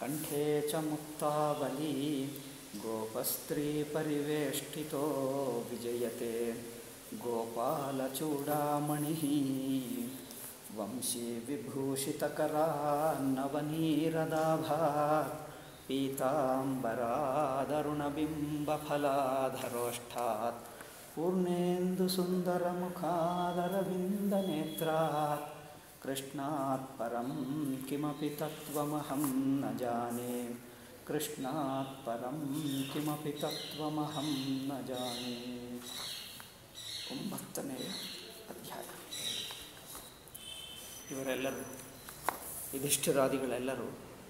ಕಂಠೇ ಚ ಮುಕ್ತಾವಲಿ ಗೋಪಸ್ತ್ರೀ ಪರಿವೇಷ್ಟಿತೋ ವಿಜಯತೆ ಗೋಪಾಲಚೂಡಾಮಣಿ ವಂಶೀ ವಿಭೂಷಿತಕರಾನ್ನವನೀರದಾಭಾತ್ पीताम्बरादरुणबिम्बफलाधरोष्ठात् पूर्णेन्दुसुन्दरमुखादरविन्दनेत्रात् कृष्णात् परं किमपि तत्त्वमहं न जाने कृष्णात् परं किमपि तत्त्वमहं न जाने ಒಂಬತ್ತನೆಯ ಅಧ್ಯಾಯ ಇವರೆಲ್ಲರೂ ಯುಧಿಷ್ಠಿರಾದಿಗಳೆಲ್ಲರೂ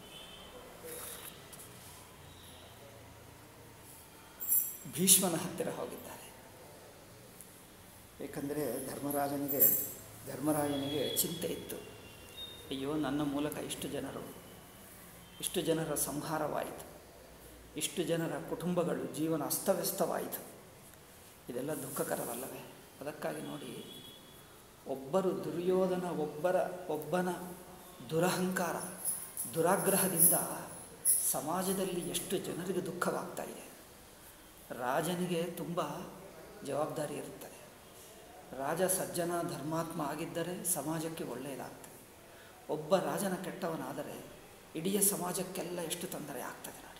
ಭೀಷ್ಮನ ಹತ್ತಿರ ಹೋಗಿದ್ದಾರೆ ಏಕೆಂದರೆ ಧರ್ಮರಾಜನಿಗೆ ಧರ್ಮರಾಜನಿಗೆ ಚಿಂತೆ ಇತ್ತು ಅಯ್ಯೋ ನನ್ನ ಮೂಲಕ ಇಷ್ಟು ಜನರು ಇಷ್ಟು ಜನರ ಸಂಹಾರವಾಯಿತು ಇಷ್ಟು ಜನರ ಕುಟುಂಬಗಳು ಜೀವನ ಅಸ್ತವ್ಯಸ್ತವಾಯಿತು ಇದೆಲ್ಲ ದುಃಖಕರವಲ್ಲವೇ ಅದಕ್ಕಾಗಿ ನೋಡಿ ಒಬ್ಬರು ದುರ್ಯೋಧನ ಒಬ್ಬರ ಒಬ್ಬನ ದುರಹಂಕಾರ ದುರಾಗ್ರಹದಿಂದ ಸಮಾಜದಲ್ಲಿ ಎಷ್ಟು ಜನರಿಗೆ ದುಃಖವಾಗ್ತಾ ಇದೆ ರಾಜನಿಗೆ ತುಂಬ ಜವಾಬ್ದಾರಿ ಇರುತ್ತದೆ ರಾಜ ಸಜ್ಜನ ಧರ್ಮಾತ್ಮ ಆಗಿದ್ದರೆ ಸಮಾಜಕ್ಕೆ ಒಳ್ಳೆಯದಾಗ್ತದೆ ಒಬ್ಬ ರಾಜನ ಕೆಟ್ಟವನಾದರೆ ಇಡೀ ಸಮಾಜಕ್ಕೆಲ್ಲ ಎಷ್ಟು ತೊಂದರೆ ಆಗ್ತದೆ ನೋಡಿ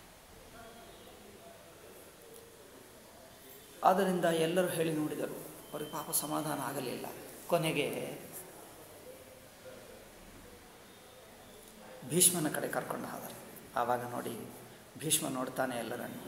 ಆದ್ದರಿಂದ ಎಲ್ಲರೂ ಹೇಳಿ ನೋಡಿದರು ಅವರಿಗೆ ಪಾಪ ಸಮಾಧಾನ ಆಗಲಿಲ್ಲ ಕೊನೆಗೆ ಭೀಷ್ಮನ ಕಡೆ ಕರ್ಕೊಂಡು ಹೋದರು ಆವಾಗ ನೋಡಿ ಭೀಷ್ಮ ನೋಡ್ತಾನೆ ಎಲ್ಲರನ್ನು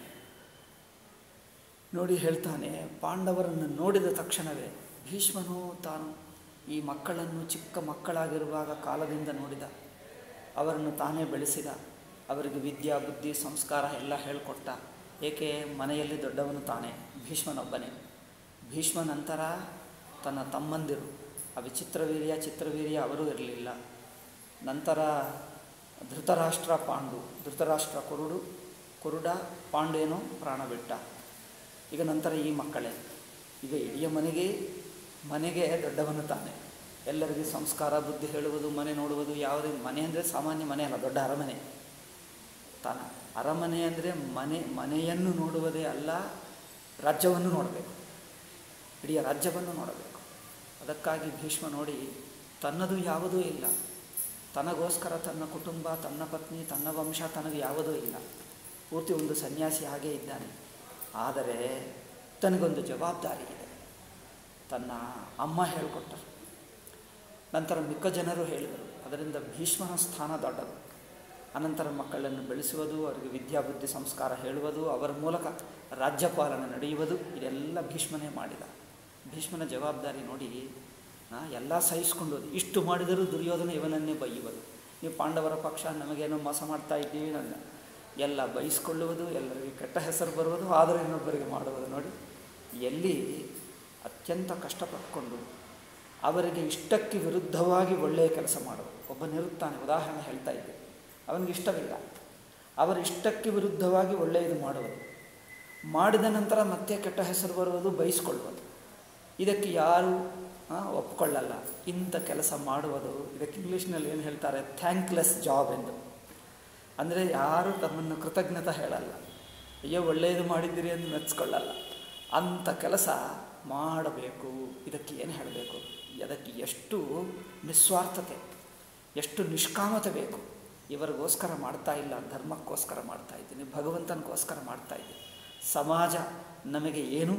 ನೋಡಿ ಹೇಳ್ತಾನೆ ಪಾಂಡವರನ್ನು ನೋಡಿದ ತಕ್ಷಣವೇ ಭೀಷ್ಮನು ತಾನು ಈ ಮಕ್ಕಳನ್ನು ಚಿಕ್ಕ ಮಕ್ಕಳಾಗಿರುವಾಗ ಕಾಲದಿಂದ ನೋಡಿದ ಅವರನ್ನು ತಾನೇ ಬೆಳೆಸಿದ ಅವರಿಗೆ ವಿದ್ಯಾ ಬುದ್ಧಿ ಸಂಸ್ಕಾರ ಎಲ್ಲ ಹೇಳಿಕೊಟ್ಟ ಏಕೆ ಮನೆಯಲ್ಲಿ ದೊಡ್ಡವನು ತಾನೇ ಭೀಷ್ಮನೊಬ್ಬನೇ ಭೀಷ್ಮ ನಂತರ ತನ್ನ ತಮ್ಮಂದಿರು ಆ ವಿಚಿತ್ರವೀರ್ಯ ಚಿತ್ರವೀರ್ಯ ಅವರೂ ಇರಲಿಲ್ಲ ನಂತರ ಧೃತರಾಷ್ಟ್ರ ಪಾಂಡು ಧೃತರಾಷ್ಟ್ರ ಕುರುಡು ಕುರುಡ ಪಾಂಡೇನೋ ಪ್ರಾಣ ಬಿಟ್ಟ ಈಗ ನಂತರ ಈ ಮಕ್ಕಳೇ ಈಗ ಇಡೀ ಮನೆಗೆ ಮನೆಗೆ ದೊಡ್ಡವನು ತಾನೆ ಎಲ್ಲರಿಗೂ ಸಂಸ್ಕಾರ ಬುದ್ಧಿ ಹೇಳುವುದು ಮನೆ ನೋಡುವುದು ಯಾವುದೇ ಮನೆ ಅಂದರೆ ಸಾಮಾನ್ಯ ಮನೆ ಅಲ್ಲ ದೊಡ್ಡ ಅರಮನೆ ತಾನ ಅರಮನೆ ಅಂದರೆ ಮನೆ ಮನೆಯನ್ನು ನೋಡುವುದೇ ಅಲ್ಲ ರಾಜ್ಯವನ್ನು ನೋಡಬೇಕು ಇಡೀ ರಾಜ್ಯವನ್ನು ನೋಡಬೇಕು ಅದಕ್ಕಾಗಿ ಭೀಷ್ಮ ನೋಡಿ ತನ್ನದು ಯಾವುದೂ ಇಲ್ಲ ತನಗೋಸ್ಕರ ತನ್ನ ಕುಟುಂಬ ತನ್ನ ಪತ್ನಿ ತನ್ನ ವಂಶ ತನಗೆ ಯಾವುದೂ ಇಲ್ಲ ಪೂರ್ತಿ ಒಂದು ಸನ್ಯಾಸಿ ಹಾಗೇ ಇದ್ದಾನೆ ಆದರೆ ತನಗೊಂದು ಜವಾಬ್ದಾರಿ ಇದೆ ತನ್ನ ಅಮ್ಮ ಹೇಳಿಕೊಟ್ಟರು ನಂತರ ಮಿಕ್ಕ ಜನರು ಹೇಳಿದರು ಅದರಿಂದ ಭೀಷ್ಮನ ಸ್ಥಾನ ದೊಡ್ಡದು ಅನಂತರ ಮಕ್ಕಳನ್ನು ಬೆಳೆಸುವುದು ಅವರಿಗೆ ವಿದ್ಯಾಬುದ್ಧಿ ಸಂಸ್ಕಾರ ಹೇಳುವುದು ಅವರ ಮೂಲಕ ರಾಜ್ಯಪಾಲನೆ ನಡೆಯುವುದು ಇದೆಲ್ಲ ಭೀಷ್ಮನೇ ಮಾಡಿದ ಭೀಷ್ಮನ ಜವಾಬ್ದಾರಿ ನೋಡಿ ಎಲ್ಲ ಸಹಿಸ್ಕೊಂಡು ಇಷ್ಟು ಮಾಡಿದರೂ ದುರ್ಯೋಧನ ಇವನನ್ನೇ ಬೈಯುವುದು ನೀವು ಪಾಂಡವರ ಪಕ್ಷ ನಮಗೇನೋ ಮೋಸ ಮಾಡ್ತಾ ಇದ್ದೀವಿ ನನ್ನ ಎಲ್ಲ ಬಯಸ್ಕೊಳ್ಳುವುದು ಎಲ್ಲರಿಗೆ ಕೆಟ್ಟ ಹೆಸರು ಬರುವುದು ಆದರೆ ಇನ್ನೊಬ್ಬರಿಗೆ ಮಾಡುವುದು ನೋಡಿ ಎಲ್ಲಿ ಅತ್ಯಂತ ಕಷ್ಟಪಟ್ಟುಕೊಂಡು ಅವರಿಗೆ ಇಷ್ಟಕ್ಕೆ ವಿರುದ್ಧವಾಗಿ ಒಳ್ಳೆಯ ಕೆಲಸ ಮಾಡುವುದು ಒಬ್ಬನಿರುತ್ತಾನೆ ಉದಾಹರಣೆ ಹೇಳ್ತಾ ಇದ್ದೆ ಅವನಿಗೆ ಇಷ್ಟವಿಲ್ಲ ಅವರ ಇಷ್ಟಕ್ಕೆ ವಿರುದ್ಧವಾಗಿ ಒಳ್ಳೆಯದು ಮಾಡುವುದು ಮಾಡಿದ ನಂತರ ಮತ್ತೆ ಕೆಟ್ಟ ಹೆಸರು ಬರುವುದು ಬಯಸ್ಕೊಳ್ಳುವುದು ಇದಕ್ಕೆ ಯಾರು ಒಪ್ಕೊಳ್ಳಲ್ಲ ಇಂಥ ಕೆಲಸ ಮಾಡುವುದು ಇದಕ್ಕೆ ಇಂಗ್ಲೀಷ್ನಲ್ಲಿ ಏನು ಹೇಳ್ತಾರೆ ಥ್ಯಾಂಕ್ಲೆಸ್ ಜಾಬ್ ಎಂದು ಅಂದರೆ ಯಾರು ತಮ್ಮನ್ನು ಕೃತಜ್ಞತೆ ಹೇಳಲ್ಲ ಅಯ್ಯೋ ಒಳ್ಳೆಯದು ಮಾಡಿದ್ದೀರಿ ಎಂದು ಮೆಚ್ಕೊಳ್ಳಲ್ಲ ಅಂಥ ಕೆಲಸ ಮಾಡಬೇಕು ಇದಕ್ಕೆ ಏನು ಹೇಳಬೇಕು ಅದಕ್ಕೆ ಎಷ್ಟು ನಿಸ್ವಾರ್ಥತೆ ಎಷ್ಟು ನಿಷ್ಕಾಮತೆ ಬೇಕು ಇವರಿಗೋಸ್ಕರ ಮಾಡ್ತಾ ಇಲ್ಲ ಧರ್ಮಕ್ಕೋಸ್ಕರ ಮಾಡ್ತಾ ಇದ್ದೀನಿ ಭಗವಂತನಿಗೋಸ್ಕರ ಮಾಡ್ತಾ ಇದ್ದೀನಿ ಸಮಾಜ ನಮಗೆ ಏನು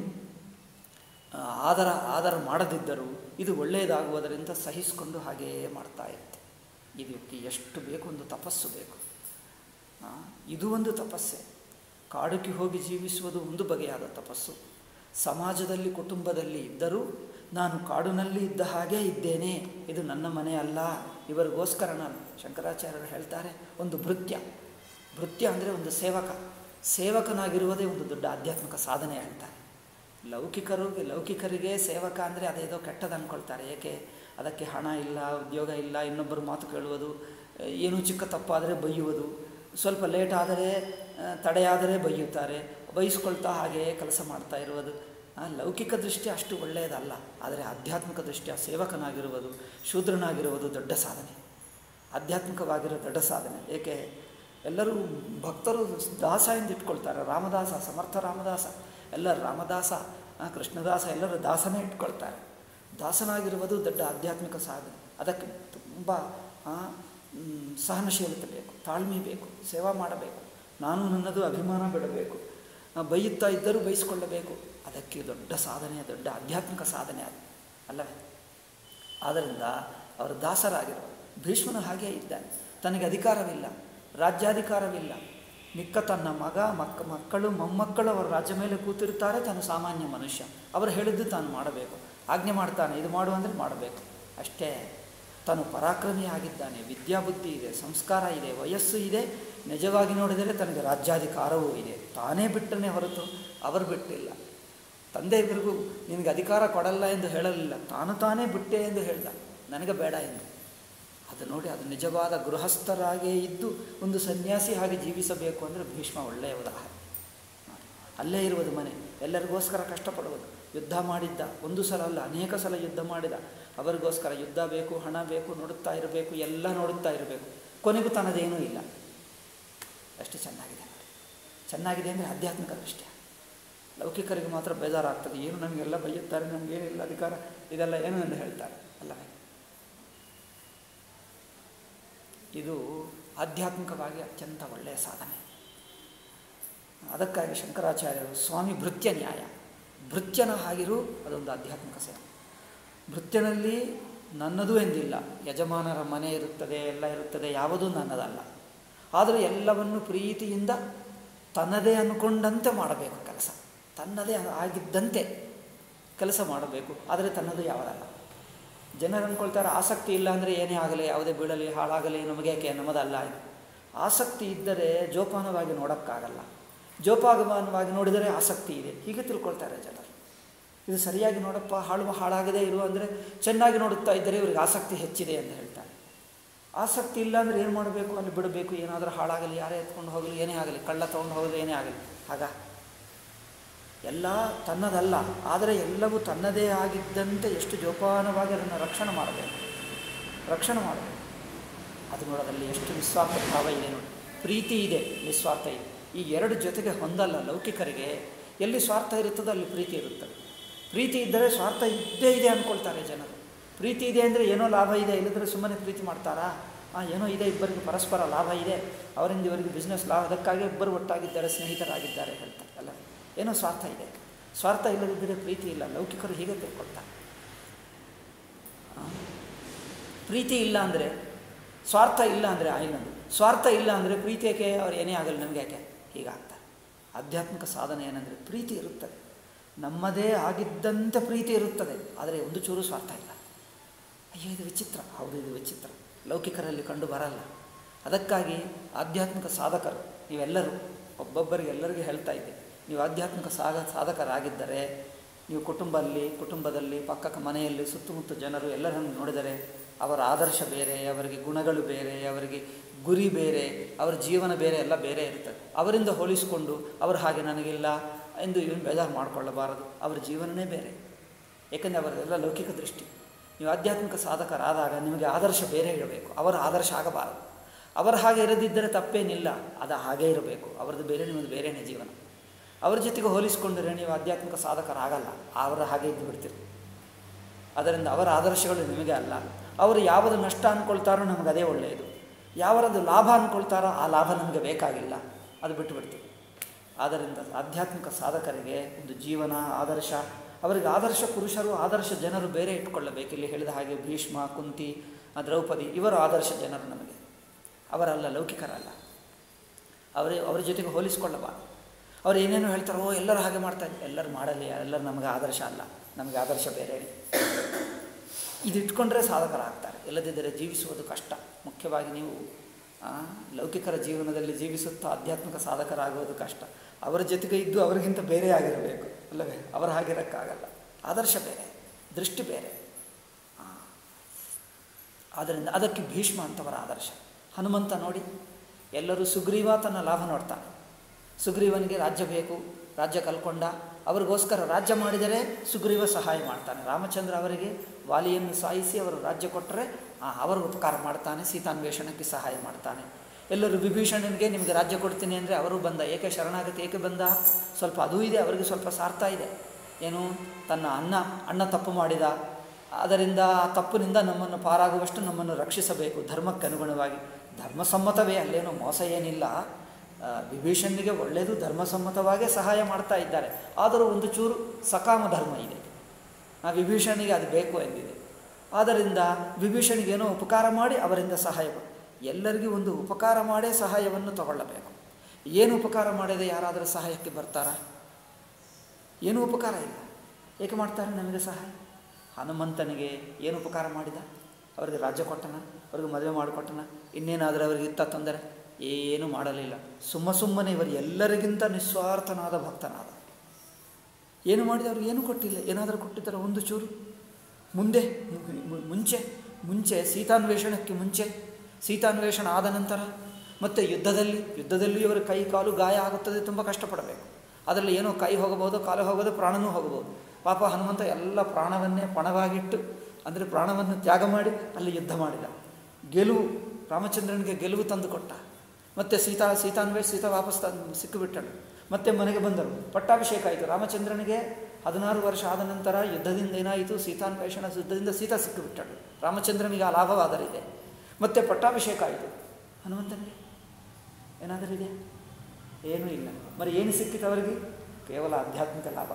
ಆದರ ಆದರ ಮಾಡದಿದ್ದರೂ ಇದು ಒಳ್ಳೆಯದಾಗುವುದರಿಂದ ಸಹಿಸಿಕೊಂಡು ಹಾಗೆಯೇ ಮಾಡ್ತಾ ಇರುತ್ತೆ ಇದಕ್ಕೆ ಎಷ್ಟು ಬೇಕು ಒಂದು ತಪಸ್ಸು ಬೇಕು ಇದು ಒಂದು ತಪಸ್ಸೆ ಕಾಡುಗೆ ಹೋಗಿ ಜೀವಿಸುವುದು ಒಂದು ಬಗೆಯಾದ ತಪಸ್ಸು ಸಮಾಜದಲ್ಲಿ ಕುಟುಂಬದಲ್ಲಿ ಇದ್ದರೂ ನಾನು ಕಾಡಿನಲ್ಲಿ ಇದ್ದ ಹಾಗೇ ಇದ್ದೇನೆ ಇದು ನನ್ನ ಮನೆ ಅಲ್ಲ ಇವರಿಗೋಸ್ಕರ ನಾನು ಶಂಕರಾಚಾರ್ಯರು ಹೇಳ್ತಾರೆ ಒಂದು ಭೃತ್ಯ ಭೃತ್ಯ ಅಂದರೆ ಒಂದು ಸೇವಕ ಸೇವಕನಾಗಿರುವುದೇ ಒಂದು ದೊಡ್ಡ ಆಧ್ಯಾತ್ಮಿಕ ಸಾಧನೆ ಹೇಳ್ತಾರೆ ಲೌಕಿಕರು ಲೌಕಿಕರಿಗೆ ಸೇವಕ ಅಂದರೆ ಅದೇದೋ ಕೆಟ್ಟದ್ದು ಅಂದ್ಕೊಳ್ತಾರೆ ಏಕೆ ಅದಕ್ಕೆ ಹಣ ಇಲ್ಲ ಉದ್ಯೋಗ ಇಲ್ಲ ಇನ್ನೊಬ್ಬರು ಮಾತು ಕೇಳುವುದು ಏನೂ ಚಿಕ್ಕ ತಪ್ಪಾದರೆ ಬೈಯುವುದು ಸ್ವಲ್ಪ ಲೇಟ್ ಆದರೆ ತಡೆಯಾದರೆ ಬೈಯುತ್ತಾರೆ ಬೈಸ್ಕೊಳ್ತಾ ಹಾಗೆಯೇ ಕೆಲಸ ಮಾಡ್ತಾ ಇರುವುದು ಲೌಕಿಕ ದೃಷ್ಟಿ ಅಷ್ಟು ಒಳ್ಳೆಯದಲ್ಲ ಆದರೆ ಆಧ್ಯಾತ್ಮಿಕ ದೃಷ್ಟಿಯ ಸೇವಕನಾಗಿರುವುದು ಶೂದ್ರನಾಗಿರುವುದು ದೊಡ್ಡ ಸಾಧನೆ ಆಧ್ಯಾತ್ಮಿಕವಾಗಿರೋ ದೊಡ್ಡ ಸಾಧನೆ ಏಕೆ ಎಲ್ಲರೂ ಭಕ್ತರು ದಾಸ ಎಂದು ಇಟ್ಕೊಳ್ತಾರೆ ರಾಮದಾಸ ಸಮರ್ಥ ರಾಮದಾಸ ಎಲ್ಲರೂ ರಾಮದಾಸ ಆ, ಕೃಷ್ಣದಾಸ ಎಲ್ಲರೂ ದಾಸನೇ ಇಟ್ಕೊಳ್ತಾರೆ ದಾಸನಾಗಿರುವುದು ದೊಡ್ಡ ಆಧ್ಯಾತ್ಮಿಕ ಸಾಧನೆ ಅದಕ್ಕೆ ತುಂಬ ಆ, ಮ್, ಸಹನಶೀಲತೆ ಬೇಕು ತಾಳ್ಮೆ ಬೇಕು ಸೇವಾ ಮಾಡಬೇಕು ನಾನು ನನ್ನದು ಅಭಿಮಾನ ಬಿಡಬೇಕು ಆ, ಬೈಯುತ್ತಾ ಇದ್ದರೂ ಬಯಸಿಕೊಳ್ಳಬೇಕು ಅದಕ್ಕೆ ದೊಡ್ಡ ಸಾಧನೆ ದೊಡ್ಡ ಆಧ್ಯಾತ್ಮಿಕ ಸಾಧನೆ ಅದು ಅಲ್ಲವೇ ಆದ್ದರಿಂದ ಅವರು ದಾಸರಾಗಿರು ಭೀಷ್ಮನು ಹಾಗೇ ಇದ್ದಾನೆ ತನಗೆ ಅಧಿಕಾರವಿಲ್ಲ ರಾಜ್ಯಾಧಿಕಾರವಿಲ್ಲ ಮಿಕ್ಕ ತನ್ನ ಮಗ ಮಕ್ಕ ಮಕ್ಕಳು ಮೊಮ್ಮಕ್ಕಳು ಅವರ ರಾಜ್ಯ ಮೇಲೆ ಕೂತಿರ್ತಾರೆ ತಾನು ಸಾಮಾನ್ಯ ಮನುಷ್ಯ ಅವರು ಹೇಳಿದ್ದು ತಾನು ಮಾಡಬೇಕು ಆಜ್ಞೆ ಮಾಡ್ತಾನೆ ಇದು ಮಾಡು ಅಂದರೆ ಮಾಡಬೇಕು ಅಷ್ಟೇ ತಾನು ಪರಾಕ್ರಮಿ ಆಗಿದ್ದಾನೆ ವಿದ್ಯಾಬುದ್ಧಿ ಇದೆ ಸಂಸ್ಕಾರ ಇದೆ ವಯಸ್ಸು ಇದೆ ನಿಜವಾಗಿ ನೋಡಿದರೆ ತನಗೆ ರಾಜ್ಯಾಧಿಕಾರವೂ ಇದೆ ತಾನೇ ಬಿಟ್ಟನೇ ಹೊರತು ಅವರು ಬಿಟ್ಟಿಲ್ಲ ತಂದೆ ಇಬ್ಬರಿಗೂ ನಿನಗೆ ಅಧಿಕಾರ ಕೊಡಲ್ಲ ಎಂದು ಹೇಳಲಿಲ್ಲ ತಾನು ತಾನೇ ಬಿಟ್ಟೆ ಎಂದು ಹೇಳ್ದ ನನಗೆ ಬೇಡ ಎಂದು ಅದು ನೋಡಿ ಅದು ನಿಜವಾದ ಗೃಹಸ್ಥರಾಗೇ ಇದ್ದು ಒಂದು ಸನ್ಯಾಸಿ ಹಾಗೆ ಜೀವಿಸಬೇಕು ಅಂದರೆ ಭೀಷ್ಮ ಒಳ್ಳೆಯ ಉದಾಹರಣೆ ನೋಡಿ, ಅಲ್ಲೇ ಇರುವುದು ಮನೆ ಎಲ್ಲರಿಗೋಸ್ಕರ ಕಷ್ಟಪಡುವುದು ಯುದ್ಧ ಮಾಡಿದ್ದ ಒಂದು ಸಲ ಅಲ್ಲ ಅನೇಕ ಸಲ ಯುದ್ಧ ಮಾಡಿದ ಅವರಿಗೋಸ್ಕರ ಯುದ್ಧ ಬೇಕು ಹಣ ಬೇಕು ನೋಡುತ್ತಾ ಇರಬೇಕು ಎಲ್ಲ ನೋಡುತ್ತಾ ಇರಬೇಕು ಕೊನೆಗೂ ತನ್ನದೇನೂ ಇಲ್ಲ ಎಷ್ಟು ಚೆನ್ನಾಗಿದೆ ನೋಡಿ ಚೆನ್ನಾಗಿದೆ ಅಂದರೆ ಆಧ್ಯಾತ್ಮಿಕ ದೃಷ್ಟಿಯ ಲೌಕಿಕರಿಗೆ ಮಾತ್ರ ಬೇಜಾರಾಗ್ತದೆ ಏನು ನಮಗೆಲ್ಲ ಬೈಯುತ್ತಾರೆ ನಮಗೇನಿಲ್ಲ ಅಧಿಕಾರ ಇದೆಲ್ಲ ಏನು ಎಂದು ಹೇಳ್ತಾರೆ ಅಲ್ಲವೇ ಇದು ಆಧ್ಯಾತ್ಮಿಕವಾಗಿ ಅತ್ಯಂತ ಒಳ್ಳೆಯ ಸಾಧನೆ ಅದಕ್ಕಾಗಿ ಶಂಕರಾಚಾರ್ಯರು ಸ್ವಾಮಿ ಭೃತ್ಯ ನ್ಯಾಯ ಭೃತ್ಯನ ಹಾಗಿರು ಅದೊಂದು ಆಧ್ಯಾತ್ಮಿಕ ಸೇವೆ ಭೃತ್ಯನಲ್ಲಿ ನನ್ನದು ಎಂದಿಲ್ಲ ಯಜಮಾನರ ಮನೆ ಇರುತ್ತದೆ ಎಲ್ಲ ಇರುತ್ತದೆ ಯಾವುದೂ ನನ್ನದಲ್ಲ ಆದರೂ ಎಲ್ಲವನ್ನು ಪ್ರೀತಿಯಿಂದ ತನ್ನದೇ ಅಂದ್ಕೊಂಡಂತೆ ಮಾಡಬೇಕು ಕೆಲಸ ತನ್ನದೇ ಆಗಿದ್ದಂತೆ ಕೆಲಸ ಮಾಡಬೇಕು ಆದರೆ ತನ್ನದು ಯಾವುದಲ್ಲ ಜನರು ಅಂದ್ಕೊಳ್ತಾರೆ ಆಸಕ್ತಿ ಇಲ್ಲ ಅಂದರೆ ಏನೇ ಆಗಲಿ ಯಾವುದೇ ಬೀಳಲಿ ಹಾಳಾಗಲಿ ನಮಗೇಕೆ ನಮ್ಮದಲ್ಲ ಇದು ಆಸಕ್ತಿ ಇದ್ದರೆ ಜೋಪಾನವಾಗಿ ನೋಡೋಕ್ಕಾಗಲ್ಲ ಜೋಪಾನವಾಗಿ ನೋಡಿದರೆ ಆಸಕ್ತಿ ಇದೆ ಹೀಗೆ ತಿಳ್ಕೊಳ್ತಾರೆ ಜನರು ಇದು ಸರಿಯಾಗಿ ನೋಡಪ್ಪ ಹಾಳು ಹಾಳಾಗದೇ ಇರು ಅಂದರೆ ಚೆನ್ನಾಗಿ ನೋಡುತ್ತಾ ಇದ್ದರೆ ಇವ್ರಿಗೆ ಆಸಕ್ತಿ ಹೆಚ್ಚಿದೆ ಅಂತ ಹೇಳ್ತಾರೆ ಆಸಕ್ತಿ ಇಲ್ಲ ಅಂದರೆ ಏನು ಮಾಡಬೇಕು ಅಲ್ಲಿ ಬಿಡಬೇಕು ಏನಾದರೂ ಹಾಳಾಗಲಿ ಯಾರೇ ಎತ್ಕೊಂಡು ಹೋಗಲಿ ಏನೇ ಆಗಲಿ ಕಳ್ಳ ತೊಗೊಂಡು ಹೋಗಲಿ ಏನೇ ಆಗಲಿ ಆಗ ಎಲ್ಲ ತನ್ನದಲ್ಲ ಆದರೆ ಎಲ್ಲವೂ ತನ್ನದೇ ಆಗಿದ್ದಂತೆ ಎಷ್ಟು ಜೋಪಾನವಾಗಿ ಅದನ್ನು ರಕ್ಷಣೆ ಮಾಡಬೇಕು ರಕ್ಷಣೆ ಮಾಡಬೇಕು ಅದು ನೋಡೋದಲ್ಲಿ ಎಷ್ಟು ನಿಸ್ವಾರ್ಥ ಭಾವ ಇದೆ ನೋಡಿ ಪ್ರೀತಿ ಇದೆ ನಿಸ್ವಾರ್ಥ ಇದೆ ಈ ಎರಡು ಜೊತೆಗೆ ಹೊಂದಲ್ಲ ಲೌಕಿಕರಿಗೆ ಎಲ್ಲಿ ಸ್ವಾರ್ಥ ಇರುತ್ತದೋ ಅಲ್ಲಿ ಪ್ರೀತಿ ಇರುತ್ತದೆ ಪ್ರೀತಿ ಇದ್ದರೆ ಸ್ವಾರ್ಥ ಇದ್ದೇ ಇದೆ ಅಂದ್ಕೊಳ್ತಾರೆ ಜನರು ಪ್ರೀತಿ ಇದೆ ಅಂದರೆ ಏನೋ ಲಾಭ ಇದೆ ಇಲ್ಲದ್ರೆ ಸುಮ್ಮನೆ ಪ್ರೀತಿ ಮಾಡ್ತಾರಾ ಹಾಂ ಏನೋ ಇದೆ ಇಬ್ಬರಿಗೆ ಪರಸ್ಪರ ಲಾಭ ಇದೆ ಅವರಿಂದ ಇವರಿಗೆ ಬಿಸ್ನೆಸ್ ಲಾಭ ಅದಕ್ಕಾಗಿ ಇಬ್ಬರು ಒಟ್ಟಾಗಿದ್ದಾರೆ ಸ್ನೇಹಿತರಾಗಿದ್ದಾರೆ ಹೇಳ್ತಾರೆ ಅಲ್ಲ ಏನೋ ಸ್ವಾರ್ಥ ಇದೆ ಸ್ವಾರ್ಥ ಇಲ್ಲದಿದ್ದರೆ ಪ್ರೀತಿ ಇಲ್ಲ ಲೌಕಿಕರು ಹೀಗೆ ತಿಳ್ಕೊಳ್ತಾರೆ ಆ? ಪ್ರೀತಿ ಇಲ್ಲ ಅಂದರೆ ಸ್ವಾರ್ಥ ಇಲ್ಲ ಅಂದರೆ ಆಯ್ನದು ಸ್ವಾರ್ಥ ಇಲ್ಲ ಅಂದರೆ ಪ್ರೀತಿ ಯಾಕೆ ಅವ್ರು ಏನೇ ಆಗಲ್ಲ ನಮಗೆ ಯಾಕೆ ಹೀಗಾಗ್ತಾರೆ ಆಧ್ಯಾತ್ಮಿಕ ಸಾಧನೆ ಏನಂದರೆ ಪ್ರೀತಿ ಇರುತ್ತದೆ ನಮ್ಮದೇ ಆಗಿದ್ದಂತೆ ಪ್ರೀತಿ ಇರುತ್ತದೆ ಆದರೆ ಒಂದು ಚೂರು ಸ್ವಾರ್ಥ ಇಲ್ಲ ಅಯ್ಯೋ ಇದು ವಿಚಿತ್ರ ಹೌದು ಇದು ವಿಚಿತ್ರ ಲೌಕಿಕರಲ್ಲಿ ಕಂಡು ಬರಲ್ಲ ಅದಕ್ಕಾಗಿ ಆಧ್ಯಾತ್ಮಿಕ ಸಾಧಕರು ನೀವೆಲ್ಲರೂ ಒಬ್ಬೊಬ್ಬರಿಗೆ ಎಲ್ಲರಿಗೂ ಹೇಳ್ತಾ ಇದ್ದೆ ನೀವು ಆಧ್ಯಾತ್ಮಿಕ ಸಾಗ ಸಾಧಕರಾಗಿದ್ದರೆ ನೀವು ಕುಟುಂಬದಲ್ಲಿ ಕುಟುಂಬದಲ್ಲಿ ಪಕ್ಕದ ಮನೆಯಲ್ಲಿ ಸುತ್ತಮುತ್ತ ಜನರು ಎಲ್ಲರನ್ನು ನೋಡಿದರೆ ಅವರ ಆದರ್ಶ ಬೇರೆ ಅವರಿಗೆ ಗುಣಗಳು ಬೇರೆ ಅವರಿಗೆ ಗುರಿ ಬೇರೆ ಅವರ ಜೀವನ ಬೇರೆ ಎಲ್ಲ ಬೇರೆ ಇರ್ತದೆ ಅವರಿಂದ ಹೋಲಿಸಿಕೊಂಡು ಅವರು ಹಾಗೆ ನನಗಿಲ್ಲ ಎಂದು ಇವನು ಬೇಜಾರು ಮಾಡಿಕೊಳ್ಳಬಾರದು ಅವರ ಜೀವನವೇ ಬೇರೆ ಏಕೆಂದರೆ ಅವರದೆಲ್ಲ ಲೌಕಿಕ ದೃಷ್ಟಿ ನೀವು ಆಧ್ಯಾತ್ಮಿಕ ಸಾಧಕರಾದಾಗ ನಿಮಗೆ ಆದರ್ಶ ಬೇರೆ ಇರಬೇಕು ಅವರ ಆದರ್ಶ ಆಗಬಾರದು ಅವರ ಹಾಗೆ ಇರದಿದ್ದರೆ ತಪ್ಪೇನಿಲ್ಲ ಅದು ಹಾಗೇ ಇರಬೇಕು ಅವರದ್ದು ಬೇರೆ ನಿಮ್ಮದು ಬೇರೆಯೇ ಜೀವನ ಅವ್ರ ಜೊತೆಗೆ ಹೋಲಿಸಿಕೊಂಡರೆ ನೀವು ಆಧ್ಯಾತ್ಮಿಕ ಸಾಧಕರಾಗಲ್ಲ ಅವರ ಹಾಗೆ ಇದ್ದು ಬಿಡ್ತೀರಿ ಅದರಿಂದ ಅವರ ಆದರ್ಶಗಳು ನಿಮಗೆ ಅಲ್ಲ ಅವರು ಯಾವುದು ನಷ್ಟ ಅಂದ್ಕೊಳ್ತಾರೋ ನಮಗೆ ಅದೇ ಒಳ್ಳೆಯದು ಯಾವರದ್ದು ಲಾಭ ಅಂದ್ಕೊಳ್ತಾರೋ ಆ ಲಾಭ ನಮಗೆ ಬೇಕಾಗಿಲ್ಲ ಅದು ಬಿಟ್ಟು ಬಿಡ್ತೀವಿ ಆದ್ದರಿಂದ ಆಧ್ಯಾತ್ಮಿಕ ಸಾಧಕರಿಗೆ ಒಂದು ಜೀವನ ಆದರ್ಶ ಅವರಿಗೆ ಆದರ್ಶ ಪುರುಷರು ಆದರ್ಶ ಜನರು ಬೇರೆ ಇಟ್ಕೊಳ್ಳಬೇಕು ಇಲ್ಲಿ ಹೇಳಿದ ಹಾಗೆ ಭೀಷ್ಮ ಕುಂತಿ ಆ ದ್ರೌಪದಿ ಇವರು ಆದರ್ಶ ಜನರು ನಮಗೆ ಅವರಲ್ಲ ಲೌಕಿಕರಲ್ಲ ಅವರೇ ಅವರ ಜೊತೆಗೆ ಹೋಲಿಸಿಕೊಳ್ಳಬಾರದು ಅವ್ರು ಏನೇನು ಹೇಳ್ತಾರೋ ಓ ಎಲ್ಲರೂ ಹಾಗೆ ಮಾಡ್ತಾರೆ ಎಲ್ಲರೂ ಮಾಡಲಿ ಎಲ್ಲರೂ ನಮಗೆ ಆದರ್ಶ ಅಲ್ಲ ನಮಗೆ ಆದರ್ಶ ಬೇರೆ ಇದು ಇಟ್ಕೊಂಡ್ರೆ ಸಾಧಕರಾಗ್ತಾರೆ ಇಲ್ಲದಿದ್ದರೆ ಜೀವಿಸುವುದು ಕಷ್ಟ ಮುಖ್ಯವಾಗಿ ನೀವು ಆ, ಲೌಕಿಕರ ಜೀವನದಲ್ಲಿ ಜೀವಿಸುತ್ತಾ ಆಧ್ಯಾತ್ಮಿಕ ಸಾಧಕರಾಗುವುದು ಕಷ್ಟ ಅವರ ಜೊತೆಗೆ ಇದ್ದು ಅವರಿಗಿಂತ ಬೇರೆ ಆಗಿರಬೇಕು ಅಲ್ಲವೇ ಅವರ ಹಾಗಿರೋಕ್ಕಾಗಲ್ಲ ಆದರ್ಶ ಬೇರೆ ದೃಷ್ಟಿ ಬೇರೆ ಆ, ಆದ್ದರಿಂದ ಅದಕ್ಕೆ ಭೀಷ್ಮ ಅಂತವರ ಆದರ್ಶ ಹನುಮಂತ ನೋಡಿ ಎಲ್ಲರೂ ಸುಗ್ರೀವ ತನ್ನ ಲಾಭ ನೋಡ್ತಾನೆ ಸುಗ್ರೀವನಿಗೆ ರಾಜ್ಯ ಬೇಕು ರಾಜ್ಯ ಕಲ್ಕೊಂಡ ಅವರಿಗೋಸ್ಕರ ರಾಜ್ಯ ಮಾಡಿದರೆ ಸುಗ್ರೀವ ಸಹಾಯ ಮಾಡ್ತಾನೆ ರಾಮಚಂದ್ರ ಅವರಿಗೆ ವಾಲಿಯನ್ನು ಸಾಯಿಸಿ ಅವರು ರಾಜ್ಯ ಕೊಟ್ಟರೆ ಅವರ ಉಪಕಾರ ಮಾಡ್ತಾನೆ ಸೀತಾನ್ವೇಷಣಕ್ಕೆ ಸಹಾಯ ಮಾಡ್ತಾನೆ ಎಲ್ಲರೂ ವಿಭೀಷಣನಿಗೆ ನಿಮಗೆ ರಾಜ್ಯ ಕೊಡ್ತೀನಿ ಅಂದರೆ ಅವರು ಬಂದ ಏಕೆ ಶರಣಾಗತಿ ಏಕೆ ಬಂದ ಸ್ವಲ್ಪ ಅದೂ ಇದೆ ಅವರಿಗೆ ಸ್ವಲ್ಪ ಸಾರ್ಥ ಇದೆ ಏನು ತನ್ನ ಅಣ್ಣ ಅಣ್ಣ ತಪ್ಪು ಮಾಡಿದ ಅದರಿಂದ ಆ ತಪ್ಪಿನಿಂದ ನಮ್ಮನ್ನು ಪಾರಾಗುವಷ್ಟು ನಮ್ಮನ್ನು ರಕ್ಷಿಸಬೇಕು ಧರ್ಮಕ್ಕೆ ಅನುಗುಣವಾಗಿ ಧರ್ಮಸಮ್ಮತವೇ ಅಲ್ಲೇನೋ ಮೋಸ ಏನಿಲ್ಲ ಆ, ವಿಭೀಷಣನಿಗೆ ಒಳ್ಳೆಯದು ಧರ್ಮಸಮ್ಮತವಾಗೇ ಸಹಾಯ ಮಾಡ್ತಾ ಇದ್ದಾರೆ ಆದರೂ ಒಂದು ಚೂರು ಸಕಾಮ ಧರ್ಮ ಇದೆ ಆ ವಿಭೀಷಣಿಗೆ ಅದು ಬೇಕು ಎಂದಿದೆ ಆದ್ದರಿಂದ ವಿಭೀಷಣಿಗೇನೋ ಉಪಕಾರ ಮಾಡಿ ಅವರಿಂದ ಸಹಾಯ ಪಡ್- ಎಲ್ಲರಿಗೂ ಒಂದು ಉಪಕಾರ ಮಾಡೇ ಸಹಾಯವನ್ನು ತಗೊಳ್ಳಬೇಕು ಏನು ಉಪಕಾರ ಮಾಡಿದೆ ಯಾರಾದರೂ ಸಹಾಯಕ್ಕೆ ಬರ್ತಾರಾ ಏನೂ ಉಪಕಾರ ಇಲ್ಲ ಏಕೆ ಮಾಡ್ತಾರೆ ನಮಗೆ ಸಹಾಯ ಹನುಮಂತನಿಗೆ ಏನು ಉಪಕಾರ ಮಾಡಿದ ಅವರಿಗೆ ರಾಜ್ಯ ಕೊಟ್ಟನ ಅವ್ರಿಗೆ ಮದುವೆ ಮಾಡಿಕೊಟ್ಟನ ಇನ್ನೇನಾದರೂ ಅವರಿಗೆ ಇತ್ತ ತೊಂದರೆ ಏನೂ ಮಾಡಲಿಲ್ಲ ಸುಮ್ಮ ಸುಮ್ಮನೆ ಇವರು ಎಲ್ಲರಿಗಿಂತ ನಿಸ್ವಾರ್ಥನಾದ ಭಕ್ತನಾದ ಏನು ಮಾಡಿದ ಅವ್ರಿಗೆ ಏನೂ ಕೊಟ್ಟಿಲ್ಲ ಏನಾದರೂ ಕೊಟ್ಟಿದ್ದಾರೆ ಒಂದು ಚೂರು ಮುಂದೆ ಮು- ಮು- ಮುಂಚೆ ಮುಂಚೆ ಸೀತಾನ್ವೇಷಣಕ್ಕೆ ಮುಂಚೆ ಸೀತಾನ್ವೇಷಣ ಆದ ನಂತರ ಮತ್ತು ಯುದ್ಧದಲ್ಲಿ ಯುದ್ಧದಲ್ಲಿ ಇವರ ಕೈ ಕಾಲು ಗಾಯ ಆಗುತ್ತದೆ ತುಂಬ ಕಷ್ಟಪಡಬೇಕು ಅದರಲ್ಲಿ ಏನೋ ಕೈ ಹೋಗಬಹುದು ಕಾಲು ಹೋಗಬಹುದು ಪ್ರಾಣನೂ ಹೋಗಬಹುದು ಪಾಪ ಹನುಮಂತ ಎಲ್ಲ ಪ್ರಾಣವನ್ನೇ ಪಣವಾಗಿಟ್ಟು ಅಂದರೆ ಪ್ರಾಣವನ್ನು ತ್ಯಾಗ ಮಾಡಿ ಅಲ್ಲಿ ಯುದ್ಧ ಮಾಡಿದ ಗೆಲುವು ರಾಮಚಂದ್ರನಿಗೆ ಗೆಲುವು ತಂದು ಕೊಟ್ಟ ಮತ್ತು ಸೀತಾ ಸೀತಾನ್ವೇಷ ಸೀತಾ ವಾಪಸ್ ತಂದು ಸಿಕ್ಕಿಬಿಟ್ಟಳು ಮತ್ತೆ ಮನೆಗೆ ಬಂದರು ಪಟ್ಟಾಭಿಷೇಕ ಆಯಿತು ರಾಮಚಂದ್ರನಿಗೆ ಹದಿನಾರು ವರ್ಷ ಆದ ನಂತರ ಯುದ್ಧದಿಂದ ಏನಾಯಿತು ಸೀತಾನ್ವೇಷಣ ಯುದ್ಧದಿಂದ ಸೀತಾ ಸಿಕ್ಕಿಬಿಟ್ಟಳು ರಾಮಚಂದ್ರನಿಗೆ ಆ ಲಾಭವಾದರಿದೆ ಮತ್ತೆ ಪಟ್ಟಾಭಿಷೇಕ ಆಯಿತು ಹನುಮಂತನಿಗೆ ಏನಾದರೂ ಇದೆ ಏನೂ ಇಲ್ಲ మరి ಏನು ಸಿಕ್ಕಿತು ಅವರಿಗೆ ಕೇವಲ ಆಧ್ಯಾತ್ಮಿಕ ಲಾಭ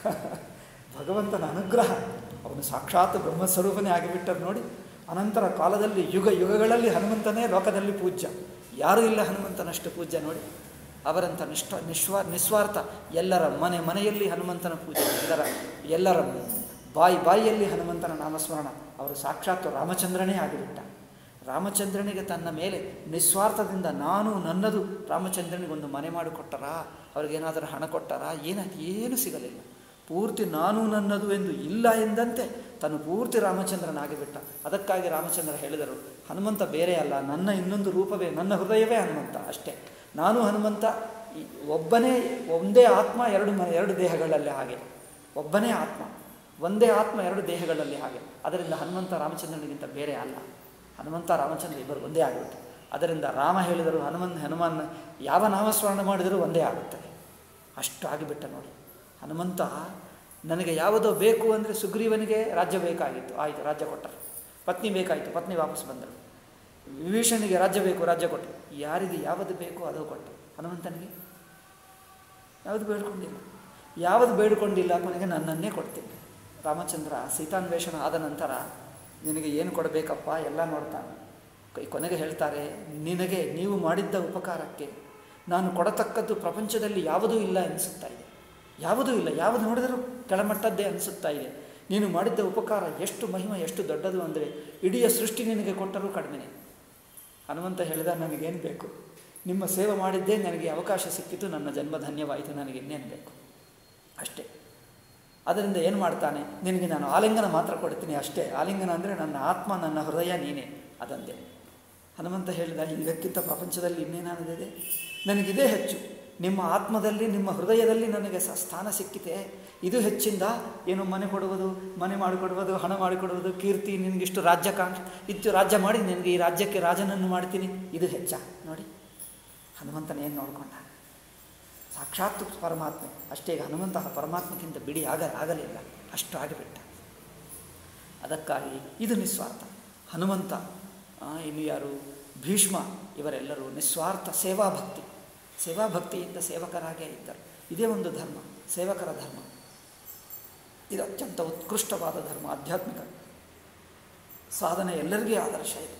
ಭಗವಂತನ ಅನುಗ್ರಹ ಅವನು ಸಾಕ್ಷಾತ್ ಬ್ರಹ್ಮಸ್ವರೂಪನೇ ಆಗಿಬಿಟ್ಟರು ನೋಡಿ ಅನಂತರ ಕಾಲದಲ್ಲಿ ಯುಗ ಯುಗಗಳಲ್ಲಿ ಹನುಮಂತನೇ ಲೋಕದಲ್ಲಿ ಪೂಜ್ಯ ಯಾರೂ ಇಲ್ಲ ಹನುಮಂತನಷ್ಟು ಪೂಜ್ಯ ನೋಡಿ ಅವರಂಥ ನಿಷ್ಠ ನಿಸ್ವಾ ನಿಸ್ವಾರ್ಥ ಎಲ್ಲರ ಮನೆ ಮನೆಯಲ್ಲಿ ಹನುಮಂತನ ಪೂಜೆ ಎಲ್ಲರ ಎಲ್ಲರ ಬಾಯಿ ಬಾಯಿಯಲ್ಲಿ ಹನುಮಂತನ ನಾಮಸ್ಮರಣ ಅವರು ಸಾಕ್ಷಾತ್ ರಾಮಚಂದ್ರನೇ ಆಗಿಬಿಟ್ಟ ರಾಮಚಂದ್ರನಿಗೆ ತನ್ನ ಮೇಲೆ ನಿಸ್ವಾರ್ಥದಿಂದ ನಾನು ನನ್ನದು ರಾಮಚಂದ್ರನಿಗೆ ಒಂದು ಮನೆ ಮಾಡಿಕೊಟ್ಟರಾ ಅವ್ರಿಗೇನಾದರೂ ಹಣ ಕೊಟ್ಟರಾ ಏನಾಯ್ತು ಏನೂ ಸಿಗಲಿಲ್ಲ ಪೂರ್ತಿ ನಾನು ನನ್ನದು ಎಂದು ಇಲ್ಲ ಎಂದಂತೆ ತನ್ನ ಪೂರ್ತಿ ರಾಮಚಂದ್ರನಾಗಿಬಿಟ್ಟ ಅದಕ್ಕಾಗಿ ರಾಮಚಂದ್ರ ಹೇಳಿದರು ಹನುಮಂತ ಬೇರೆ ಅಲ್ಲ ನನ್ನ ಇನ್ನೊಂದು ರೂಪವೇ ನನ್ನ ಹೃದಯವೇ ಹನುಮಂತ ಅಷ್ಟೇ ನಾನು ಹನುಮಂತ ಈ ಒಬ್ಬನೇ ಒಂದೇ ಆತ್ಮ ಎರಡು ಮ ಎರಡು ದೇಹಗಳಲ್ಲಿ ಹಾಗೆ ಒಬ್ಬನೇ ಆತ್ಮ ಒಂದೇ ಆತ್ಮ ಎರಡು ದೇಹಗಳಲ್ಲಿ ಹಾಗೆ ಅದರಿಂದ ಹನುಮಂತ ರಾಮಚಂದ್ರನಿಗಿಂತ ಬೇರೆ ಅಲ್ಲ ಹನುಮಂತ ರಾಮಚಂದ್ರ ಇಬ್ಬರು ಒಂದೇ ಆಗಿಬಿಟ್ಟು ಅದರಿಂದ ರಾಮ ಹೇಳಿದರು ಹನುಮನ್ ಹನುಮಾನ್ ಯಾವ ನಾಮಸ್ಮರಣ ಮಾಡಿದರೂ ಒಂದೇ ಆಗುತ್ತದೆ ಅಷ್ಟು ಆಗಿಬಿಟ್ಟ ನೋಡಿ ಹನುಮಂತ ನನಗೆ ಯಾವುದೋ ಬೇಕು ಅಂದರೆ ಸುಗ್ರೀವನಿಗೆ ರಾಜ್ಯ ಬೇಕಾಗಿತ್ತು ಆಯಿತು ರಾಜ್ಯ ಕೊಟ್ಟರು ಪತ್ನಿ ಬೇಕಾಯಿತು ಪತ್ನಿ ವಾಪಸ್ ಬಂದರು ವಿಭೀಷಣಿಗೆ ರಾಜ್ಯ ಬೇಕು ರಾಜ್ಯ ಕೊಟ್ಟರು ಯಾರಿಗೆ ಯಾವುದು ಬೇಕೋ ಅದು ಕೊಟ್ಟು ಹನುಮಂತನಿಗೆ ಯಾವುದು ಬೇಡ್ಕೊಂಡಿಲ್ಲ ಯಾವುದು ಬೇಡಿಕೊಂಡಿಲ್ಲ ಕೊನೆಗೆ ನನ್ನನ್ನೇ ಕೊಡ್ತೀನಿ ರಾಮಚಂದ್ರ ಸೀತಾನ್ವೇಷಣ ಆದ ನಂತರ ನಿನಗೆ ಏನು ಕೊಡಬೇಕಪ್ಪ ಎಲ್ಲ ನೋಡ್ತಾನೆ ಕೈ- ಕೊನೆಗೆ ಹೇಳ್ತಾರೆ ನಿನಗೆ ನೀವು ಮಾಡಿದ್ದ ಉಪಕಾರಕ್ಕೆ ನಾನು ಕೊಡತಕ್ಕದ್ದು ಪ್ರಪಂಚದಲ್ಲಿ ಯಾವುದೂ ಇಲ್ಲ ಅನಿಸುತ್ತಾ ಇದೆ ಯಾವುದೂ ಇಲ್ಲ ಯಾವುದು ನೋಡಿದರೂ ಕೆಳಮಟ್ಟದ್ದೇ ಅನಿಸುತ್ತಾ ಇದೆ ನೀನು ಮಾಡಿದ್ದ ಉಪಕಾರ ಎಷ್ಟು ಮಹಿಮೆ ಎಷ್ಟು ದೊಡ್ಡದು ಅಂದರೆ ಇಡೀ ಸೃಷ್ಟಿ ನಿನಗೆ ಕೊಟ್ಟರೂ ಕಡಿಮೆನೆ ಹನುಮಂತ ಹೇಳಿದ ನನಗೇನು ಬೇಕು ನಿಮ್ಮ ಸೇವೆ ಮಾಡಿದ್ದೇ ನನಗೆ ಅವಕಾಶ ಸಿಕ್ಕಿತು ನನ್ನ ಜನ್ಮ ಧನ್ಯವಾಯಿತು ನನಗೆ ಇನ್ನೇನು ಬೇಕು ಅಷ್ಟೇ ಅದರಿಂದ ಏನು ಮಾಡ್ತಾನೆ ನಿನಗೆ ನಾನು ಆಲಿಂಗನ ಮಾತ್ರ ಕೊಡ್ತೀನಿ ಅಷ್ಟೇ ಆಲಿಂಗನ ಅಂದರೆ ನನ್ನ ಆತ್ಮ ನನ್ನ ಹೃದಯ ನೀನೇ ಅದಂದೆ ಹನುಮಂತ ಹೇಳಿದ ಇದಕ್ಕಿಂತ ಪ್ರಪಂಚದಲ್ಲಿ ಇನ್ನೇನಾನದಿದೆ ನನಗಿದೇ ಹೆಚ್ಚು ನಿಮ್ಮ ಆತ್ಮದಲ್ಲಿ ನಿಮ್ಮ ಹೃದಯದಲ್ಲಿ ನನಗೆ ಸ ಸ್ಥಾನ ಸಿಕ್ಕಿತೆ ಇದು ಹೆಚ್ಚಿಂದ ಏನು ಮನೆ ಕೊಡುವುದು ಮನೆ ಮಾಡಿಕೊಡುವುದು ಹಣ ಮಾಡಿಕೊಡುವುದು ಕೀರ್ತಿ ನಿನಗಿಷ್ಟು ರಾಜ್ಯ ಕಾಂಕ್ಷ ಇತ್ತು ರಾಜ್ಯ ಮಾಡಿ ನಿನಗೆ ಈ ರಾಜ್ಯಕ್ಕೆ ರಾಜನನ್ನು ಮಾಡ್ತೀನಿ ಇದು ಹೆಚ್ಚ ನೋಡಿ ಹನುಮಂತನ ಏನು ನೋಡ್ಕೊಂಡ ಸಾಕ್ಷಾತ್ ಪರಮಾತ್ಮೆ ಅಷ್ಟೇ ಈಗ ಹನುಮಂತ ಪರಮಾತ್ಮಕ್ಕಿಂತ ಬಿಡಿ ಆಗ ಆಗಲಿಲ್ಲ ಅಷ್ಟು ಆಗಿಬಿಟ್ಟ ಅದಕ್ಕಾಗಿ ಇದು ನಿಸ್ವಾರ್ಥ ಹನುಮಂತ ಆ, ಇನ್ನು ಯಾರು ಭೀಷ್ಮ ಇವರೆಲ್ಲರೂ ನಿಸ್ವಾರ್ಥ ಸೇವಾಭಕ್ತಿ ಸೇವಾಭಕ್ತಿಯಿಂದ ಸೇವಕರಾಗೇ ಇದ್ದರು ಇದೇ ಒಂದು ಧರ್ಮ ಸೇವಕರ ಧರ್ಮ ಇದು ಅತ್ಯಂತ ಉತ್ಕೃಷ್ಟವಾದ ಧರ್ಮ ಆಧ್ಯಾತ್ಮಿಕ ಸಾಧನೆ ಎಲ್ಲರಿಗೂ ಆದರ್ಶ ಇದೆ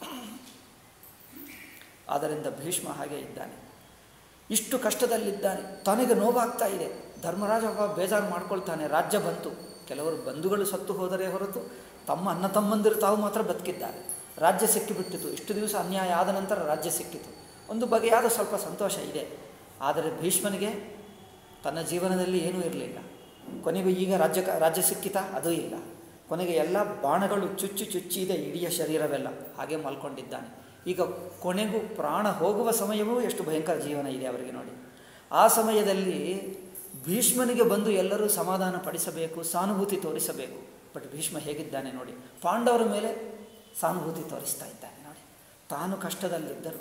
ಆದ್ದರಿಂದ ಭೀಷ್ಮ ಹಾಗೆ ಇದ್ದಾನೆ ಇಷ್ಟು ಕಷ್ಟದಲ್ಲಿದ್ದಾನೆ ತನಗೆ ನೋವಾಗ್ತಾ ಇದೆ ಧರ್ಮರಾಜ ಒಬ್ಬ ಬೇಜಾರು ಮಾಡ್ಕೊಳ್ತಾನೆ ರಾಜ್ಯ ಬಂತು ಕೆಲವರು ಬಂಧುಗಳು ಸತ್ತು ಹೋದರೆ ಹೊರತು ತಮ್ಮ ಅಣ್ಣ ತಮ್ಮಂದಿರು ತಾವು ಮಾತ್ರ ಬದುಕಿದ್ದಾರೆ ರಾಜ್ಯ ಸಿಕ್ಕಿಬಿಟ್ಟಿತು ಇಷ್ಟು ದಿವಸ ಅನ್ಯಾಯ ಆದ ನಂತರ ರಾಜ್ಯ ಸಿಕ್ಕಿತು ಒಂದು ಬಗೆಯಾದ ಸ್ವಲ್ಪ ಸಂತೋಷ ಇದೆ ಆದರೆ ಭೀಷ್ಮನಿಗೆ ತನ್ನ ಜೀವನದಲ್ಲಿ ಏನೂ ಇರಲಿಲ್ಲ ಕೊನೆಗೂ ಈಗ ರಾಜ್ಯ ರಾಜ್ಯ ಸಿಕ್ಕಿತಾ ಅದೂ ಇಲ್ಲ ಕೊನೆಗೆ ಎಲ್ಲ ಬಾಣಗಳು ಚುಚ್ಚು ಚುಚ್ಚಿದೆ ಇಡೀ ಶರೀರವೆಲ್ಲ ಹಾಗೆ ಮಲ್ಕೊಂಡಿದ್ದಾನೆ ಈಗ ಕೊನೆಗೂ ಪ್ರಾಣ ಹೋಗುವ ಸಮಯವೂ ಎಷ್ಟು ಭಯಂಕರ ಜೀವನ ಇದೆ ಅವರಿಗೆ ನೋಡಿ ಆ ಸಮಯದಲ್ಲಿ ಭೀಷ್ಮನಿಗೆ ಬಂದು ಎಲ್ಲರೂ ಸಮಾಧಾನ ಪಡಿಸಬೇಕು ಸಾನುಭೂತಿ ತೋರಿಸಬೇಕು ಬಟ್ ಭೀಷ್ಮ ಹೇಗಿದ್ದಾನೆ ನೋಡಿ ಪಾಂಡವರ ಮೇಲೆ ಸಾನುಭೂತಿ ತೋರಿಸ್ತಾ ಇದ್ದಾನೆ ನೋಡಿ ತಾನು ಕಷ್ಟದಲ್ಲಿದ್ದರು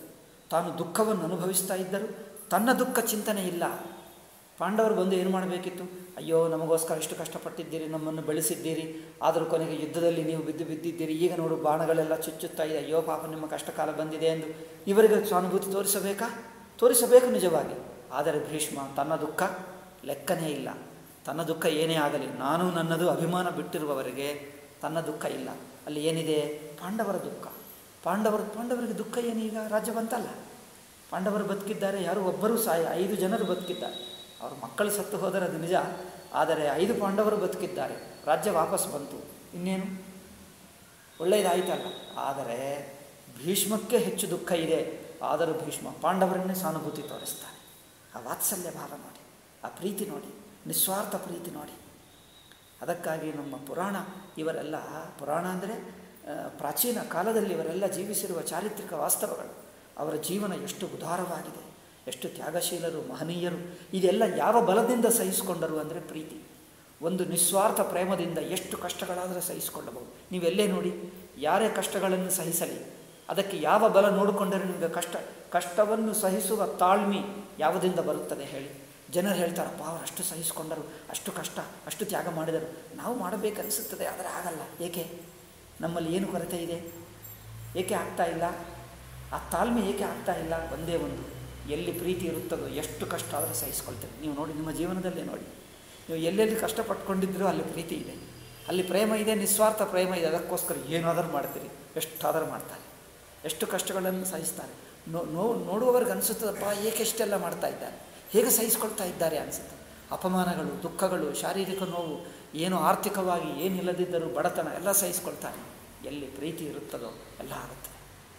ತಾನು ದುಃಖವನ್ನು ಅನುಭವಿಸ್ತಾ ಇದ್ದರು ತನ್ನ ದುಃಖ ಚಿಂತನೆ ಇಲ್ಲ ಪಾಂಡವರು ಬಂದು ಏನು ಮಾಡಬೇಕಿತ್ತು ಅಯ್ಯೋ ನಮಗೋಸ್ಕರ ಇಷ್ಟು ಕಷ್ಟಪಟ್ಟಿದ್ದೀರಿ ನಮ್ಮನ್ನು ಬೆಳೆಸಿದ್ದೀರಿ ಆದರೂ ಕೊನೆಗೆ ಯುದ್ಧದಲ್ಲಿ ನೀವು ಬಿದ್ದು ಬಿದ್ದಿದ್ದೀರಿ ಈಗ ನೋಡು ಬಾಣಗಳೆಲ್ಲ ಚುಚ್ಚುತ್ತಾ ಇದೆ ಅಯ್ಯೋ ಪಾಪ ನಿಮ್ಮ ಕಷ್ಟ ಕಾಲ ಬಂದಿದೆ ಎಂದು ಇವರಿಗೆ ಸ್ವಾನುಭೂತಿ ತೋರಿಸಬೇಕಾ ತೋರಿಸಬೇಕು ನಿಜವಾಗಿ ಆದರೆ ಭೀಷ್ಮ ತನ್ನ ದುಃಖ ಲೆಕ್ಕನೇ ಇಲ್ಲ ತನ್ನ ದುಃಖ ಏನೇ ಆಗಲಿ ನಾನು ನನ್ನದು ಅಭಿಮಾನ ಬಿಟ್ಟಿರುವವರೆಗೆ ತನ್ನ ದುಃಖ ಇಲ್ಲ ಅಲ್ಲಿ ಏನಿದೆ ಪಾಂಡವರ ದುಃಖ ಪಾಂಡವರ ಪಾಂಡವರಿಗೆ ದುಃಖ ಏನೀಗ ರಾಜ್ಯ ಬಂತಲ್ಲ ಪಾಂಡವರು ಬದುಕಿದ್ದಾರೆ ಯಾರು ಒಬ್ಬರೂ ಸಾಯ ಐದು ಜನರು ಬದುಕಿದ್ದಾರೆ ಅವ್ರ ಮಕ್ಕಳು ಸತ್ತು ಹೋದರೆ ಅದು ನಿಜ ಆದರೆ ಐದು ಪಾಂಡವರು ಬದುಕಿದ್ದಾರೆ ರಾಜ್ಯ ವಾಪಸ್ ಬಂತು ಇನ್ನೇನು ಒಳ್ಳೆಯದಾಯಿತಲ್ಲ ಆದರೆ ಭೀಷ್ಮಕ್ಕೆ ಹೆಚ್ಚು ದುಃಖ ಇದೆ ಆದರೂ ಭೀಷ್ಮ ಪಾಂಡವರನ್ನೇ ಸಾನುಭೂತಿ ತೋರಿಸ್ತಾನೆ ಆ ವಾತ್ಸಲ್ಯ ಭಾವ ನೋಡಿ ಆ ಪ್ರೀತಿ ನೋಡಿ ನಿಸ್ವಾರ್ಥ ಪ್ರೀತಿ ನೋಡಿ ಅದಕ್ಕಾಗಿ ನಮ್ಮ ಪುರಾಣ ಇವರೆಲ್ಲ ಪುರಾಣ ಅಂದರೆ ಆ, ಪ್ರಾಚೀನ ಕಾಲದಲ್ಲಿ ಇವರೆಲ್ಲ ಜೀವಿಸಿರುವ ಚಾರಿತ್ರಿಕ ವಾಸ್ತವಗಳು ಅವರ ಜೀವನ ಎಷ್ಟು ಉದಾರವಾಗಿದೆ ಎಷ್ಟು ತ್ಯಾಗಶೀಲರು ಮಹನೀಯರು ಇದೆಲ್ಲ ಯಾವ ಬಲದಿಂದ ಸಹಿಸಿಕೊಂಡರು ಅಂದರೆ ಪ್ರೀತಿ ಒಂದು ನಿಸ್ವಾರ್ಥ ಪ್ರೇಮದಿಂದ ಎಷ್ಟು ಕಷ್ಟಗಳಾದರೂ ಸಹಿಸಿಕೊಳ್ಳಬಹುದು ನೀವೆಲ್ಲೇ ನೋಡಿ ಯಾರೇ ಕಷ್ಟಗಳನ್ನು ಸಹಿಸಲಿ ಅದಕ್ಕೆ ಯಾವ ಬಲ ನೋಡಿಕೊಂಡರೆ ನಿಮಗೆ ಕಷ್ಟ ಕಷ್ಟವನ್ನು ಸಹಿಸುವ ತಾಳ್ಮೆ ಯಾವುದರಿಂದ ಬರುತ್ತದೆ ಹೇಳಿ ಜನರು ಹೇಳ್ತಾರಪ್ಪ ಅವರು ಅಷ್ಟು ಸಹಿಸಿಕೊಂಡರು ಅಷ್ಟು ಕಷ್ಟ ಅಷ್ಟು ತ್ಯಾಗ ಮಾಡಿದರು ನಾವು ಮಾಡಬೇಕನ್ನಿಸುತ್ತದೆ ಆದರೆ ಆಗಲ್ಲ ಏಕೆ ನಮ್ಮಲ್ಲಿ ಏನು ಕೊರತೆ ಇದೆ ಏಕೆ ಆಗ್ತಾ ಇಲ್ಲ ಆ ತಾಳ್ಮೆ ಏಕೆ ಆಗ್ತಾ ಇಲ್ಲ ಒಂದೇ ಒಂದು ಎಲ್ಲಿ ಪ್ರೀತಿ ಇರುತ್ತದೋ ಎಷ್ಟು ಕಷ್ಟ ಆದರೂ ಸಹಿಸ್ಕೊಳ್ತೇವೆ ನೀವು ನೋಡಿ ನಿಮ್ಮ ಜೀವನದಲ್ಲೇ ನೋಡಿ ನೀವು ಎಲ್ಲೆಲ್ಲಿ ಕಷ್ಟಪಟ್ಕೊಂಡಿದ್ದೀರೋ ಅಲ್ಲಿ ಪ್ರೀತಿ ಇದೆ ಅಲ್ಲಿ ಪ್ರೇಮ ಇದೆ ನಿಸ್ವಾರ್ಥ ಪ್ರೇಮ ಇದೆ ಅದಕ್ಕೋಸ್ಕರ ಏನಾದರೂ ಮಾಡ್ತೀರಿ ಎಷ್ಟಾದರೂ ಮಾಡ್ತಾರೆ ಎಷ್ಟು ಕಷ್ಟಗಳನ್ನು ಸಹಿಸ್ತಾರೆ ನೋ ನೋ ನೋಡುವವರಿಗೆ ಅನಿಸುತ್ತದಪ್ಪ ಏಕೆ ಇಷ್ಟೆಲ್ಲ ಮಾಡ್ತಾ ಇದ್ದಾರೆ ಹೇಗೆ ಸಹಿಸ್ಕೊಳ್ತಾ ಇದ್ದಾರೆ ಅನಿಸುತ್ತೆ ಅಪಮಾನಗಳು ದುಃಖಗಳು ಶಾರೀರಿಕ ನೋವು ಏನು ಆರ್ಥಿಕವಾಗಿ ಏನಿಲ್ಲದಿದ್ದರೂ ಬಡತನ ಎಲ್ಲ ಸಹಿಸ್ಕೊಳ್ತಾರೆ ಎಲ್ಲಿ ಪ್ರೀತಿ ಇರುತ್ತದೋ ಎಲ್ಲ ಆಗುತ್ತದೆ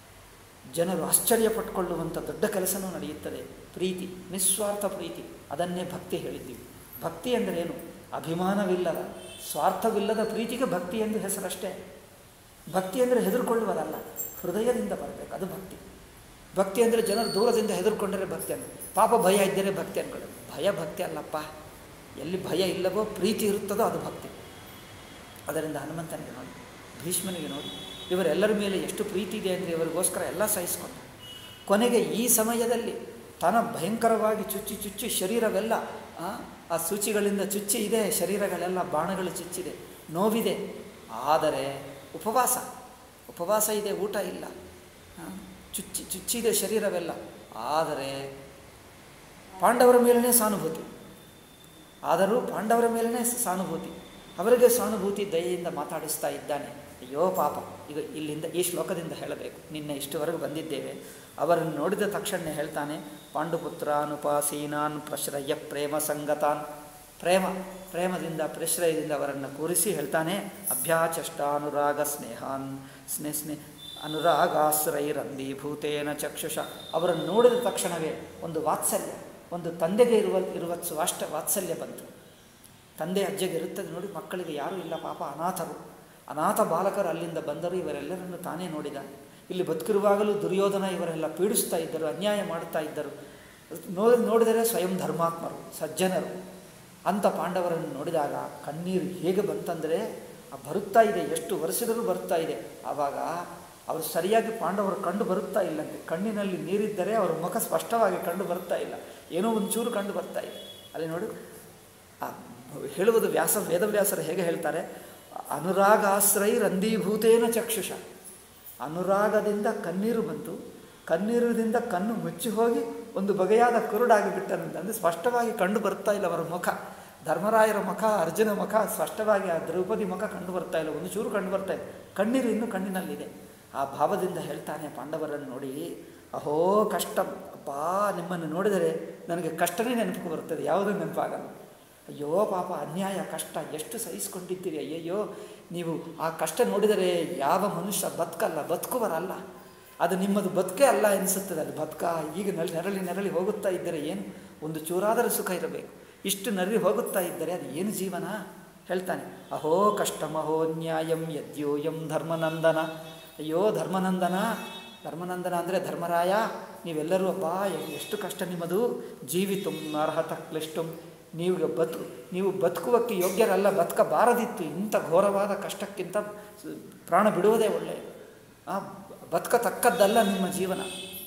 ಜನರು ಆಶ್ಚರ್ಯಪಟ್ಟುಕೊಳ್ಳುವಂಥ ದೊಡ್ಡ ಕೆಲಸನೂ ನಡೆಯುತ್ತದೆ ಪ್ರೀತಿ ನಿಸ್ವಾರ್ಥ ಪ್ರೀತಿ ಅದನ್ನೇ ಭಕ್ತಿ ಹೇಳಿದ್ದೀವಿ ಭಕ್ತಿ ಅಂದರೆ ಏನು ಅಭಿಮಾನವಿಲ್ಲದ ಸ್ವಾರ್ಥವಿಲ್ಲದ ಪ್ರೀತಿಗೆ ಭಕ್ತಿ ಎಂದು ಹೆಸರಷ್ಟೇ ಭಕ್ತಿ ಅಂದರೆ ಹೆದರ್ಕೊಳ್ಳುವುದಲ್ಲ ಹೃದಯದಿಂದ ಬರಬೇಕು ಅದು ಭಕ್ತಿ ಭಕ್ತಿ ಅಂದರೆ ಜನರು ದೂರದಿಂದ ಹೆದರ್ಕೊಂಡರೆ ಭಕ್ತಿ ಅಂತ ಪಾಪ ಭಯ ಇದ್ದರೆ ಭಕ್ತಿ ಅನ್ಕೊಳ್ಳೋದು ಭಯ ಭಕ್ತಿ ಅಲ್ಲಪ್ಪ ಎಲ್ಲಿ ಭಯ ಇಲ್ಲವೋ ಪ್ರೀತಿ ಇರುತ್ತದೋ ಅದು ಭಕ್ತಿ ಅದರಿಂದ ಹನುಮಂತನಿಗೆ ನೋಡಿ ಭೀಷ್ಮನಿಗೆ ನೋಡಿ ಇವರೆಲ್ಲರ ಮೇಲೆ ಎಷ್ಟು ಪ್ರೀತಿ ಇದೆ ಅಂದರೆ ಇವರಿಗೋಸ್ಕರ ಎಲ್ಲ ಸಹಿಸಿಕೊಂಡ ಕೊನೆಗೆ ಈ ಸಮಯದಲ್ಲಿ ತನ ಭಯಂಕರವಾಗಿ ಚುಚ್ಚಿ ಚುಚ್ಚಿ ಶರೀರವೆಲ್ಲ ಆ, ಆ ಸೂಚಿಗಳಿಂದ ಚುಚ್ಚಿ ಇದೆ ಶರೀರಗಳೆಲ್ಲ ಬಾಣಗಳು ಚುಚ್ಚಿದೆ ನೋವಿದೆ ಆದರೆ ಉಪವಾಸ ಉಪವಾಸ ಇದೆ ಊಟ ಇಲ್ಲ ಆ, ಚುಚ್ಚಿ ಚುಚ್ಚಿದೆ ಶರೀರವೆಲ್ಲ ಆದರೆ ಪಾಂಡವರ ಮೇಲೇ ಸಾನುಭೂತಿ ಆದರೂ ಪಾಂಡವರ ಮೇಲೇ ಸಾನುಭೂತಿ ಅವರಿಗೆ ಸಾನುಭೂತಿ ದಯೆಯಿಂದ ಮಾತಾಡಿಸ್ತಾ ಇದ್ದಾನೆ ಅಯ್ಯೋ ಪಾಪ ಈಗ ಇಲ್ಲಿಂದ ಈ ಶ್ಲೋಕದಿಂದ ಹೇಳಬೇಕು ನಿನ್ನೆ ಇಷ್ಟುವರೆಗೂ ಬಂದಿದ್ದೇವೆ ಅವರನ್ನು ನೋಡಿದ ತಕ್ಷಣ ಹೇಳ್ತಾನೆ ಪಾಂಡುಪುತ್ರಾನುಪಾಸೀನಾನ್ ಪ್ರಶ್ರಯ ಪ್ರೇಮ ಸಂಗತಾನ್ ಪ್ರೇಮ ಪ್ರೇಮದಿಂದ ಪ್ರಶ್ರಯದಿಂದ ಅವರನ್ನು ಕೂರಿಸಿ ಹೇಳ್ತಾನೆ ಅಭ್ಯಾಚಷ್ಟಾನುರಾಗ ಸ್ನೇಹಾನ್ ಸ್ನೇ ಸ್ನೇ ಅನುರಾಗಾಶ್ರೈರಂದೀಭೂತೇನ ಚಕ್ಷುಷ ಅವರನ್ನು ನೋಡಿದ ತಕ್ಷಣವೇ ಒಂದು ವಾತ್ಸಲ್ಯ ಒಂದು ತಂದೆಗೆ ಇರುವ ಇರುವ ಸ್ವಾಷ್ಟ ವಾತ್ಸಲ್ಯ ಬಂತು ತಂದೆ ಅಜ್ಜಗೆ ಇರುತ್ತದೆ ನೋಡಿ ಮಕ್ಕಳಿಗೆ ಯಾರೂ ಇಲ್ಲ ಪಾಪ ಅನಾಥರು ಅನಾಥ ಬಾಲಕರು ಅಲ್ಲಿಂದ ಬಂದರು ಇವರೆಲ್ಲರನ್ನು ತಾನೇ ನೋಡಿದ ಇಲ್ಲಿ ಬದುಕಿರುವಾಗಲೂ ದುರ್ಯೋಧನ ಇವರೆಲ್ಲ ಪೀಡಿಸ್ತಾ ಇದ್ದರು ಅನ್ಯಾಯ ಮಾಡುತ್ತಾ ಇದ್ದರು ನೋಡಿ ನೋಡಿದರೆ ಸ್ವಯಂ ಧರ್ಮಾತ್ಮರು ಸಜ್ಜನರು ಅಂಥ ಪಾಂಡವರನ್ನು ನೋಡಿದಾಗ ಕಣ್ಣೀರು ಹೇಗೆ ಬಂತಂದರೆ ಆ ಬರುತ್ತಾ ಇದೆ ಎಷ್ಟು ವರ್ಷದರೂ ಬರುತ್ತಾ ಇದೆ ಆವಾಗ ಅವರು ಸರಿಯಾಗಿ ಪಾಂಡವರು ಕಂಡು ಬರುತ್ತಾ ಇಲ್ಲಂತೆ ಕಣ್ಣಿನಲ್ಲಿ ನೀರಿದ್ದರೆ ಅವರ ಮುಖ ಸ್ಪಷ್ಟವಾಗಿ ಕಂಡು ಬರ್ತಾ ಇಲ್ಲ ಏನೋ ಒಂಚೂರು ಕಂಡು ಬರ್ತಾ ಇದೆ ಅಲ್ಲಿ ನೋಡು ಆ ಹೇಳುವುದು ವ್ಯಾಸ ವೇದವ್ಯಾಸರು ಹೇಗೆ ಹೇಳ್ತಾರೆ ಅನುರಾಗಾಶ್ರೈ ರಂಧೀಭೂತೇನ ಚಕ್ಷುಷ ಅನುರಾಗದಿಂದ ಕಣ್ಣೀರು ಬಂತು ಕಣ್ಣೀರಿನಿಂದ ಕಣ್ಣು ಮುಚ್ಚಿ ಹೋಗಿ ಒಂದು ಬಗೆಯಾದ ಕುರುಡಾಗಿ ಬಿಟ್ಟನಂತೆ ಅಂದರೆ ಸ್ಪಷ್ಟವಾಗಿ ಕಂಡು ಬರ್ತಾ ಇಲ್ಲ ಅವರ ಮುಖ ಧರ್ಮರಾಯರ ಮುಖ ಅರ್ಜುನ ಮುಖ ಸ್ಪಷ್ಟವಾಗಿ ಆ ದ್ರೌಪದಿ ಮುಖ ಕಂಡು ಬರ್ತಾ ಇಲ್ಲ ಒಂದು ಚೂರು ಕಂಡು ಬರ್ತಾ ಇದೆ ಕಣ್ಣೀರು ಇನ್ನೂ ಕಣ್ಣಿನಲ್ಲಿದೆ ಆ ಭಾವದಿಂದ ಹೇಳ್ತಾನೆ ಪಾಂಡವರನ್ನು ನೋಡಿ ಅಹೋ ಕಷ್ಟ ಅಪ್ಪಾ ನಿಮ್ಮನ್ನು ನೋಡಿದರೆ ನನಗೆ ಕಷ್ಟನೇ ನೆನಪು ಬರ್ತದೆ ಯಾವುದೂ ನೆನಪಾಗಲ್ಲ ಅಯ್ಯೋ ಪಾಪ ಅನ್ಯಾಯ ಕಷ್ಟ ಎಷ್ಟು ಸಹಿಸ್ಕೊಂಡಿದ್ದೀರಿ ಅಯ್ಯಯ್ಯೋ ನೀವು ಆ ಕಷ್ಟ ನೋಡಿದರೆ ಯಾವ ಮನುಷ್ಯ ಬದುಕಲ್ಲ ಬದುಕುವರಲ್ಲ ಅದು ನಿಮ್ಮದು ಬದುಕೇ ಅಲ್ಲ ಎನಿಸುತ್ತದೆ ಅದು ಬದುಕ ಈಗ ನಲ್ಲಿ ನೆರಳಿ ನೆರಳಿ ಹೋಗುತ್ತಾ ಇದ್ದರೆ ಏನು ಒಂದು ಚೂರಾದರೂ ಸುಖ ಇರಬೇಕು ಇಷ್ಟು ನರಳಿ ಹೋಗುತ್ತಾ ಇದ್ದರೆ ಅದು ಏನು ಜೀವನ ಹೇಳ್ತಾನೆ ಅಹೋ ಕಷ್ಟಮಹೋ ನ್ಯಾಯಂ ಯದ್ಯೋಯಂ ಧರ್ಮನಂದನ ಅಯ್ಯೋ ಧರ್ಮನಂದನ ಧರ್ಮನಂದನ ಅಂದರೆ ಧರ್ಮರಾಯ ನೀವೆಲ್ಲರೂ ಅಪ್ಪ ಎಷ್ಟು ಕಷ್ಟ ನಿಮ್ಮದು ಜೀವಿತು ಅರ್ಹತ ಕ್ಲಿಷ್ಟಂ ನೀವು ಬದುಕು ನೀವು ಬದುಕುವಕ್ಕೆ ಯೋಗ್ಯರಲ್ಲ ಬದುಕಬಾರದಿತ್ತು ಇಂಥ ಘೋರವಾದ ಕಷ್ಟಕ್ಕಿಂತ ಸ- ಪ್ರಾಣ ಬಿಡುವುದೇ ಒಳ್ಳೆಯದು ಆ ಬದುಕತಕ್ಕದ್ದಲ್ಲ ನಿಮ್ಮ ಜೀವನ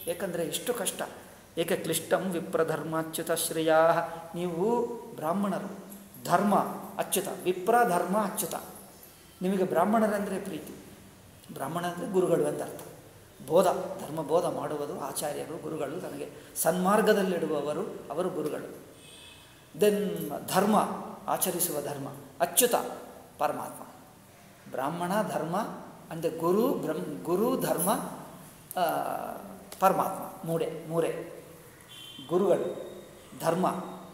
ಏಕೆಂದರೆ ಎಷ್ಟು ಕಷ್ಟ ಏಕೆ ಕ್ಲಿಷ್ಟಂ ವಿಪ್ರಧರ್ಮಾಚ್ಯುತ ಶ್ರೇಯ ನೀವು ಬ್ರಾಹ್ಮಣರು ಧರ್ಮ ಅಚ್ಯುತ ವಿಪ್ರ ಧರ್ಮ ಅಚ್ಯುತ ನಿಮಗೆ ಬ್ರಾಹ್ಮಣರಂದರೆ ಪ್ರೀತಿ ಬ್ರಾಹ್ಮಣ ಅಂದರೆ ಗುರುಗಳು ಅಂತ ಅರ್ಥ ಬೋಧ ಧರ್ಮ ಬೋಧ ಮಾಡುವುದು ಆಚಾರ್ಯರು ಗುರುಗಳು ನನಗೆ ಸನ್ಮಾರ್ಗದಲ್ಲಿಡುವವರು ಅವರು ಗುರುಗಳು ದೆನ್ ಧರ್ಮ ಆಚರಿಸುವ ಧರ್ಮ ಅಚ್ಯುತ ಪರಮಾತ್ಮ ಬ್ರಾಹ್ಮಣ ಧರ್ಮ ಅಂದರೆ ಗುರು ಬ್ರಹ್ಮ ಗುರು ಧರ್ಮ ಆ, ಪರಮಾತ್ಮ ಮೂಡೆ ಮೂರೇ ಗುರುಗಳು ಧರ್ಮ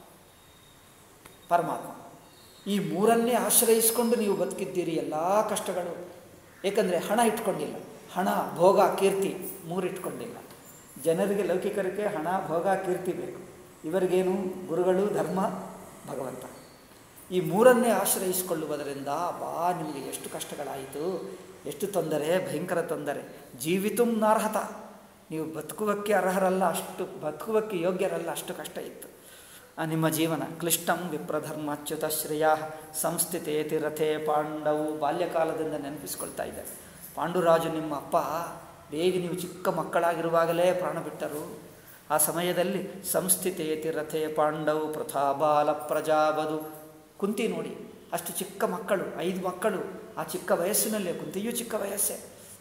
ಪರಮಾತ್ಮ ಈ ಮೂರನ್ನೇ ಆಶ್ರಯಿಸಿಕೊಂಡು ನೀವು ಬದುಕಿದ್ದೀರಿ ಎಲ್ಲ ಕಷ್ಟಗಳು ಏಕೆಂದರೆ ಹಣ ಇಟ್ಕೊಂಡಿಲ್ಲ ಹಣ ಭೋಗ ಕೀರ್ತಿ ಮೂರು ಇಟ್ಕೊಂಡಿಲ್ಲ ಜನರಿಗೆ ಲೌಕಿಕರಿಗೆ ಹಣ ಭೋಗ ಕೀರ್ತಿ ಬೇಕು ಇವರಿಗೇನು ಗುರುಗಳು ಧರ್ಮ ಭಗವಂತ ಈ ಮೂರನ್ನೇ ಆಶ್ರಯಿಸಿಕೊಳ್ಳುವುದರಿಂದ ಬಾ ನಿಮಗೆ ಎಷ್ಟು ಕಷ್ಟಗಳಾಯಿತು ಎಷ್ಟು ತೊಂದರೆ ಭಯಂಕರ ತೊಂದರೆ ಜೀವಿತುಂ ನಾರ್ಹತ ನೀವು ಬದುಕುವಕ್ಕೆ ಅರ್ಹರಲ್ಲ ಅಷ್ಟು ಬದುಕುವಕ್ಕೆ ಯೋಗ್ಯರಲ್ಲ ಅಷ್ಟು ಕಷ್ಟ ಇತ್ತು ಆ ನಿಮ್ಮ ಜೀವನ ಕ್ಲಿಷ್ಟಂ ವಿಪ್ರಧರ್ಮಾಚ್ಯುತ ಶ್ರೇಯ ಸಂಸ್ಥಿತೇತಿ ರಥೆ ಪಾಂಡವು ಬಾಲ್ಯಕಾಲದಿಂದ ನೆನಪಿಸ್ಕೊಳ್ತಾ ಇದ್ದಾರೆ ಪಾಂಡುರಾಜು ನಿಮ್ಮ ಅಪ್ಪ ಬೇಗ ನೀವು ಚಿಕ್ಕ ಮಕ್ಕಳಾಗಿರುವಾಗಲೇ ಪ್ರಾಣ ಬಿಟ್ಟರು ಆ ಸಮಯದಲ್ಲಿ ಸಂಸ್ಥಿತೇತಿ ರಥೆ ಪಾಂಡವು ಪ್ರಥಾಬಾಲ ಪ್ರಜಾಬದು ಕುಂತಿ ನೋಡಿ ಅಷ್ಟು ಚಿಕ್ಕ ಮಕ್ಕಳು ಐದು ಮಕ್ಕಳು ಆ ಚಿಕ್ಕ ವಯಸ್ಸಿನಲ್ಲೇ ಕುಂತಿಯೂ ಚಿಕ್ಕ ವಯಸ್ಸೇ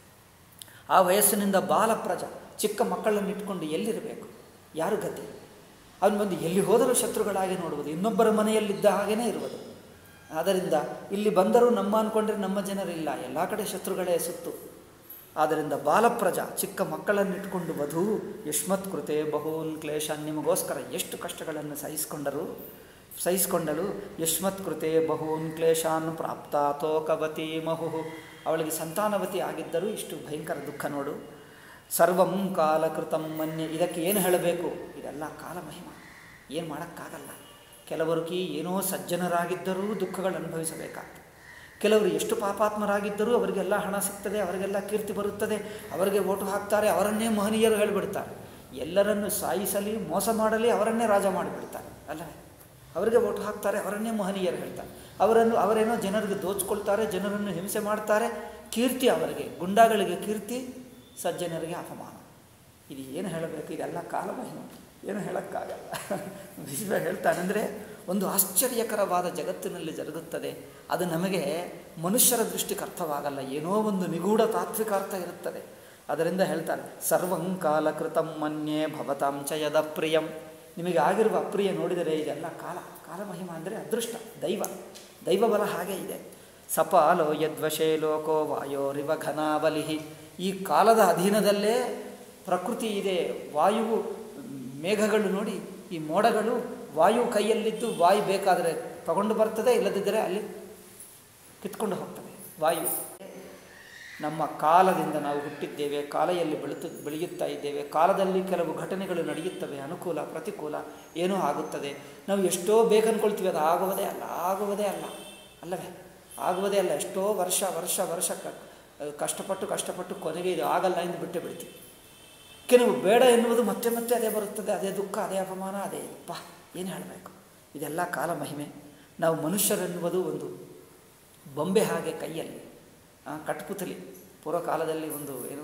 ಆ ವಯಸ್ಸಿನಿಂದ ಬಾಲಪ್ರಜ ಚಿಕ್ಕ ಮಕ್ಕಳನ್ನು ಇಟ್ಕೊಂಡು ಎಲ್ಲಿರಬೇಕು ಯಾರು ಗತಿ ಅವನು ಬಂದು ಎಲ್ಲಿ ಹೋದರೂ ಶತ್ರುಗಳಾಗಿ ನೋಡುವುದು ಇನ್ನೊಬ್ಬರ ಮನೆಯಲ್ಲಿದ್ದ ಹಾಗೇ ಇರುವುದು ಆದ್ದರಿಂದ ಇಲ್ಲಿ ಬಂದರೂ ನಮ್ಮ ಅಂದ್ಕೊಂಡ್ರೆ ನಮ್ಮ ಜನರಿಲ್ಲ ಎಲ್ಲ ಕಡೆ ಶತ್ರುಗಳೇ ಸುತ್ತು ಆದ್ದರಿಂದ ಬಾಲಪ್ರಜ ಚಿಕ್ಕ ಮಕ್ಕಳನ್ನಿಟ್ಕೊಂಡು ವಧು ಯಶ್ಮತ್ ಕೃತೆ ಬಹೂನ್ ಕ್ಲೇಶ ನಿಮಗೋಸ್ಕರ ಎಷ್ಟು ಕಷ್ಟಗಳನ್ನು ಸಹಿಸಿಕೊಂಡರು ಸಹಿಸಿಕೊಂಡಳು ಯಶ್ಮತ್ ಕೃತೆ ಬಹೂನ್ ಕ್ಲೇಶಾನ್ ಪ್ರಾಪ್ತ ತೋಕವತಿ ಮಹು ಅವಳಿಗೆ ಸಂತಾನವತಿ ಆಗಿದ್ದರೂ ಇಷ್ಟು ಭಯಂಕರ ದುಃಖ ನೋಡು ಸರ್ವಂ ಕಾಲಕೃತಂ ಮನ್ಯ ಇದಕ್ಕೆ ಏನು ಹೇಳಬೇಕು ಇದೆಲ್ಲ ಕಾಲಮಹಿಮ ಏನು ಮಾಡೋಕ್ಕಾಗಲ್ಲ ಕೆಲವರು ಕಿ ಏನೋ ಸಜ್ಜನರಾಗಿದ್ದರೂ ದುಃಖಗಳು ಅನುಭವಿಸಬೇಕಾಗ್ತದೆ ಕೆಲವರು ಎಷ್ಟು ಪಾಪಾತ್ಮರಾಗಿದ್ದರೂ ಅವರಿಗೆಲ್ಲ ಹಣ ಸಿಗ್ತದೆ ಅವರಿಗೆಲ್ಲ ಕೀರ್ತಿ ಬರುತ್ತದೆ ಅವರಿಗೆ ಓಟು ಹಾಕ್ತಾರೆ ಅವರನ್ನೇ ಮಹನೀಯರು ಹೇಳಿಬಿಡ್ತಾರೆ ಎಲ್ಲರನ್ನು ಸಾಯಿಸಲಿ ಮೋಸ ಮಾಡಲಿ ಅವರನ್ನೇ ರಾಜ ಮಾಡಿಬಿಡ್ತಾರೆ ಅಲ್ಲವೇ ಅವರಿಗೆ ಓಟು ಹಾಕ್ತಾರೆ ಅವರನ್ನೇ ಮಹನೀಯರು ಹೇಳ್ತಾರೆ ಅವರನ್ನು ಅವರೇನೋ ಜನರಿಗೆ ದೋಚ್ಕೊಳ್ತಾರೆ ಜನರನ್ನು ಹಿಂಸೆ ಮಾಡ್ತಾರೆ ಕೀರ್ತಿ ಅವರಿಗೆ ಗುಂಡಾಗಳಿಗೆ ಕೀರ್ತಿ ಸಜ್ಜನರಿಗೆ ಅಪಮಾನ ಇದು ಏನು ಹೇಳಬೇಕು ಇದೆಲ್ಲ ಕಾಲಮಹಿಮ ಏನು ಹೇಳೋಕ್ಕಾಗಲ್ಲ ವಿಶ್ವ ಹೇಳ್ತಾನೆಂದರೆ ಒಂದು ಆಶ್ಚರ್ಯಕರವಾದ ಜಗತ್ತಿನಲ್ಲಿ ಜರುಗುತ್ತದೆ ಅದು ನಮಗೆ ಮನುಷ್ಯರ ದೃಷ್ಟಿಗೆ ಅರ್ಥವಾಗಲ್ಲ ಏನೋ ಒಂದು ನಿಗೂಢ ತಾತ್ವಿಕ ಅರ್ಥ ಇರುತ್ತದೆ ಅದರಿಂದ ಹೇಳ್ತಾರೆ ಸರ್ವಂ ಕಾಲಕೃತಂ ಮನ್ಯೇ ಭವತಾಂ ಚ ಯದ ಪ್ರಿಯಂ ನಿಮಗೆ ಆಗಿರುವ ಅಪ್ರಿಯ ನೋಡಿದರೆ ಇದೆಲ್ಲ ಕಾಲ ಕಾಲಮಹಿಮ ಅಂದರೆ ಅದೃಷ್ಟ ದೈವ ದೈವಬಲ ಹಾಗೆ ಇದೆ ಸಪಾಲೋ ಯದ್ವಶೇ ಲೋಕೋ ವಾಯೋರಿವ ಘನಾವಲಿಹಿ ಈ ಕಾಲದ ಅಧೀನದಲ್ಲೇ ಪ್ರಕೃತಿ ಇದೆ ವಾಯುವು ಮೇಘಗಳು ನೋಡಿ ಈ ಮೋಡಗಳು ವಾಯು ಕೈಯಲ್ಲಿದ್ದು ವಾಯು ಬೇಕಾದರೆ ತಗೊಂಡು ಬರ್ತದೆ ಇಲ್ಲದಿದ್ದರೆ ಅಲ್ಲಿ ಕಿತ್ಕೊಂಡು ಹೋಗ್ತದೆ ವಾಯು ನಮ್ಮ ಕಾಲದಿಂದ ನಾವು ಹುಟ್ಟಿದ್ದೇವೆ ಕಾಲೆಯಲ್ಲಿ ಬೆಳೆತು ಬೆಳೆಯುತ್ತಾ ಇದ್ದೇವೆ ಕಾಲದಲ್ಲಿ ಕೆಲವು ಘಟನೆಗಳು ನಡೆಯುತ್ತವೆ ಅನುಕೂಲ ಪ್ರತಿಕೂಲ ಏನೋ ಆಗುತ್ತದೆ ನಾವು ಎಷ್ಟೋ ಬೇಕನ್ಕೊಳ್ತೀವಿ ಅದು ಆಗುವುದೇ ಅಲ್ಲ ಆಗುವುದೇ ಅಲ್ಲ ಅಲ್ಲವೇ ಆಗುವುದೇ ಅಲ್ಲ ಎಷ್ಟೋ ವರ್ಷ ವರ್ಷ ವರ್ಷ ಕ- ಕಷ್ಟಪಟ್ಟು ಕಷ್ಟಪಟ್ಟು ಕೊನೆಗೆ ಇದು ಆಗಲ್ಲ ಎಂದು ಬಿಟ್ಟೇ ಬಿಡ್ತೀವಿ ಕೆಲವು ಬೇಡ ಎನ್ನುವುದು ಮತ್ತೆ ಮತ್ತೆ ಅದೇ ಬರುತ್ತದೆ ಅದೇ ದುಃಖ ಅದೇ ಅಪಮಾನ ಅದೇ ಪಾ ಏನು ಹೇಳಬೇಕು ಇದೆಲ್ಲ ಕಾಲ ಮಹಿಮೆ ನಾವು ಮನುಷ್ಯರೆನ್ನುವುದು ಒಂದು ಬೊಂಬೆ ಹಾಗೆ ಕೈಯಲ್ಲಿ ಆ, ಕಟ್ಪುತಲಿ ಪೂರ್ವಕಾಲದಲ್ಲಿ ಒಂದು ಏನು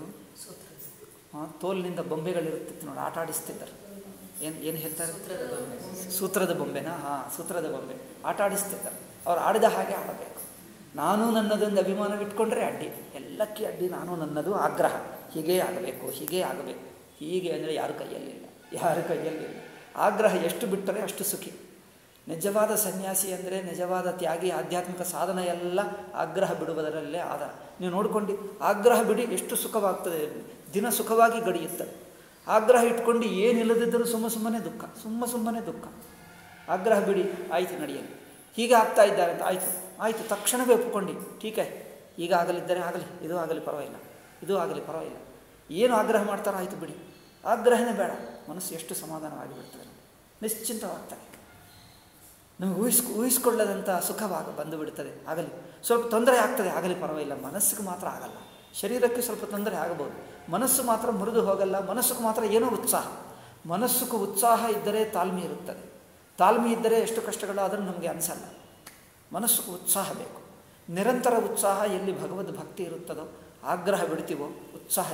ಆ, ತೋಲಿನಿಂದ ಬೊಂಬೆಗಳಿರುತ್ತಿತ್ತು ನೋಡಿ ಆಟ ಆಡಿಸ್ತಿದ್ದರು ಏನು ಏನು ಹೇಳ್ತಾರೆ ಸೂತ್ರದ ಬೊಂಬೆನಾ ಹಾಂ ಸೂತ್ರದ ಬೊಂಬೆ ಆಟ ಆಡಿಸ್ತಿದ್ದರು ಅವ್ರು ಆಡಿದ ಹಾಗೆ ಆಡಬೇಕು ನಾನು ನನ್ನದೊಂದು ಅಭಿಮಾನವಿಟ್ಕೊಂಡ್ರೆ ಅಡ್ಡಿ ಎಲ್ಲಕ್ಕೆ ಅಡ್ಡಿ ನಾನು ನನ್ನದು ಆಗ್ರಹ ಹೀಗೇ ಆಗಬೇಕು ಹೀಗೇ ಆಗಬೇಕು ಹೀಗೆ ಅಂದರೆ ಯಾರ ಕೈಯಲ್ಲಿಲ್ಲ ಯಾರ ಕೈಯಲ್ಲಿಲ್ಲ ಆಗ್ರಹ ಎಷ್ಟು ಬಿಟ್ಟರೆ ಅಷ್ಟು ಸುಖಿ ನಿಜವಾದ ಸನ್ಯಾಸಿ ಅಂದರೆ ನಿಜವಾದ ತ್ಯಾಗಿ ಆಧ್ಯಾತ್ಮಿಕ ಸಾಧನ ಎಲ್ಲ ಆಗ್ರಹ ಬಿಡುವುದರಲ್ಲೇ ಆಧಾರ ನೀವು ನೋಡ್ಕೊಂಡು ಆಗ್ರಹ ಬಿಡಿ ಎಷ್ಟು ಸುಖವಾಗ್ತದೆ ದಿನ ಸುಖವಾಗಿ ಗಡಿಯುತ್ತದೆ ಆಗ್ರಹ ಇಟ್ಕೊಂಡು ಏನಿಲ್ಲದಿದ್ದರೂ ಸುಮ್ಮ ಸುಮ್ಮನೆ ದುಃಖ ಸುಮ್ಮ ಸುಮ್ಮನೆ ದುಃಖ ಆಗ್ರಹ ಬಿಡಿ ಆಯಿತು ನಡೆಯಲಿ ಹೀಗೆ ಆಗ್ತಾ ಇದ್ದಾರೆ ಅಂತ ಆಯಿತು ಆಯಿತು ತಕ್ಷಣವೇ ಒಪ್ಪಿಕೊಂಡು ಟೀಕೆ ಈಗ ಆಗಲಿದ್ದರೆ ಆಗಲಿ ಇದು ಆಗಲಿ ಪರವಾಗಿಲ್ಲ ಇದು ಆಗಲಿ ಪರವಾಗಿಲ್ಲ ಏನು ಆಗ್ರಹ ಮಾಡ್ತಾರೋ ಆಯಿತು ಬಿಡಿ ಆಗ್ರಹನೇ ಬೇಡ ಮನಸ್ಸು ಎಷ್ಟು ಸಮಾಧಾನವಾಗಿ ಬಿಡ್ತದೆ ನಿಶ್ಚಿಂತವಾಗ್ತಾರೆ ನಮಗೆ ಊಹಿಸ್ ಊಹಿಸ್ಕೊಳ್ಳದಂಥ ಸುಖವಾಗ ಬಂದು ಬಿಡ್ತದೆ ಆಗಲಿ ಸ್ವಲ್ಪ ತೊಂದರೆ ಆಗ್ತದೆ ಆಗಲಿ ಪರವಾಗಿಲ್ಲ ಮನಸ್ಸಿಗೆ ಮಾತ್ರ ಆಗಲ್ಲ ಶರೀರಕ್ಕೆ ಸ್ವಲ್ಪ ತೊಂದರೆ ಆಗಬಹುದು ಮನಸ್ಸು ಮಾತ್ರ ಮುರಿದು ಹೋಗಲ್ಲ ಮನಸ್ಸಿಗೆ ಮಾತ್ರ ಏನೋ ಉತ್ಸಾಹ ಮನಸ್ಸಿಗೆ ಉತ್ಸಾಹ ಇದ್ದರೆ ತಾಳ್ಮೆ ಇರುತ್ತದೆ ತಾಳ್ಮೆ ಇದ್ದರೆ ಎಷ್ಟು ಕಷ್ಟಗಳಾದರೂ ನಮಗೆ ಅನಿಸಲ್ಲ ಮನಸ್ಸಿಗೆ ಉತ್ಸಾಹ ಬೇಕು ನಿರಂತರ ಉತ್ಸಾಹ ಎಲ್ಲಿ ಭಗವದ್ ಭಕ್ತಿ ಇರುತ್ತದೋ ಆಗ್ರಹ ಬಿಡ್ತೀವೋ ಉತ್ಸಾಹ ಇರುತ್ತದೆ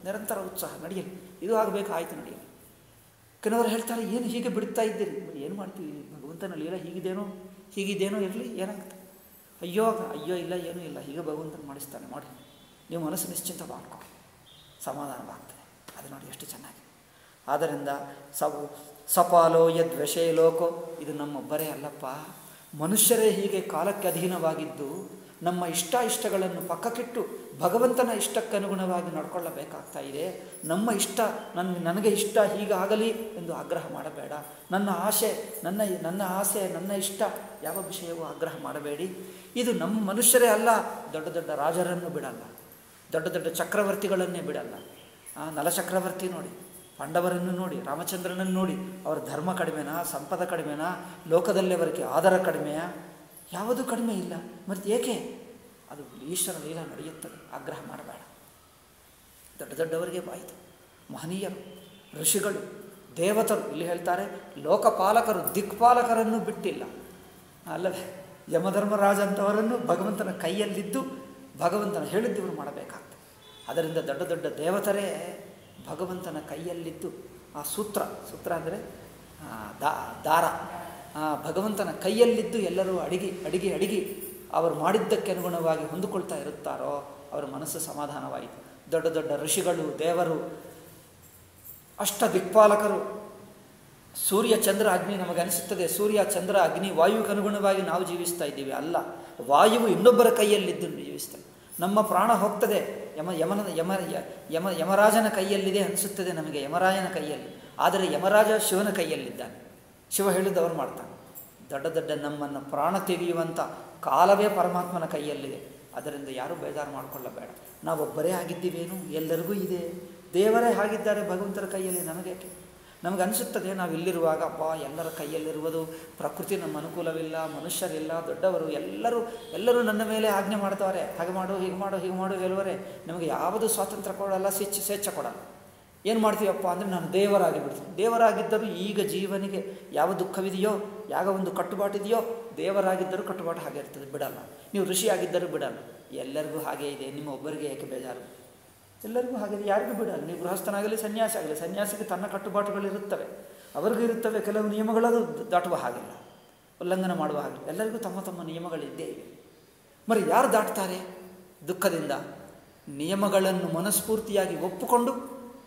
ನಿರಂತರ ಉತ್ಸಾಹ ನಡೆಯಲಿ ಇದು ಆಗಬೇಕು ಆಯಿತು ನಡೆಯಲಿ ಕೆಲವರು ಹೇಳ್ತಾರೆ ಏನು ಹೀಗೆ ಬಿಡ್ತಾ ಇದ್ದೀರಿ ಏನು ಮಾಡ್ತೀವಿ ಭಗವಂತನ ಲೀಲ ಹೀಗಿದೇನೋ ಹೀಗಿದೇನೋ ಇರಲಿ ಏನಾಗುತ್ತೆ ಅಯ್ಯೋ ಅಯ್ಯೋ ಇಲ್ಲ ಏನೂ ಇಲ್ಲ ಹೀಗೆ ಭಗವಂತನ ಮಾಡಿಸ್ತಾನೆ ಮಾಡಿ ನೀವು ಮನಸ್ಸು ನಿಶ್ಚಿಂತ ಮಾಡ್ಕೊ ಸಮಾಧಾನವಾಗ್ತದೆ ಅದು ನೋಡಿ ಎಷ್ಟು ಚೆನ್ನಾಗಿದೆ ಆದ್ದರಿಂದ ಸವು ಸಪಾಲೋ ಯದ್ ವಿಷಯ ಲೋಕೋ ಇದು ನಮ್ಮೊಬ್ಬರೇ ಅಲ್ಲಪ್ಪ ಮನುಷ್ಯರೇ ಹೀಗೆ ಕಾಲಕ್ಕೆ ಅಧೀನವಾಗಿದ್ದು ನಮ್ಮ ಇಷ್ಟ ಇಷ್ಟಗಳನ್ನು ಪಕ್ಕಕ್ಕಿಟ್ಟು ಭಗವಂತನ ಇಷ್ಟಕ್ಕೆ ಅನುಗುಣವಾಗಿ ನಡ್ಕೊಳ್ಳಬೇಕಾಗ್ತಾ ಇದೆ ನಮ್ಮ ಇಷ್ಟ ನನ್ನ ನನಗೆ ಇಷ್ಟ ಹೀಗಾಗಲಿ ಎಂದು ಆಗ್ರಹ ಮಾಡಬೇಡ ನನ್ನ ಆಸೆ ನನ್ನ ನನ್ನ ಆಸೆ ನನ್ನ ಇಷ್ಟ ಯಾವ ವಿಷಯವೂ ಆಗ್ರಹ ಮಾಡಬೇಡಿ ಇದು ನಮ್ಮ ಮನುಷ್ಯರೇ ಅಲ್ಲ ದೊಡ್ಡ ದೊಡ್ಡ ರಾಜರನ್ನು ಬಿಡಲ್ಲ ದೊಡ್ಡ ದೊಡ್ಡ ಚಕ್ರವರ್ತಿಗಳನ್ನೇ ಬಿಡಲ್ಲ ಆ ನಲಚಕ್ರವರ್ತಿ ನೋಡಿ ಪಾಂಡವರನ್ನು ನೋಡಿ ರಾಮಚಂದ್ರನನ್ನು ನೋಡಿ ಅವರ ಧರ್ಮ ಕಡಿಮೆನಾ ಸಂಪದ ಕಡಿಮೆನಾ ಲೋಕದಲ್ಲಿ ಅವರಿಗೆ ಆದರ ಕಡಿಮೆಯಾ ಯಾವುದೂ ಕಡಿಮೆ ಇಲ್ಲ ಮತ್ತು ಏಕೆ ಅದು ಈಶ್ವರ ಲೀಲ ನಡೆಯುತ್ತದೆ ಆಗ್ರಹ ಮಾಡಬೇಡ ದೊಡ್ಡ ದೊಡ್ಡವರಿಗೆ ಬಾಯಿತು ಮಹನೀಯರು ಋಷಿಗಳು ದೇವತರು ಇಲ್ಲಿ ಹೇಳ್ತಾರೆ ಲೋಕಪಾಲಕರು ದಿಕ್ಪಾಲಕರನ್ನು ಬಿಟ್ಟಿಲ್ಲ ಅಲ್ಲವೇ ಯಮಧರ್ಮರಾಜ ಅಂತವರನ್ನು ಭಗವಂತನ ಕೈಯಲ್ಲಿದ್ದು ಭಗವಂತನ ಹೇಳಿದ್ದವರು ಮಾಡಬೇಕಾಗ್ತದೆ ಅದರಿಂದ ದೊಡ್ಡ ದೊಡ್ಡ ದೇವತರೇ ಭಗವಂತನ ಕೈಯಲ್ಲಿದ್ದು ಆ ಸೂತ್ರ ಸೂತ್ರ ಅಂದರೆ ದಾ ದಾರ ಆ ಭಗವಂತನ ಕೈಯಲ್ಲಿದ್ದು ಎಲ್ಲರೂ ಅಡಿಗೆ ಅಡಿಗೆ ಅಡಿಗೆ ಅವರು ಮಾಡಿದ್ದಕ್ಕೆ ಅನುಗುಣವಾಗಿ ಹೊಂದಿಕೊಳ್ತಾ ಇರುತ್ತಾರೋ ಅವರ ಮನಸ್ಸು ಸಮಾಧಾನವಾಯಿತು ದೊಡ್ಡ ದೊಡ್ಡ ಋಷಿಗಳು ದೇವರು ಅಷ್ಟ ದಿಕ್ಪಾಲಕರು ಸೂರ್ಯ ಚಂದ್ರ ಅಗ್ನಿ ನಮಗನಿಸುತ್ತದೆ ಸೂರ್ಯ ಚಂದ್ರ ಅಗ್ನಿ ವಾಯುವಿಗೆ ಅನುಗುಣವಾಗಿ ನಾವು ಜೀವಿಸ್ತಾ ಇದ್ದೀವಿ ಅಲ್ಲ ವಾಯುವು ಇನ್ನೊಬ್ಬರ ಕೈಯಲ್ಲಿದ್ದು ಜೀವಿಸ್ತದೆ ನಮ್ಮ ಪ್ರಾಣ ಹೋಗ್ತದೆ ಯಮ ಯಮನ ಯಮ ಯಮ ಯಮರಾಜನ ಕೈಯಲ್ಲಿದೆ ಅನಿಸುತ್ತದೆ ನಮಗೆ ಯಮರಾಜನ ಕೈಯಲ್ಲಿ ಆದರೆ ಯಮರಾಜ ಶಿವನ ಕೈಯಲ್ಲಿದ್ದಾನೆ ಶಿವ ಹೇಳಿದವರು ಮಾಡ್ತಾನೆ ದೊಡ್ಡ ದೊಡ್ಡ ನಮ್ಮನ್ನು ಪ್ರಾಣ ತೆಗೆಯುವಂಥ ಕಾಲವೇ ಪರಮಾತ್ಮನ ಕೈಯಲ್ಲಿದೆ ಅದರಿಂದ ಯಾರೂ ಬೇಜಾರು ಮಾಡಿಕೊಳ್ಳಬೇಡ ನಾವೊಬ್ಬರೇ ಆಗಿದ್ದೀವೇನು ಎಲ್ಲರಿಗೂ ಇದೆ ದೇವರೇ ಆಗಿದ್ದಾರೆ ಭಗವಂತರ ಕೈಯಲ್ಲಿ ನಮಗೇಕೆ ನಮಗೆ ಅನಿಸುತ್ತದೆ ನಾವು ಇಲ್ಲಿರುವಾಗ ಅಪ್ಪ ಎಲ್ಲರ ಕೈಯಲ್ಲಿರುವುದು ಪ್ರಕೃತಿ ನಮ್ಮ ಅನುಕೂಲವಿಲ್ಲ ಮನುಷ್ಯರಿಲ್ಲ ದೊಡ್ಡವರು ಎಲ್ಲರೂ ಎಲ್ಲರೂ ನನ್ನ ಮೇಲೆ ಆಜ್ಞೆ ಮಾಡ್ತಾರೆ ಹಾಗೆ ಮಾಡು ಹೀಗೆ ಮಾಡು ಹೀಗೆ ಮಾಡು ಹೇಳುವರೆ ನಮಗೆ ಯಾವುದು ಸ್ವಾತಂತ್ರ್ಯ ಕೊಡಲ್ಲ ಸ್ವೇಚ್ಛ ಸ್ವೇಚ್ಛ ಕೊಡಲ್ಲ ಏನು ಮಾಡ್ತೀವಪ್ಪ ಅಂದರೆ ನಾನು ದೇವರಾಗಿ ಬಿಡ್ತೀನಿ ದೇವರಾಗಿದ್ದರೂ ಈಗ ಜೀವನಿಗೆ ಯಾವ ದುಃಖವಿದೆಯೋ ಯಾವ ಒಂದು ಕಟ್ಟುಪಾಟಿದೆಯೋ ದೇವರಾಗಿದ್ದರೂ ಕಟ್ಟುಪಾಟು ಹಾಗೆ ಇರ್ತದೆ ಬಿಡಲ್ಲ ನೀವು ಋಷಿಯಾಗಿದ್ದರೂ ಬಿಡಲ್ಲ ಎಲ್ಲರಿಗೂ ಹಾಗೆ ಇದೆ ನಿಮ್ಮ ಒಬ್ಬರಿಗೆ ಏಕೆ ಬೇಜಾರು ಎಲ್ಲರಿಗೂ ಹಾಗೆ ಯಾರಿಗೂ ಬಿಡಲ್ಲ ನೀವು ಗೃಹಸ್ಥನಾಗಲಿ ಸನ್ಯಾಸಿ ಆಗಲಿ ಸನ್ಯಾಸಿಗೆ ತನ್ನ ಕಟ್ಟುಪಾಟುಗಳಿರುತ್ತವೆ ಅವರಿಗೂ ಇರುತ್ತವೆ ಕೆಲವು ನಿಯಮಗಳದು ದಾಟುವ ಹಾಗಿಲ್ಲ ಉಲ್ಲಂಘನೆ ಮಾಡುವ ಹಾಗಿಲ್ಲ ಎಲ್ಲರಿಗೂ ತಮ್ಮ ತಮ್ಮ ನಿಯಮಗಳಿದ್ದೇ ಇವೆ మరి ಯಾರು ದಾಟ್ತಾರೆ ದುಃಖದಿಂದ ನಿಯಮಗಳನ್ನು ಮನಸ್ಫೂರ್ತಿಯಾಗಿ ಒಪ್ಪುಕೊಂಡು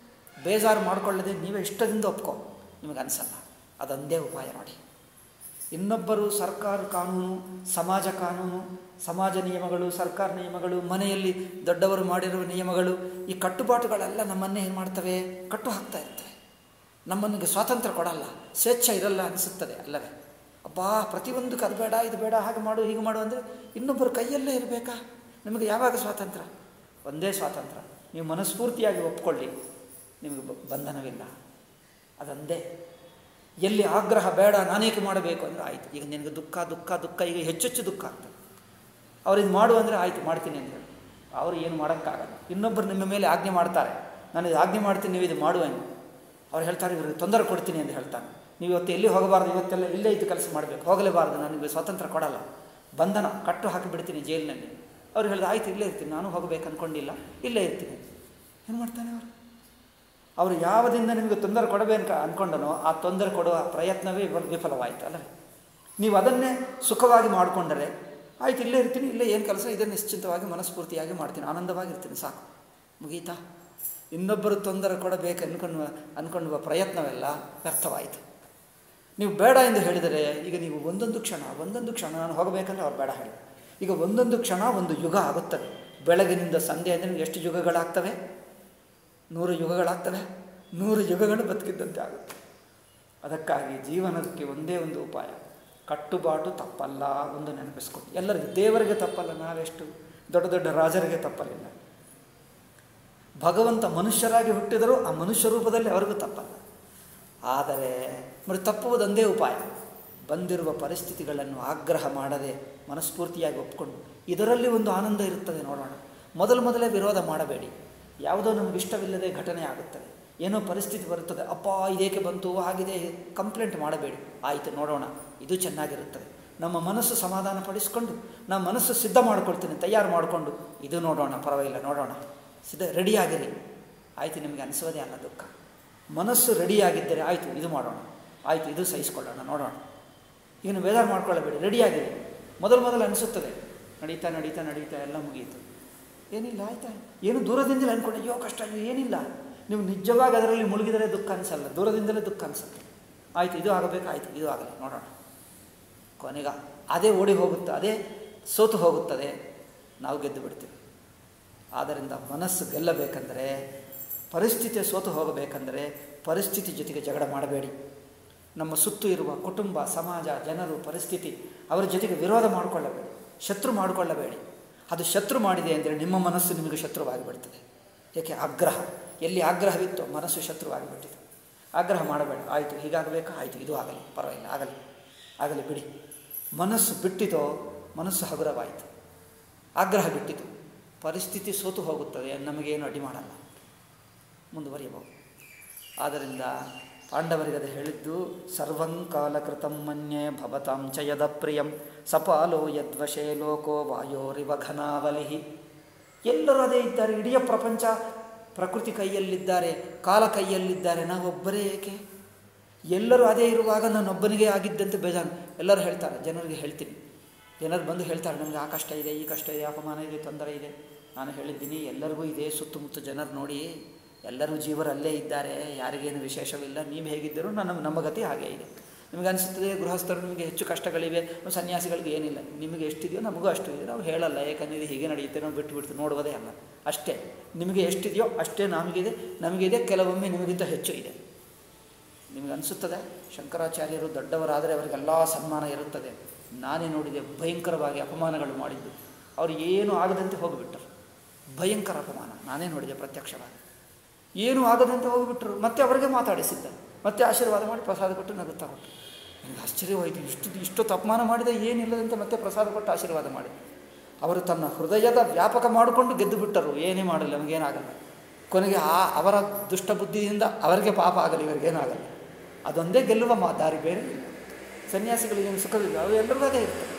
ಬೇಜಾರು ಮಾಡಿಕೊಳ್ಳದೆ ನೀವೇ ಇಷ್ಟದಿಂದ ಒಪ್ಕೊ ನಿಮಗೆ ಅನಿಸಲ್ಲ ಅದೊಂದೇ ಉಪಾಯ ಮಾಡಿ ಇನ್ನೊಬ್ಬರು ಸರ್ಕಾರ ಕಾನೂನು ಸಮಾಜ ಕಾನೂನು ಸಮಾಜ ನಿಯಮಗಳು ಸರ್ಕಾರ ನಿಯಮಗಳು ಮನೆಯಲ್ಲಿ ದೊಡ್ಡವರು ಮಾಡಿರುವ ನಿಯಮಗಳು ಈ ಕಟ್ಟುಪಾಟುಗಳೆಲ್ಲ ನಮ್ಮನ್ನೇ ಏನು ಮಾಡ್ತವೆ ಕಟ್ಟು ಹಾಕ್ತಾ ಇರ್ತವೆ ನಮ್ಮನಿಗೆ ಸ್ವಾತಂತ್ರ್ಯ ಕೊಡಲ್ಲ ಸ್ವೇಚ್ಛ ಇರಲ್ಲ ಅನಿಸುತ್ತದೆ ಅಲ್ಲವೇ ಅಬ್ಬಾ ಪ್ರತಿಯೊಂದಕ್ಕೆ ಅದು ಬೇಡ ಇದು ಬೇಡ ಹಾಗೆ ಮಾಡು ಹೀಗೆ ಮಾಡು ಅಂದರೆ ಇನ್ನೊಬ್ಬರ ಕೈಯಲ್ಲೇ ಇರಬೇಕಾ ನಿಮಗೆ ಯಾವಾಗ ಸ್ವಾತಂತ್ರ್ಯ ಒಂದೇ ಸ್ವಾತಂತ್ರ್ಯ ನೀವು ಮನಸ್ಫೂರ್ತಿಯಾಗಿ ಒಪ್ಕೊಳ್ಳಿ ನಿಮಗೆ ಬ- ಬಂಧನವಿಲ್ಲ ಅದೊಂದೇ ಎಲ್ಲಿ ಆಗ್ರಹ ಬೇಡ ನಾನೇಕೆ ಮಾಡಬೇಕು ಅಂದರೆ ಆಯಿತು ಈಗ ನಿನಗೆ ದುಃಖ ದುಃಖ ದುಃಖ ಈಗ ಹೆಚ್ಚೆಚ್ಚು ದುಃಖ ಆಗ್ತದೆ ಅವ್ರು ಇದು ಮಾಡು ಅಂದರೆ ಆಯಿತು ಮಾಡ್ತೀನಿ ಅಂತ ಹೇಳಿ ಅವರು ಏನು ಮಾಡೋಕ್ಕಾಗಲ್ಲ ಇನ್ನೊಬ್ಬರು ನಿಮ್ಮ ಮೇಲೆ ಆಜ್ಞೆ ಮಾಡ್ತಾರೆ ನಾನು ಇದು ಆಜ್ಞೆ ಮಾಡ್ತೀನಿ ನೀವು ಇದು ಮಾಡುವ ಅವ್ರು ಹೇಳ್ತಾರೆ ಇವ್ರಿಗೆ ತೊಂದರೆ ಕೊಡ್ತೀನಿ ಅಂತ ಹೇಳ್ತಾನೆ ನೀವು ಇವತ್ತು ಎಲ್ಲಿ ಹೋಗಬಾರ್ದು ಇವತ್ತೆಲ್ಲ ಇಲ್ಲೇ ಇದ್ದು ಕೆಲಸ ಮಾಡಬೇಕು ಹೋಗಲೇಬಾರ್ದು ನನಗೆ ಸ್ವಾತಂತ್ರ್ಯ ಕೊಡಲ್ಲ ಬಂಧನ ಕಟ್ಟು ಹಾಕಿಬಿಡ್ತೀನಿ ಜೈಲಿನಲ್ಲಿ ಅವ್ರು ಹೇಳಿದ ಆಯ್ತು ಇಲ್ಲೇ ಇರ್ತೀನಿ ನಾನು ಹೋಗಬೇಕು ಅಂದ್ಕೊಂಡಿಲ್ಲ ಇಲ್ಲೇ ಇರ್ತೀನಿ ಏನು ಮಾಡ್ತಾನೆ ಅವರು ಅವರು ಯಾವದಿಂದ ನಿಮಗೆ ತೊಂದರೆ ಕೊಡಬೇಕು ಅಂದ್ಕೊಂಡನೋ ಆ ತೊಂದರೆ ಕೊಡುವ ಪ್ರಯತ್ನವೇ ವಿಫಲ- ವಿಫಲವಾಯಿತು ಅಲ್ಲವೇ ನೀವು ಅದನ್ನೇ ಸುಖವಾಗಿ ಮಾಡಿಕೊಂಡರೆ ಆಯ್ತು ಇಲ್ಲೇ ಇರ್ತೀನಿ ಇಲ್ಲೇ ಏನು ಕೆಲಸ ಇದನ್ನು ನಿಶ್ಚಿಂತವಾಗಿ ಮನಸ್ಫೂರ್ತಿಯಾಗಿ ಮಾಡ್ತೀನಿ ಆನಂದವಾಗಿರ್ತೀನಿ ಸಾಕು ಮುಗೀತಾ ಇನ್ನೊಬ್ಬರು ತೊಂದರೆ ಕೊಡಬೇಕು ಅನ್ಕೊಂಡು ಅಂದ್ಕೊಳ್ಳುವ ಪ್ರಯತ್ನವೆಲ್ಲ ವ್ಯರ್ಥವಾಯಿತು ನೀವು ಬೇಡ ಎಂದು ಹೇಳಿದರೆ ಈಗ ನೀವು ಒಂದೊಂದು ಕ್ಷಣ ಒಂದೊಂದು ಕ್ಷಣ ನಾನು ಹೋಗಬೇಕಂದ್ರೆ ಅವ್ರು ಬೇಡ ಹೇಳಿ ಈಗ ಒಂದೊಂದು ಕ್ಷಣ ಒಂದು ಯುಗ ಆಗುತ್ತದೆ ಬೆಳಗಿನಿಂದ ಸಂಧೆ ಅಂದರೆ ನಿಮ್ಗೆ ಎಷ್ಟು ಯುಗಗಳಾಗ್ತವೆ ನೂರು ಯುಗಗಳಾಗ್ತವೆ ನೂರು ಯುಗಗಳು ಬದುಕಿದ್ದಂತೆ ಆಗುತ್ತೆ ಅದಕ್ಕಾಗಿ ಜೀವನಕ್ಕೆ ಒಂದೇ ಒಂದು ಉಪಾಯ ಕಟ್ಟುಬಾಟು ತಪ್ಪಲ್ಲ ಒಂದು ನೆನಪಿಸ್ಕೊಂಡು ಎಲ್ಲರಿಗೂ ದೇವರಿಗೆ ತಪ್ಪಲ್ಲ ನಾವೆಷ್ಟು ದೊಡ್ಡ ದೊಡ್ಡ ರಾಜರಿಗೆ ತಪ್ಪಲಿಲ್ಲ ಭಗವಂತ ಮನುಷ್ಯರಾಗಿ ಹುಟ್ಟಿದರೂ ಆ ಮನುಷ್ಯ ರೂಪದಲ್ಲಿ ಅವರಿಗೂ ತಪ್ಪಲ್ಲ ಆದರೆ మరి ತಪ್ಪುವುದೊಂದೇ ಉಪಾಯ ಬಂದಿರುವ ಪರಿಸ್ಥಿತಿಗಳನ್ನು ಆಗ್ರಹ ಮಾಡದೆ ಮನಸ್ಫೂರ್ತಿಯಾಗಿ ಒಪ್ಕೊಂಡು ಇದರಲ್ಲಿ ಒಂದು ಆನಂದ ಇರುತ್ತದೆ ನೋಡೋಣ ಮೊದಲು ಮೊದಲೇ ವಿರೋಧ ಮಾಡಬೇಡಿ ಯಾವುದೋ ನಮಗೆ ಇಷ್ಟವಿಲ್ಲದೆ ಘಟನೆ ಆಗುತ್ತದೆ ಏನೋ ಪರಿಸ್ಥಿತಿ ಬರುತ್ತದೆ ಅಪ್ಪ ಇದೇಕೆ ಬಂತು ಆಗಿದೆ ಕಂಪ್ಲೇಂಟ್ ಮಾಡಬೇಡಿ ಆಯಿತು ನೋಡೋಣ ಇದು ಚೆನ್ನಾಗಿರುತ್ತದೆ ನಮ್ಮ ಮನಸ್ಸು ಸಮಾಧಾನ ಪಡಿಸ್ಕೊಂಡು ನಮ್ಮ ಮನಸ್ಸು ಸಿದ್ಧ ಮಾಡ್ಕೊಳ್ತೀನಿ ತಯಾರು ಮಾಡಿಕೊಂಡು ಇದು ನೋಡೋಣ ಪರವಾಗಿಲ್ಲ ನೋಡೋಣ ಸಿದ್ಧ ರೆಡಿಯಾಗಿರಿ ಆಯಿತು ನಿಮಗೆ ಅನಿಸೋದೇ ಅಲ್ಲ ದುಃಖ ಮನಸ್ಸು ರೆಡಿಯಾಗಿದ್ದರೆ ಆಯಿತು ಇದು ಮಾಡೋಣ ಆಯಿತು ಇದು ಸಹಿಸ್ಕೊಳ್ಳೋಣ ನೋಡೋಣ ಏನು ಬೇಜಾರು ಮಾಡ್ಕೊಳ್ಳಬೇಡಿ ರೆಡಿಯಾಗಿದೆ ಮೊದಲು ಮೊದಲು ಅನಿಸುತ್ತದೆ ನಡೀತಾ ನಡೀತಾ ನಡೀತಾ ಎಲ್ಲ ಮುಗಿಯಿತು ಏನಿಲ್ಲ ಆಯ್ತಾ ಏನು ದೂರದಿಂದಲೇ ಅಂದ್ಕೊಂಡು ಅಯ್ಯೋ ಕಷ್ಟ ಅಯ್ಯೋ ಏನಿಲ್ಲ ನೀವು ನಿಜವಾಗಿ ಅದರಲ್ಲಿ ಮುಳುಗಿದರೆ ದುಃಖ ಅನಿಸಲ್ಲ ದೂರದಿಂದಲೇ ದುಃಖ ಅನಿಸುತ್ತೆ ಆಯಿತು ಇದು ಆಗಬೇಕು ಆಯಿತು ಇದು ಆಗಲಿ ನೋಡೋಣ ಕೊನೆಗ ಅದೇ ಓಡಿ ಹೋಗುತ್ತೆ ಅದೇ ಸೋತು ಹೋಗುತ್ತದೆ ನಾವು ಗೆದ್ದು ಬಿಡ್ತೀವಿ ಆದ್ದರಿಂದ ಮನಸ್ಸು ಗೆಲ್ಲಬೇಕಂದರೆ ಪರಿಸ್ಥಿತಿ ಸೋತು ಹೋಗಬೇಕಂದರೆ ಪರಿಸ್ಥಿತಿ ಜೊತೆಗೆ ಜಗಳ ಮಾಡಬೇಡಿ ನಮ್ಮ ಸುತ್ತು ಇರುವ ಕುಟುಂಬ ಸಮಾಜ ಜನರು ಪರಿಸ್ಥಿತಿ ಅವರ ಜೊತೆಗೆ ವಿರೋಧ ಮಾಡಿಕೊಳ್ಳಬೇಡಿ ಶತ್ರು ಮಾಡಿಕೊಳ್ಳಬೇಡಿ ಅದು ಶತ್ರು ಮಾಡಿದೆ ಅಂದರೆ ನಿಮ್ಮ ಮನಸ್ಸು ನಿಮಗೆ ಶತ್ರುವಾಗಿಬಿಡ್ತದೆ ಏಕೆ ಆಗ್ರಹ ಎಲ್ಲಿ ಆಗ್ರಹವಿತ್ತು ಮನಸ್ಸು ಶತ್ರುವಾಗಿಬಿಟ್ಟಿದೆ ಆಗ್ರಹ ಮಾಡಬೇಡ ಆಯಿತು ಹೀಗಾಗಬೇಕಾ ಆಯಿತು ಇದು ಆಗಲಿ ಪರವಾಗಿಲ್ಲ ಆಗಲಿ ಆಗಲಿ ಬಿಡಿ ಮನಸ್ಸು ಬಿಟ್ಟಿತೋ ಮನಸ್ಸು ಹಗುರವಾಯಿತು ಆಗ್ರಹ ಬಿಟ್ಟಿತು ಪರಿಸ್ಥಿತಿ ಸೋತು ಹೋಗುತ್ತದೆ ನಮಗೇನು ಅಡ್ಡಿ ಮಾಡಲ್ಲ ಮುಂದುವರಿಯಬಹುದು ಆದ್ದರಿಂದ ಪಾಂಡವರಿಗದು ಹೇಳಿದ್ದು ಸರ್ವಂಕಾಲಕೃತಂ ಮನ್ಯೆ ಭವತಾಂ ಚ ಯದ ಪ್ರಿಯಂ ಸಪಾಲೋ ಯದ್ವಶೇ ಲೋಕೋ ವಾಯೋರಿವ ಘನಾವಲಿಹಿ ಎಲ್ಲರೂ ಅದೇ ಇದ್ದಾರೆ ಇಡೀ ಪ್ರಪಂಚ ಪ್ರಕೃತಿ ಕೈಯಲ್ಲಿದ್ದಾರೆ ಕಾಲ ಕೈಯಲ್ಲಿದ್ದಾರೆ ನಾವೊಬ್ಬರೇ ಏಕೆ ಎಲ್ಲರೂ ಅದೇ ಇರುವಾಗ ನಾನೊಬ್ಬನಿಗೆ ಆಗಿದ್ದಂತೆ ಬೇಜಾರು ಎಲ್ಲರೂ ಹೇಳ್ತಾರೆ ಜನರಿಗೆ ಹೇಳ್ತೀನಿ ಜನರು ಬಂದು ಹೇಳ್ತಾರೆ ನಮಗೆ ಆ ಕಷ್ಟ ಇದೆ ಈ ಕಷ್ಟ ಇದೆ ಅಪಮಾನ ಇದೆ ತೊಂದರೆ ಇದೆ ನಾನು ಹೇಳಿದ್ದೀನಿ ಎಲ್ಲರಿಗೂ ಇದೆ ಸುತ್ತಮುತ್ತ ಜನರು ನೋಡಿ ಎಲ್ಲರೂ ಜೀವರು ಅಲ್ಲೇ ಇದ್ದಾರೆ ಯಾರಿಗೇನು ವಿಶೇಷವಿಲ್ಲ ನೀವು ಹೇಗಿದ್ದರೂ ನನ್ನ ನಮ್ಮ ಗತಿ ಹಾಗೇ ಇದೆ ನಿಮಗೆ ಅನಿಸುತ್ತದೆ ಗೃಹಸ್ಥರು ನಿಮಗೆ ಹೆಚ್ಚು ಕಷ್ಟಗಳಿವೆ ಸನ್ಯಾಸಿಗಳಿಗೆ ಏನಿಲ್ಲ ನಿಮಗೆ ಎಷ್ಟಿದೆಯೋ ನಮಗೂ ಅಷ್ಟು ಇದೆ ನಾವು ಹೇಳಲ್ಲ ಯಾಕಂದರೆ ಇದು ಹೀಗೆ ನಡೆಯುತ್ತೆ ನಾವು ಬಿಟ್ಟು ಬಿಡ್ತು ನೋಡುವುದೇ ಅಲ್ಲ ಅಷ್ಟೇ ನಿಮಗೆ ಎಷ್ಟಿದೆಯೋ ಅಷ್ಟೇ ನಮಗಿದೆ ನಮಗಿದೆ ಕೆಲವೊಮ್ಮೆ ನಿಮಗಿಂತ ಹೆಚ್ಚು ಇದೆ ನಿಮಗೆ ಅನಿಸುತ್ತದೆ ಶಂಕರಾಚಾರ್ಯರು ದೊಡ್ಡವರಾದರೆ ಅವರಿಗೆಲ್ಲ ಸನ್ಮಾನ ಇರುತ್ತದೆ ನಾನೇ ನೋಡಿದೆ ಭಯಂಕರವಾಗಿ ಅಪಮಾನಗಳು ಮಾಡಿದ್ದು ಅವರು ಏನು ಆಗದಂತೆ ಹೋಗಿಬಿಟ್ಟರು ಭಯಂಕರ ಅಪಮಾನ ನಾನೇ ನೋಡಿದೆ ಪ್ರತ್ಯಕ್ಷವಾಗಿ ಏನು ಆಗದಂತೆ ಹೋಗಿಬಿಟ್ರು ಮತ್ತೆ ಅವರಿಗೆ ಮಾತಾಡಿಸಿದ್ದ ಮತ್ತೆ ಆಶೀರ್ವಾದ ಮಾಡಿ ಪ್ರಸಾದ ಕೊಟ್ಟು ನಗುತ್ತಾ ಕೊಟ್ಟರು ನನಗೆ ಆಶ್ಚರ್ಯವಾಯಿತು ಇಷ್ಟು ಇಷ್ಟೊತ್ತು ಅಪಮಾನ ಮಾಡಿದ ಏನಿಲ್ಲದಂತೆ ಮತ್ತೆ ಪ್ರಸಾದ ಕೊಟ್ಟು ಆಶೀರ್ವಾದ ಮಾಡಿ ಅವರು ತನ್ನ ಹೃದಯದ ವ್ಯಾಪಕ ಮಾಡಿಕೊಂಡು ಗೆದ್ದು ಬಿಟ್ಟರು ಏನೇ ಮಾಡಲ್ಲ ನಮಗೇನಾಗಲ್ಲ ಕೊನೆಗೆ ಆ ಅವರ ದುಷ್ಟ ಬುದ್ಧಿಯಿಂದ ಅವರಿಗೆ ಪಾಪ ಆಗಲಿ ಇವರಿಗೇನಾಗಲ್ಲ ಅದೊಂದೇ ಗೆಲ್ಲುವ ಮಾ ದಾರಿ ಬೇರೆ ಇಲ್ಲ ಸನ್ಯಾಸಿಗಳಿಗೇನು ಸುಖವಿಲ್ಲ ಅವು ಎಲ್ಲರಿಗೂ ಅದೇ ಇರ್ತದೆ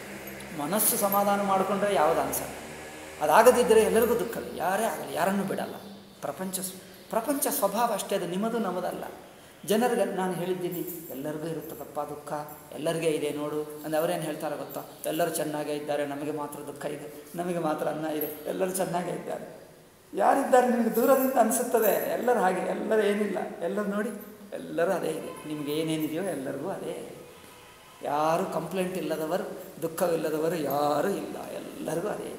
ಮನಸ್ಸು ಸಮಾಧಾನ ಮಾಡಿಕೊಂಡ್ರೆ ಯಾವುದು ಅನ್ಸಲ್ಲ ಅದಾಗದಿದ್ದರೆ ಎಲ್ಲರಿಗೂ ದುಃಖವೇ ಯಾರೇ ಆಗಲಿ ಯಾರನ್ನೂ ಬಿಡಲ್ಲ ಪ್ರಪಂಚ ಪ್ರಪಂಚ ಸ್ವಭಾವ ಅಷ್ಟೇ ಅದು ನಿಮ್ಮದು ನಮ್ಮದಲ್ಲ ಜನರಿಗೆ ನಾನು ಹೇಳಿದ್ದೀನಿ ಎಲ್ಲರಿಗೂ ಇರುತ್ತದಪ್ಪ ದುಃಖ ಎಲ್ಲರಿಗೇ ಇದೆ ನೋಡು ಅಂದರೆ ಅವರೇನು ಹೇಳ್ತಾರೆ ಗೊತ್ತಾ ಎಲ್ಲರೂ ಚೆನ್ನಾಗೇ ಇದ್ದಾರೆ ನಮಗೆ ಮಾತ್ರ ದುಃಖ ಇದೆ ನಮಗೆ ಮಾತ್ರ ಅನ್ನ ಇದೆ ಎಲ್ಲರೂ ಚೆನ್ನಾಗೇ ಇದ್ದಾರೆ ಯಾರಿದ್ದಾರೆ ನಿಮಗೆ ದೂರದಿಂದ ಅನಿಸುತ್ತದೆ ಎಲ್ಲರೂ ಹಾಗೆ ಎಲ್ಲರೂ ಏನಿಲ್ಲ ಎಲ್ಲರೂ ನೋಡಿ ಎಲ್ಲರೂ ಅದೇ ಇದೆ ನಿಮಗೆ ಏನೇನಿದೆಯೋ ಎಲ್ಲರಿಗೂ ಅದೇ ಯಾರು ಕಂಪ್ಲೇಂಟ್ ಇಲ್ಲದವರು ದುಃಖವಿಲ್ಲದವರು ಯಾರೂ ಇಲ್ಲ ಎಲ್ಲರಿಗೂ ಅದೇ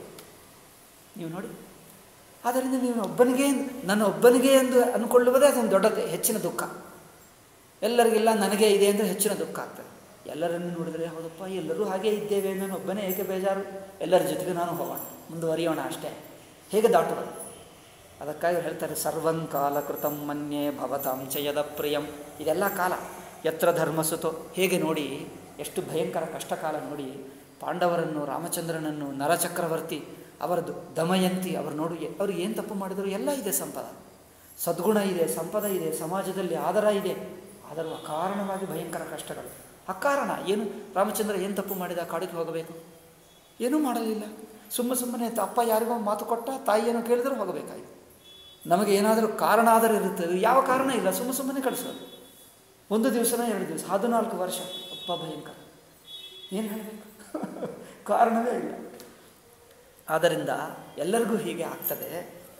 ನೀವು ನೋಡಿ ಆದ್ದರಿಂದ ನೀವು ಒಬ್ಬನಿಗೆ ನನ್ನ ಒಬ್ಬನಿಗೆ ಎಂದು ಅಂದ್ಕೊಳ್ಳುವುದೇ ಅದೊಂದು ದೊಡ್ಡದೇ ಹೆಚ್ಚಿನ ದುಃಖ ಎಲ್ಲರಿಗಿಲ್ಲ ನನಗೆ ಇದೆ ಅಂದರೆ ಹೆಚ್ಚಿನ ದುಃಖ ಆಗ್ತದೆ ಎಲ್ಲರನ್ನು ನೋಡಿದರೆ ಹೌದಪ್ಪ ಎಲ್ಲರೂ ಹಾಗೇ ಇದ್ದೇವೆ ನಾನು ಒಬ್ಬನೇ ಏಕೆ ಬೇಜಾರು ಎಲ್ಲರ ಜೊತೆಗೆ ನಾನು ಹೋಗೋಣ ಮುಂದುವರಿಯೋಣ ಅಷ್ಟೇ ಹೇಗೆ ದಾಟುವುದು ಅದಕ್ಕಾಗಿ ಹೇಳ್ತಾರೆ ಸರ್ವಂಕಾಲ ಕೃತಂ ಮನ್ಯೆ ಭವತಾಂ ಚಯದ ಪ್ರಿಯಂ ಇದೆಲ್ಲ ಕಾಲ ಯತ್ರ ಧರ್ಮಸುತೋ ಹೇಗೆ ನೋಡಿ ಎಷ್ಟು ಭಯಂಕರ ಕಷ್ಟ ಕಾಲ ನೋಡಿ ಪಾಂಡವರನ್ನು ರಾಮಚಂದ್ರನನ್ನು ನರಚಕ್ರವರ್ತಿ ಅವರದ್ದು ದಮಯಂತಿ ಅವರು ನೋಡಿ ಅವ್ರು ಏನು ತಪ್ಪು ಮಾಡಿದರು ಎಲ್ಲ ಇದೆ ಸಂಪದ ಸದ್ಗುಣ ಇದೆ ಸಂಪದ ಇದೆ ಸಮಾಜದಲ್ಲಿ ಆದರ ಇದೆ ಆದರೂ ಅಕಾರಣವಾಗಿ ಭಯಂಕರ ಕಷ್ಟಗಳು ಅಕಾರಣ ಏನು ರಾಮಚಂದ್ರ ಏನು ತಪ್ಪು ಮಾಡಿದ ಕಾಡಿಗೆ ಹೋಗಬೇಕು ಏನೂ ಮಾಡಲಿಲ್ಲ ಸುಮ್ಮ ಸುಮ್ಮನೆ ಅಪ್ಪ ಯಾರಿಗೋ ಮಾತು ಕೊಟ್ಟ ತಾಯಿ ಏನೋ ಕೇಳಿದರೂ ಹೋಗಬೇಕಾಯಿತು ನಮಗೆ ಏನಾದರೂ ಕಾರಣ ಆದರೂ ಇರುತ್ತದೆ ಯಾವ ಕಾರಣ ಇಲ್ಲ ಸುಮ್ಮ ಸುಮ್ಮನೆ ಕಳಿಸೋದು ಒಂದು ದಿವಸನ ಎರಡು ದಿವಸ ಹದಿನಾಲ್ಕು ವರ್ಷ ಅಪ್ಪ ಭಯಂಕರ ಏನು ಹೇಳಬೇಕು ಕಾರಣವೇ ಇಲ್ಲ ಆದ್ದರಿಂದ ಎಲ್ಲರಿಗೂ ಹೀಗೆ ಆಗ್ತದೆ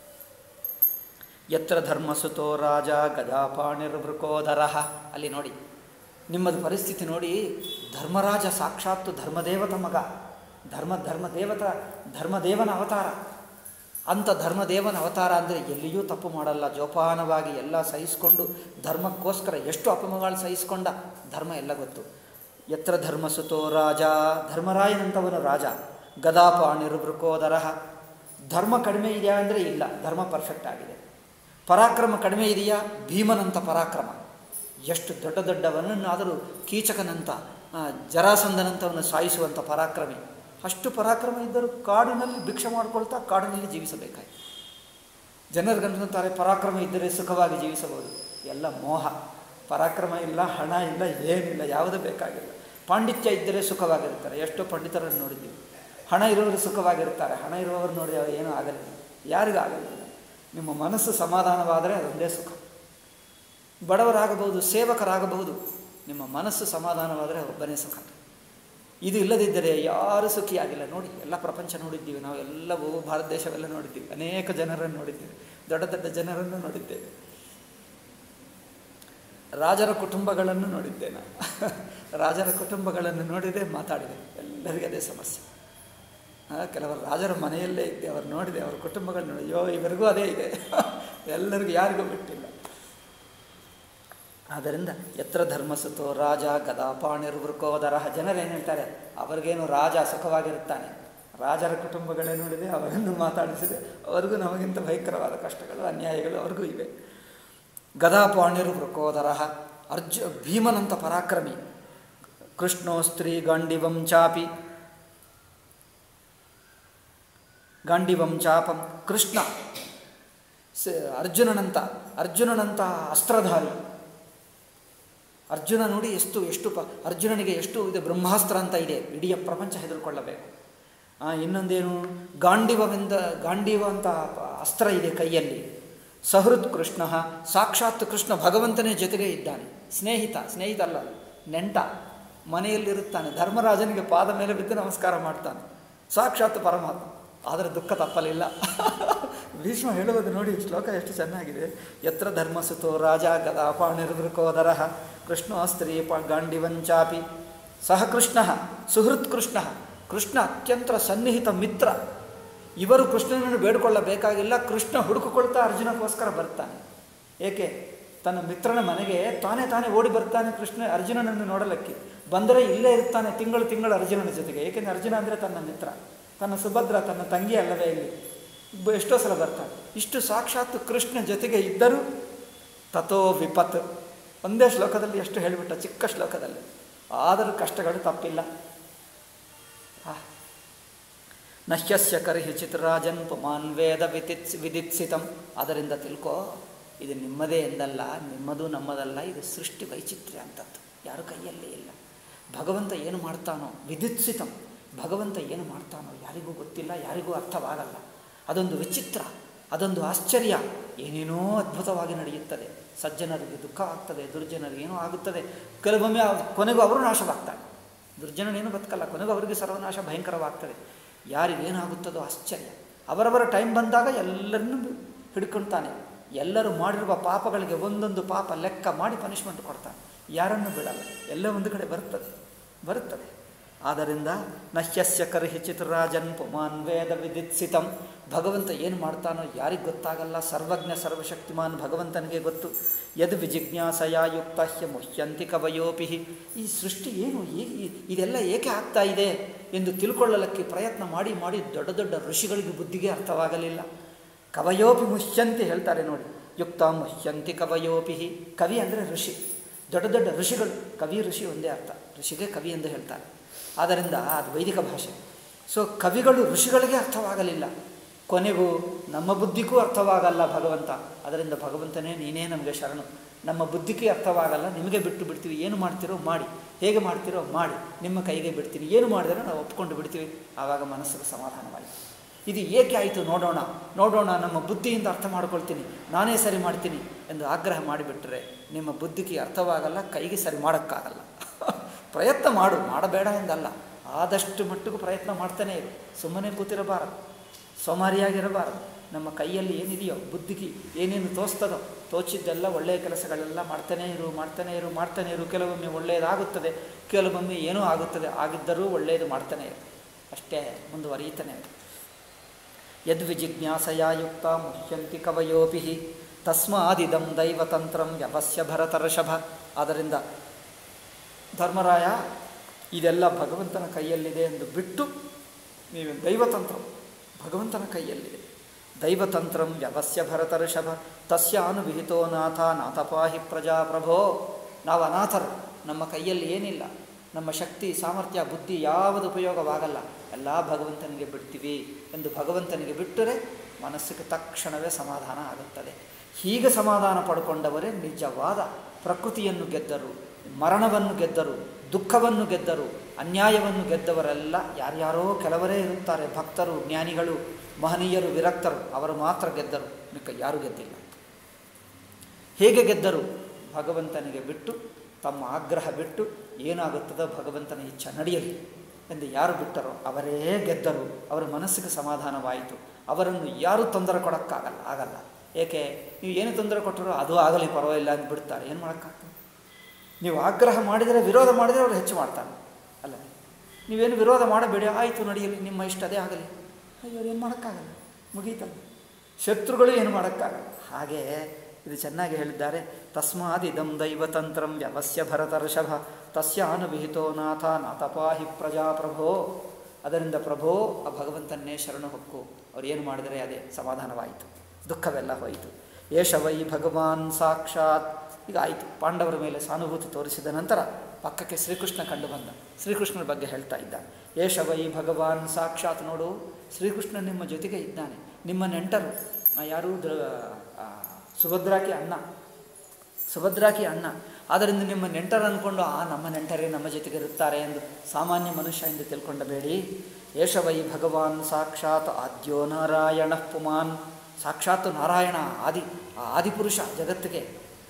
ಯತ್ರ ಧರ್ಮಸುತೋ ರಾಜ ಗದಾಪಾಣಿರ್ಭೃಕೋದರ ಅಲ್ಲಿ ನೋಡಿ ನಿಮ್ಮದು ಪರಿಸ್ಥಿತಿ ನೋಡಿ ಧರ್ಮರಾಜ ಸಾಕ್ಷಾತ್ತು ಧರ್ಮದೇವತ ಮಗ ಧರ್ಮ ಧರ್ಮದೇವತ ಧರ್ಮದೇವನ ಅವತಾರ ಅಂಥ ಧರ್ಮದೇವನ ಅವತಾರ ಅಂದರೆ ಎಲ್ಲಿಯೂ ತಪ್ಪು ಮಾಡಲ್ಲ ಜೋಪಾನವಾಗಿ ಎಲ್ಲ ಸಹಿಸಿಕೊಂಡು ಧರ್ಮಕ್ಕೋಸ್ಕರ ಎಷ್ಟು ಅಪಮಗಳು ಸಹಿಸಿಕೊಂಡ ಧರ್ಮ ಎಲ್ಲ ಗೊತ್ತು ಯತ್ರ ಧರ್ಮಸುತೋ ರಾಜ ಧರ್ಮರಾಯನಂಥವನು ರಾಜ ಗದಾಪಾಣಿರ್ಭೃಕೋದರ ಧರ್ಮ ಕಡಿಮೆ ಇದೆಯಾ ಅಂದರೆ ಇಲ್ಲ ಧರ್ಮ ಪರ್ಫೆಕ್ಟ್ ಆಗಿದೆ ಪರಾಕ್ರಮ ಕಡಿಮೆ ಇದೆಯಾ ಭೀಮನಂಥ ಪರಾಕ್ರಮ ಎಷ್ಟು ದೊಡ್ಡ ದೊಡ್ಡವನನ್ನಾದರೂ ಕೀಚಕನಂತ ಜರಾಸಂದನಂತವನ್ನು ಸಾಯಿಸುವಂಥ ಪರಾಕ್ರಮಿ ಅಷ್ಟು ಪರಾಕ್ರಮ ಇದ್ದರೂ ಕಾಡಿನಲ್ಲಿ ಭಿಕ್ಷೆ ಮಾಡ್ಕೊಳ್ತಾ ಕಾಡಿನಲ್ಲಿ ಜೀವಿಸಬೇಕಾಯಿತು ಜನರಿಗನ್ನುತ್ತಾರೆ ಪರಾಕ್ರಮ ಇದ್ದರೆ ಸುಖವಾಗಿ ಜೀವಿಸಬಹುದು ಎಲ್ಲ ಮೋಹ ಪರಾಕ್ರಮ ಇಲ್ಲ ಹಣ ಇಲ್ಲ ಏನಿಲ್ಲ ಯಾವುದೂ ಬೇಕಾಗಿಲ್ಲ ಪಾಂಡಿತ್ಯ ಇದ್ದರೆ ಸುಖವಾಗಿರ್ತಾರೆ ಎಷ್ಟೋ ಪಂಡಿತರನ್ನು ನೋಡಿದ್ದೀವಿ ಹಣ ಇರುವವರು ಸುಖವಾಗಿರ್ತಾರೆ ಹಣ ಇರುವವರು ನೋಡಿ ಏನೂ ಆಗಲಿಲ್ಲ ಯಾರಿಗೂ ಆಗಲಿಲ್ಲ ನಿಮ್ಮ ಮನಸ್ಸು ಸಮಾಧಾನವಾದರೆ ಅದೊಂದೇ ಸುಖ ಬಡವರಾಗಬಹುದು ಸೇವಕರಾಗಬಹುದು ನಿಮ್ಮ ಮನಸ್ಸು ಸಮಾಧಾನವಾದರೆ ಒಬ್ಬನೇ ಸುಖ ಇದು ಇಲ್ಲದಿದ್ದರೆ ಯಾರೂ ಸುಖಿಯಾಗಿಲ್ಲ ನೋಡಿ ಎಲ್ಲ ಪ್ರಪಂಚ ನೋಡಿದ್ದೀವಿ ನಾವು ಎಲ್ಲವೂ ಭಾರತ ದೇಶವೆಲ್ಲ ನೋಡಿದ್ದೀವಿ ಅನೇಕ ಜನರನ್ನು ನೋಡಿದ್ದೀವಿ ದೊಡ್ಡ ದೊಡ್ಡ ಜನರನ್ನು ನೋಡಿದ್ದೇವೆ ರಾಜರ ಕುಟುಂಬಗಳನ್ನು ನೋಡಿದ್ದೆ ನಾನು ರಾಜರ ಕುಟುಂಬಗಳನ್ನು ನೋಡಿದೆ ಮಾತಾಡಿದೆ ಎಲ್ಲರಿಗೂ ಅದೇ ಸಮಸ್ಯೆ ಆ, ಕೆಲವರು ರಾಜರ ಮನೆಯಲ್ಲೇ ಇದ್ದೆ ಅವ್ರು ನೋಡಿದೆ ಅವ್ರ ಕುಟುಂಬಗಳು ನೋಡಿ ಅಯ್ಯೋ ಇವರಿಗೂ ಅದೇ ಇದೆ ಎಲ್ಲರಿಗೂ ಯಾರಿಗೂ ಬಿಟ್ಟಿಲ್ಲ ಆದ್ದರಿಂದ ಎತ್ರ ಧರ್ಮಸುತೋ ರಾಜ ಗದಾಪಾಣಿರ್ವೃಕೋದರ ಜನರೇನು ಹೇಳ್ತಾರೆ ಅವ್ರಿಗೇನು ರಾಜ ಸುಖವಾಗಿರುತ್ತಾನೆ ರಾಜರ ಕುಟುಂಬಗಳೇ ನೋಡಿದೆ ಅವರನ್ನು ಮಾತಾಡಿಸಿದೆ ಅವ್ರಿಗೂ ನಮಗಿಂತ ಭಯಂಕರವಾದ ಕಷ್ಟಗಳು ಅನ್ಯಾಯಗಳು ಅವ್ರಿಗೂ ಇವೆ ಗದಾಪಾಣಿರು ವೃಕೋದರ ಅರ್ಜು ಭೀಮನಂತ ಪರಾಕ್ರಮಿ ಕೃಷ್ಣೋ ಸ್ತ್ರೀ ಗಾಂಡಿವಂ ಚಾಪಿ ಗಾಂಡಿವಂ ಚಾಪಂ ಕೃಷ್ಣ ಸ ಅರ್ಜುನನಂತ ಅರ್ಜುನನಂತ ಅಸ್ತ್ರಧಾರಿ ಅರ್ಜುನ ನೋಡಿ ಎಷ್ಟು ಎಷ್ಟು ಪ ಅರ್ಜುನನಿಗೆ ಎಷ್ಟು ಇದೆ ಬ್ರಹ್ಮಾಸ್ತ್ರ ಅಂತ ಇದೆ ಇಡೀ ಪ್ರಪಂಚ ಹೆದರ್ಕೊಳ್ಳಬೇಕು ಆ, ಇನ್ನೊಂದೇನು ಗಾಂಡಿವವೆಂದ ಗಾಂಡಿವ ಅಂತ ಪ- ಅಸ್ತ್ರ ಇದೆ ಕೈಯಲ್ಲಿ ಸಹೃತ್ ಕೃಷ್ಣ ಸಾಕ್ಷಾತ್ ಕೃಷ್ಣ ಭಗವಂತನೇ ಜೊತೆಗೆ ಇದ್ದಾನೆ ಸ್ನೇಹಿತ ಸ್ನೇಹಿತ ಅಲ್ಲ ನೆಂಟ ಮನೆಯಲ್ಲಿರುತ್ತಾನೆ ಧರ್ಮರಾಜನಿಗೆ ಪಾದ ಮೇಲೆ ಬಿದ್ದು ನಮಸ್ಕಾರ ಮಾಡ್ತಾನೆ ಸಾಕ್ಷಾತ್ ಪರಮಾತ್ಮ ಆದರೆ ದುಃಖ ತಪ್ಪಲಿಲ್ಲ ಭೀಷ್ಮ ಹೇಳುವುದು ನೋಡಿ ಶ್ಲೋಕ ಎಷ್ಟು ಚೆನ್ನಾಗಿದೆ ಯತ್ರ ಧರ್ಮಸುತೋ ರಾಜ ಗದಾಪಾಣಿರ್ವೃಕೋದರ ಕೃಷ್ಣ ಸ್ತ್ರೀ ಪ ಗಾಂಡಿವಂಚಾಪಿ ಸಹ ಕೃಷ್ಣ ಸುಹೃತ್ ಕೃಷ್ಣ ಕೃಷ್ಣ ಅತ್ಯಂತ ಸನ್ನಿಹಿತ ಮಿತ್ರ ಇವರು ಕೃಷ್ಣನನ್ನು ಬೇಡಿಕೊಳ್ಳಬೇಕಾಗಿಲ್ಲ ಕೃಷ್ಣ ಹುಡುಕಿಕೊಳ್ತಾ ಅರ್ಜುನಕ್ಕೋಸ್ಕರ ಬರ್ತಾನೆ ಏಕೆ ತನ್ನ ಮಿತ್ರನ ಮನೆಗೆ ತಾನೇ ತಾನೇ ಓಡಿ ಬರ್ತಾನೆ ಕೃಷ್ಣ ಅರ್ಜುನನನ್ನು ನೋಡಲಿಕ್ಕೆ ಬಂದರೆ ಇಲ್ಲೇ ಇರ್ತಾನೆ ತಿಂಗಳು ತಿಂಗಳು ಅರ್ಜುನನ ಜೊತೆಗೆ ಏಕೆಂದರೆ ಅರ್ಜುನ ಅಂದರೆ ತನ್ನ ಮಿತ್ರ ತನ್ನ ಸುಭದ್ರ ತನ್ನ ತಂಗಿ ಅಲ್ಲವೇ ಇಲ್ಲಿ ಬ- ಎಷ್ಟೋ ಸಲ ಬರ್ತಾನೆ ಇಷ್ಟು ಸಾಕ್ಷಾತ್ ಕೃಷ್ಣ ಜೊತೆಗೆ ಇದ್ದರೂ ತಥೋ ವಿಪತ್ ಒಂದೇ ಶ್ಲೋಕದಲ್ಲಿ ಎಷ್ಟು ಹೇಳಿಬಿಟ್ಟ ಚಿಕ್ಕ ಶ್ಲೋಕದಲ್ಲಿ ಆದರೂ ಕಷ್ಟಗಳು ತಪ್ಪಿಲ್ಲ ಆ. ನಹ್ಯಸ್ಯ ಕರ್ಹಿ ಚಿತ್ರರಾಜನ್ ಪುಮಾನ್ ವೇದ ವಿದಿತ್ಸ್ ವಿದಿತ್ಸಿತಂ ಅದರಿಂದ ತಿಳ್ಕೋ ಇದು ನಿಮ್ಮದೇ ಎಂದಲ್ಲ ನಿಮ್ಮದು ನಮ್ಮದಲ್ಲ ಇದು ಸೃಷ್ಟಿ ವೈಚಿತ್ರ್ಯ ಅಂತದ್ದು ಯಾರ ಕೈಯಲ್ಲೇ ಇಲ್ಲ ಭಗವಂತ ಏನು ಮಾಡ್ತಾನೋ ವಿದಿತ್ಸಿತಂ ಭಗವಂತ ಏನು ಮಾಡ್ತಾನೋ ಯಾರಿಗೂ ಗೊತ್ತಿಲ್ಲ ಯಾರಿಗೂ ಅರ್ಥವಾಗಲ್ಲ ಅದೊಂದು ವಿಚಿತ್ರ ಅದೊಂದು ಆಶ್ಚರ್ಯ ಏನೇನೋ ಅದ್ಭುತವಾಗಿ ನಡೆಯುತ್ತದೆ ಸಜ್ಜನರಿಗೆ ದುಃಖ ಆಗ್ತದೆ ದುರ್ಜನರಿಗೆ ಏನೋ ಆಗುತ್ತದೆ ಕೆಲವೊಮ್ಮೆ ಅವ್- ಕೊನೆಗೂ ಅವರು ನಾಶವಾಗ್ತಾರೆ ದುರ್ಜನನೇನು ಬದುಕಲ್ಲ ಕೊನೆಗೂ ಅವರಿಗೆ ಸರ್ವನಾಶ ಭಯಂಕರವಾಗ್ತದೆ ಯಾರಿಗೇನಾಗುತ್ತದೋ ಆಶ್ಚರ್ಯ ಅವರವರ ಟೈಮ್ ಬಂದಾಗ ಎಲ್ಲರನ್ನೂ ಹಿಡ್ಕೊಳ್ತಾನೆ ಎಲ್ಲರೂ ಮಾಡಿರುವ ಪಾಪಗಳಿಗೆ ಒಂದೊಂದು ಪಾಪ ಲೆಕ್ಕ ಮಾಡಿ ಪನಿಷ್ಮೆಂಟ್ ಕೊಡ್ತಾನೆ ಯಾರನ್ನೂ ಬಿಡಲ್ಲ ಎಲ್ಲ ಒಂದು ಕಡೆ ಬರುತ್ತದೆ ಬರುತ್ತದೆ ಆದ್ದರಿಂದ ನಹ್ಯಸ್ಯ ಕರ್ಹಿ ಚಿತ್ರರಾಜನ್ ಪುಮಾನ್ ವೇದ ವಿದಿತ್ಸಿತಂ ಭಗವಂತ ಏನು ಮಾಡ್ತಾನೋ ಯಾರಿಗೆ ಗೊತ್ತಾಗಲ್ಲ ಸರ್ವಜ್ಞ ಸರ್ವಶಕ್ತಿಮಾನ್ ಭಗವಂತನಿಗೆ ಗೊತ್ತು ಯದ್ ವಿಜಿಜ್ಞಾಸಯ ಯುಕ್ತ ಹ್ಯ ಮುಹ್ಯಂತಿ ಕವಯೋಪಿ ಈ ಸೃಷ್ಟಿ ಏನು ಈ- ಈ- ಇದೆಲ್ಲ ಏಕೆ ಆಗ್ತಾ ಇದೆ ಎಂದು ತಿಳ್ಕೊಳ್ಳಲಿಕ್ಕೆ ಪ್ರಯತ್ನ ಮಾಡಿ ಮಾಡಿ ದೊಡ್ಡ ದೊಡ್ಡ ಋಷಿಗಳಿಗೆ ಬುದ್ಧಿಗೆ ಅರ್ಥವಾಗಲಿಲ್ಲ ಕವಯೋಪಿ ಮುಹ್ಯಂತಿ ಹೇಳ್ತಾರೆ ನೋಡಿ ಯುಕ್ತ ಮುಹ್ಯಂತಿ ಕವಯೋಪಿ ಕವಿ ಅಂದರೆ ಋಷಿ ದೊಡ್ಡ ದೊಡ್ಡ ಋಷಿಗಳು ಕವಿ ಋಷಿ ಒಂದೇ ಅರ್ಥ ಋಷಿಗೆ ಕವಿ ಎಂದು ಹೇಳ್ತಾರೆ ಆದ್ದರಿಂದ ಅದು ವೈದಿಕ ಭಾಷೆ ಸೊ ಕವಿಗಳು ಋಷಿಗಳಿಗೆ ಅರ್ಥವಾಗಲಿಲ್ಲ ಕೊನೆಗೂ ನಮ್ಮ ಬುದ್ಧಿಗೂ ಅರ್ಥವಾಗಲ್ಲ ಭಗವಂತ ಅದರಿಂದ ಭಗವಂತನೇ ನೀನೇ ನಮಗೆ ಶರಣು ನಮ್ಮ ಬುದ್ಧಿಗೆ ಅರ್ಥವಾಗಲ್ಲ ನಿಮಗೆ ಬಿಟ್ಟು ಬಿಡ್ತೀವಿ ಏನು ಮಾಡ್ತೀರೋ ಮಾಡಿ ಹೇಗೆ ಮಾಡ್ತೀರೋ ಮಾಡಿ ನಿಮ್ಮ ಕೈಗೆ ಬಿಡ್ತೀನಿ ಏನು ಮಾಡಿದ್ರೆ ನಾವು ಒಪ್ಕೊಂಡು ಬಿಡ್ತೀವಿ ಆವಾಗ ಮನಸ್ಸಿಗೆ ಸಮಾಧಾನವಾಯಿತು ಇದು ಏಕೆ ಆಯಿತು ನೋಡೋಣ ನೋಡೋಣ ನಮ್ಮ ಬುದ್ಧಿಯಿಂದ ಅರ್ಥ ಮಾಡ್ಕೊಳ್ತೀನಿ ನಾನೇ ಸರಿ ಮಾಡ್ತೀನಿ ಎಂದು ಆಗ್ರಹ ಮಾಡಿಬಿಟ್ರೆ ನಿಮ್ಮ ಬುದ್ಧಿಗೆ ಅರ್ಥವಾಗಲ್ಲ ಕೈಗೆ ಸರಿ ಮಾಡೋಕ್ಕಾಗಲ್ಲ ಪ್ರಯತ್ನ ಮಾಡು ಮಾಡಬೇಡ ಎಂದಲ್ಲ ಆದಷ್ಟು ಮಟ್ಟಿಗೂ ಪ್ರಯತ್ನ ಮಾಡ್ತಾನೇ ಇರು ಸುಮ್ಮನೆ ಕೂತಿರಬಾರದು ಸೋಮಾರಿಯಾಗಿರಬಾರದು ನಮ್ಮ ಕೈಯಲ್ಲಿ ಏನಿದೆಯೋ ಬುದ್ಧಿಗೆ ಏನೇನು ತೋಸ್ತದೋ ತೋಚಿದ್ದೆಲ್ಲ ಒಳ್ಳೆಯ ಕೆಲಸಗಳೆಲ್ಲ ಮಾಡ್ತಾನೇ ಇರು ಮಾಡ್ತಾನೇ ಇರು ಮಾಡ್ತಾನೇ ಇರು ಕೆಲವೊಮ್ಮೆ ಒಳ್ಳೆಯದಾಗುತ್ತದೆ ಕೆಲವೊಮ್ಮೆ ಏನೂ ಆಗುತ್ತದೆ ಆಗಿದ್ದರೂ ಒಳ್ಳೆಯದು ಮಾಡ್ತಾನೇ ಇರು ಅಷ್ಟೇ ಮುಂದುವರಿಯುತ್ತಾನೆ ಇರು ಯದ್ವಿಜಿಜ್ಞಾಸಯ ಯುಕ್ತ ಮುಹ್ಯಂತಿ ಕವಯೋಪಿ ತಸ್ಮಾದಿದಂ ದೈವತಂತ್ರಂ ವ್ಯವಸ್ಯ ಭರತರ್ಷಭ ಆದ್ದರಿಂದ ಧರ್ಮರಾಯ ಇದೆಲ್ಲ ಭಗವಂತನ ಕೈಯಲ್ಲಿದೆ ಎಂದು ಬಿಟ್ಟು ನೀವು ದೈವತಂತ್ರ ಭಗವಂತನ ಕೈಯಲ್ಲಿದೆ ದೈವತಂತ್ರಂ ವ್ಯವಸ್ಯ ಭರತರ್ಷಭ ತಸ್ಯಾನುವಿಹಿತೋ ನಾಥ ನಾಥಪಾಹಿ ಪ್ರಜಾಪ್ರಭೋ ನಾವು ಅನಾಥರು ನಮ್ಮ ಕೈಯಲ್ಲಿ ಏನಿಲ್ಲ ನಮ್ಮ ಶಕ್ತಿ ಸಾಮರ್ಥ್ಯ ಬುದ್ಧಿ ಯಾವುದು ಉಪಯೋಗವಾಗಲ್ಲ ಎಲ್ಲ ಭಗವಂತನಿಗೆ ಬಿಡ್ತೀವಿ ಎಂದು ಭಗವಂತನಿಗೆ ಬಿಟ್ಟರೆ ಮನಸ್ಸಿಗೆ ತಕ್ಷಣವೇ ಸಮಾಧಾನ ಆಗುತ್ತದೆ ಹೀಗೆ ಸಮಾಧಾನ ಪಡ್ಕೊಂಡವರೇ ನಿಜವಾದ ಪ್ರಕೃತಿಯನ್ನು ಗೆದ್ದರು ಮರಣವನ್ನು ಗೆದ್ದರು ದುಃಖವನ್ನು ಗೆದ್ದರು ಅನ್ಯಾಯವನ್ನು ಗೆದ್ದವರೆಲ್ಲ ಯಾರ್ಯಾರೋ ಕೆಲವರೇ ಇರುತ್ತಾರೆ ಭಕ್ತರು ಜ್ಞಾನಿಗಳು ಮಹನೀಯರು ವಿರಕ್ತರು ಅವರು ಮಾತ್ರ ಗೆದ್ದರು ಮಿಕ್ಕ ಯಾರೂ ಗೆದ್ದಿಲ್ಲ ಹೇಗೆ ಗೆದ್ದರು ಭಗವಂತನಿಗೆ ಬಿಟ್ಟು ತಮ್ಮ ಆಗ್ರಹ ಬಿಟ್ಟು ಏನಾಗುತ್ತದೋ ಭಗವಂತನ ಇಚ್ಛೆ ನಡೆಯಲಿ ಎಂದು ಯಾರು ಬಿಟ್ಟರೋ ಅವರೇ ಗೆದ್ದರು ಅವರ ಮನಸ್ಸಿಗೆ ಸಮಾಧಾನವಾಯಿತು ಅವರನ್ನು ಯಾರೂ ತೊಂದರೆ ಕೊಡೋಕ್ಕಾಗಲ್ಲ ಆಗಲ್ಲ ಏಕೆ ನೀವು ಏನು ತೊಂದರೆ ಕೊಟ್ಟರೋ ಅದು ಆಗಲಿ ಪರವಾಗಿಲ್ಲ ಅಂತ ಬಿಡ್ತಾರೆ ಏನು ಮಾಡೋಕ್ಕಾಗ್ತದೆ ನೀವು ಆಗ್ರಹ ಮಾಡಿದರೆ ವಿರೋಧ ಮಾಡಿದರೆ ಅವರು ಹೆಚ್ಚು ಮಾಡ್ತಾರೆ ಅಲ್ಲ ನೀವೇನು ವಿರೋಧ ಮಾಡಬೇಡಿ ಆಯಿತು ನಡೆಯಲಿ ನಿಮ್ಮ ಇಷ್ಟ ಅದೇ ಆಗಲಿ ಅಯ್ಯೋ ಏನು ಮಾಡೋಕ್ಕಾಗಲ್ಲ ಮುಗೀತಲ್ಲ ಶತ್ರುಗಳು ಏನು ಮಾಡೋಕ್ಕಾಗಲ್ಲ ಹಾಗೆ ಇದು ಚೆನ್ನಾಗಿ ಹೇಳಿದ್ದಾರೆ ತಸ್ಮಾದಿದಂ ದೈವತಂತ್ರಂ ವ್ಯವಸ್ಯ ಭರತ ಋಷಭ ತಸ್ಯಾನುವಿಹಿತೋ ನಾಥ ನಾಥಪಾಹಿ ಪ್ರಜಾಪ್ರಭೋ ಅದರಿಂದ ಪ್ರಭೋ ಆ ಭಗವಂತನ್ನೇ ಶರಣು ಹೊಕ್ಕು ಅವ್ರು ಏನು ಮಾಡಿದರೆ ಅದೇ ಸಮಾಧಾನವಾಯಿತು ದುಃಖವೆಲ್ಲ ಹೋಯಿತು ಏಷ ವೈ ಭಗವಾನ್ ಸಾಕ್ಷಾತ್ ಈಗ ಆಯಿತು ಪಾಂಡವರ ಮೇಲೆ ಸಾನುಭೂತಿ ತೋರಿಸಿದ ನಂತರ ಪಕ್ಕಕ್ಕೆ ಶ್ರೀಕೃಷ್ಣ ಕಂಡು ಬಂದ ಶ್ರೀಕೃಷ್ಣನ ಬಗ್ಗೆ ಹೇಳ್ತಾ ಇದ್ದ ಏಷ ವೈ ಭಗವಾನ್ ಸಾಕ್ಷಾತ್ ನೋಡು ಶ್ರೀಕೃಷ್ಣ ನಿಮ್ಮ ಜೊತೆಗೆ ಇದ್ದಾನೆ ನಿಮ್ಮ ನೆಂಟರು ಆ, ಯಾರು ದ್ರ ಆ, ಸುಭದ್ರಾಕಿ ಅಣ್ಣ ಸುಭದ್ರಾಕಿ ಅಣ್ಣ ಆದ್ದರಿಂದ ನಿಮ್ಮ ನೆಂಟರು ಅಂದ್ಕೊಂಡು ಆ ನಮ್ಮ ನೆಂಟರೇ ನಮ್ಮ ಜೊತೆಗೆ ಇರುತ್ತಾರೆ ಎಂದು ಸಾಮಾನ್ಯ ಮನುಷ್ಯ ಎಂದು ತಿಳ್ಕೊಂಡಬೇಡಿ ಏಷ ವೈ ಭಗವಾನ್ ಸಾಕ್ಷಾತ್ ಆದ್ಯೋ ನಾರಾಯಣ ಪುಮಾನ್ ಸಾಕ್ಷಾತ್ ನಾರಾಯಣ ಆದಿ ಆ ಆದಿಪುರುಷ ಜಗತ್ತಿಗೆ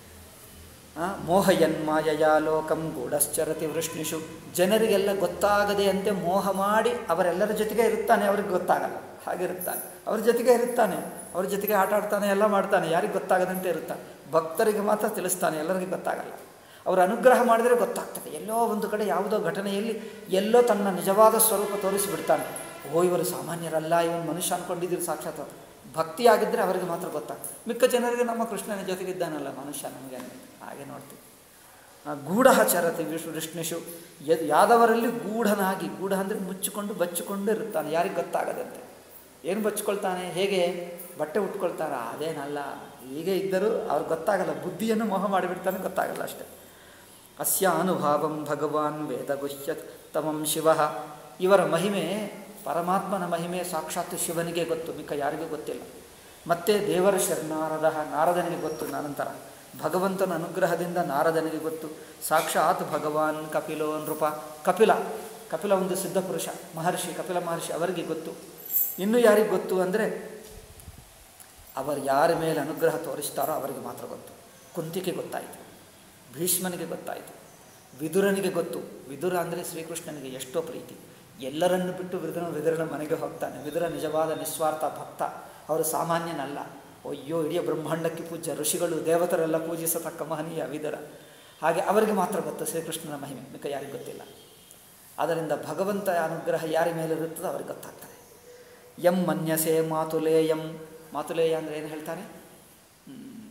ಆ, ಮೋಹಯನ್ಮಾಯಯ ಲೋಕಂ ಗೂಢಶ್ಚರತಿ ವೃಷ್ಣಿಷು ಜನರಿಗೆಲ್ಲ ಗೊತ್ತಾಗದೆ ಅಂತೆ ಮೋಹ ಮಾಡಿ ಅವರೆಲ್ಲರ ಜೊತೆಗೆ ಇರುತ್ತಾನೆ ಅವ್ರಿಗೆ ಗೊತ್ತಾಗಲ್ಲ ಹಾಗಿರುತ್ತಾನೆ ಅವ್ರ ಜೊತೆಗೆ ಇರುತ್ತಾನೆ ಅವ್ರ ಜೊತೆಗೆ ಆಟ ಆಡ್ತಾನೆ ಎಲ್ಲ ಮಾಡ್ತಾನೆ ಯಾರಿಗೆ ಗೊತ್ತಾಗದಂತೆ ಇರುತ್ತಾನೆ ಭಕ್ತರಿಗೆ ಮಾತ್ರ ತಿಳಿಸ್ತಾನೆ ಎಲ್ಲರಿಗೆ ಗೊತ್ತಾಗಲ್ಲ ಅವರು ಅನುಗ್ರಹ ಮಾಡಿದರೆ ಗೊತ್ತಾಗ್ತದೆ ಎಲ್ಲೋ ಒಂದು ಕಡೆ ಯಾವುದೋ ಘಟನೆಯಲ್ಲಿ ಎಲ್ಲೋ ತನ್ನ ನಿಜವಾದ ಸ್ವರೂಪ ತೋರಿಸಿಬಿಡ್ತಾನೆ ಓ ಇವರು ಸಾಮಾನ್ಯರಲ್ಲ ಇವನು ಮನುಷ್ಯ ಅಂದ್ಕೊಂಡಿದ್ದೀರಿ ಸಾಕ್ಷಾತ್ ಭಕ್ತಿ ಆಗಿದ್ದರೆ ಅವರಿಗೆ ಮಾತ್ರ ಗೊತ್ತಾಗ್ತದೆ ಮಿಕ್ಕ ಜನರಿಗೆ ನಮ್ಮ ಕೃಷ್ಣನ ಜೊತೆಗಿದ್ದಾನಲ್ಲ ಮನುಷ್ಯ ನಮಗೆ ಹಾಗೆ ನೋಡ್ತೀವಿ ಆ, ಗೂಢ ಚರತಿ ವಿಷ್ಣು ವಿಷ್ಣುಷು ಯದ್ ಯಾದವರಲ್ಲಿ ಗೂಢನಾಗಿ ಗೂಢ ಅಂದರೆ ಮುಚ್ಚಿಕೊಂಡು ಬಚ್ಚಿಕೊಂಡು ಇರುತ್ತಾನೆ ಯಾರಿಗೆ ಗೊತ್ತಾಗದಂತೆ ಏನು ಬಚ್ಕೊಳ್ತಾನೆ ಹೇಗೆ ಬಟ್ಟೆ ಉಟ್ಕೊಳ್ತಾರ ಅದೇನಲ್ಲ ಹೀಗೆ ಇದ್ದರೂ ಅವ್ರಿಗೆ ಗೊತ್ತಾಗಲ್ಲ ಬುದ್ಧಿಯನ್ನು ಮೋಹ ಮಾಡಿಬಿಡ್ತಾನೆ ಗೊತ್ತಾಗಲ್ಲ ಅಷ್ಟೆ ಅಸ್ಯ ಅನುಭಾವಂ ಭಗವಾನ್ ವೇದಗುಹ್ಯ ತಮಂ ಶಿವ ಇವರ ಮಹಿಮೆ ಪರಮಾತ್ಮನ ಮಹಿಮೆ ಸಾಕ್ಷಾತ್ ಶಿವನಿಗೆ ಗೊತ್ತು ಮಿಕ್ಕ ಯಾರಿಗೂ ಗೊತ್ತಿಲ್ಲ ಮತ್ತೆ ದೇವರ ಶರಣಾರದ ನಾರದನಿಗೆ ಗೊತ್ತು ನಂತರ ಭಗವಂತನ ಅನುಗ್ರಹದಿಂದ ನಾರದನಿಗೆ ಗೊತ್ತು ಸಾಕ್ಷಾತ್ ಭಗವಾನ್ ಕಪಿಲೋ ನೃಪ ಕಪಿಲ ಕಪಿಲ ಒಂದು ಸಿದ್ಧಪುರುಷ ಮಹರ್ಷಿ ಕಪಿಲ ಮಹರ್ಷಿ ಅವರಿಗೆ ಗೊತ್ತು ಇನ್ನು ಯಾರಿಗೆ ಗೊತ್ತು ಅಂದರೆ ಅವರು ಯಾರ ಮೇಲೆ ಅನುಗ್ರಹ ತೋರಿಸ್ತಾರೋ ಅವರಿಗೆ ಮಾತ್ರ ಗೊತ್ತು ಕುಂತಿಗೆ ಗೊತ್ತಾಯಿತು ಭೀಷ್ಮನಿಗೆ ಗೊತ್ತಾಯಿತು ವಿದುರನಿಗೆ ಗೊತ್ತು ವಿದುರ ಅಂದರೆ ಶ್ರೀಕೃಷ್ಣನಿಗೆ ಎಷ್ಟೋ ಪ್ರೀತಿ ಎಲ್ಲರನ್ನು ಬಿಟ್ಟು ವಿದುರ ವಿದುರನ ಮನೆಗೆ ಹೋಗ್ತಾನೆ ವಿದುರ ನಿಜವಾದ ನಿಸ್ವಾರ್ಥ ಭಕ್ತ ಅವರು ಸಾಮಾನ್ಯನಲ್ಲ ಅಯ್ಯೋ ಇಡೀ ಬ್ರಹ್ಮಾಂಡಕ್ಕೆ ಪೂಜ್ಯ ಋಷಿಗಳು ದೇವತರೆಲ್ಲ ಪೂಜಿಸತಕ್ಕ ಮಹನೀಯ ವಿದುರ ಹಾಗೆ ಅವರಿಗೆ ಮಾತ್ರ ಗೊತ್ತು ಶ್ರೀಕೃಷ್ಣನ ಮಹಿಮೆ ಮಿಕ್ಕ ಯಾರಿಗೆ ಗೊತ್ತಿಲ್ಲ ಅದರಿಂದ ಭಗವಂತ ಅನುಗ್ರಹ ಯಾರ ಮೇಲೆ ಇರುತ್ತದೋ ಅವ್ರಿಗೆ ಗೊತ್ತಾಗ್ತದೆ ಎಂ ಮನ್ಯಸೆ ಮಾತುಲೇಯಂ ಮಾತುಲೇಯ ಅಂದರೆ ಏನು ಹೇಳ್ತಾರೆ ಹ್ಮ್.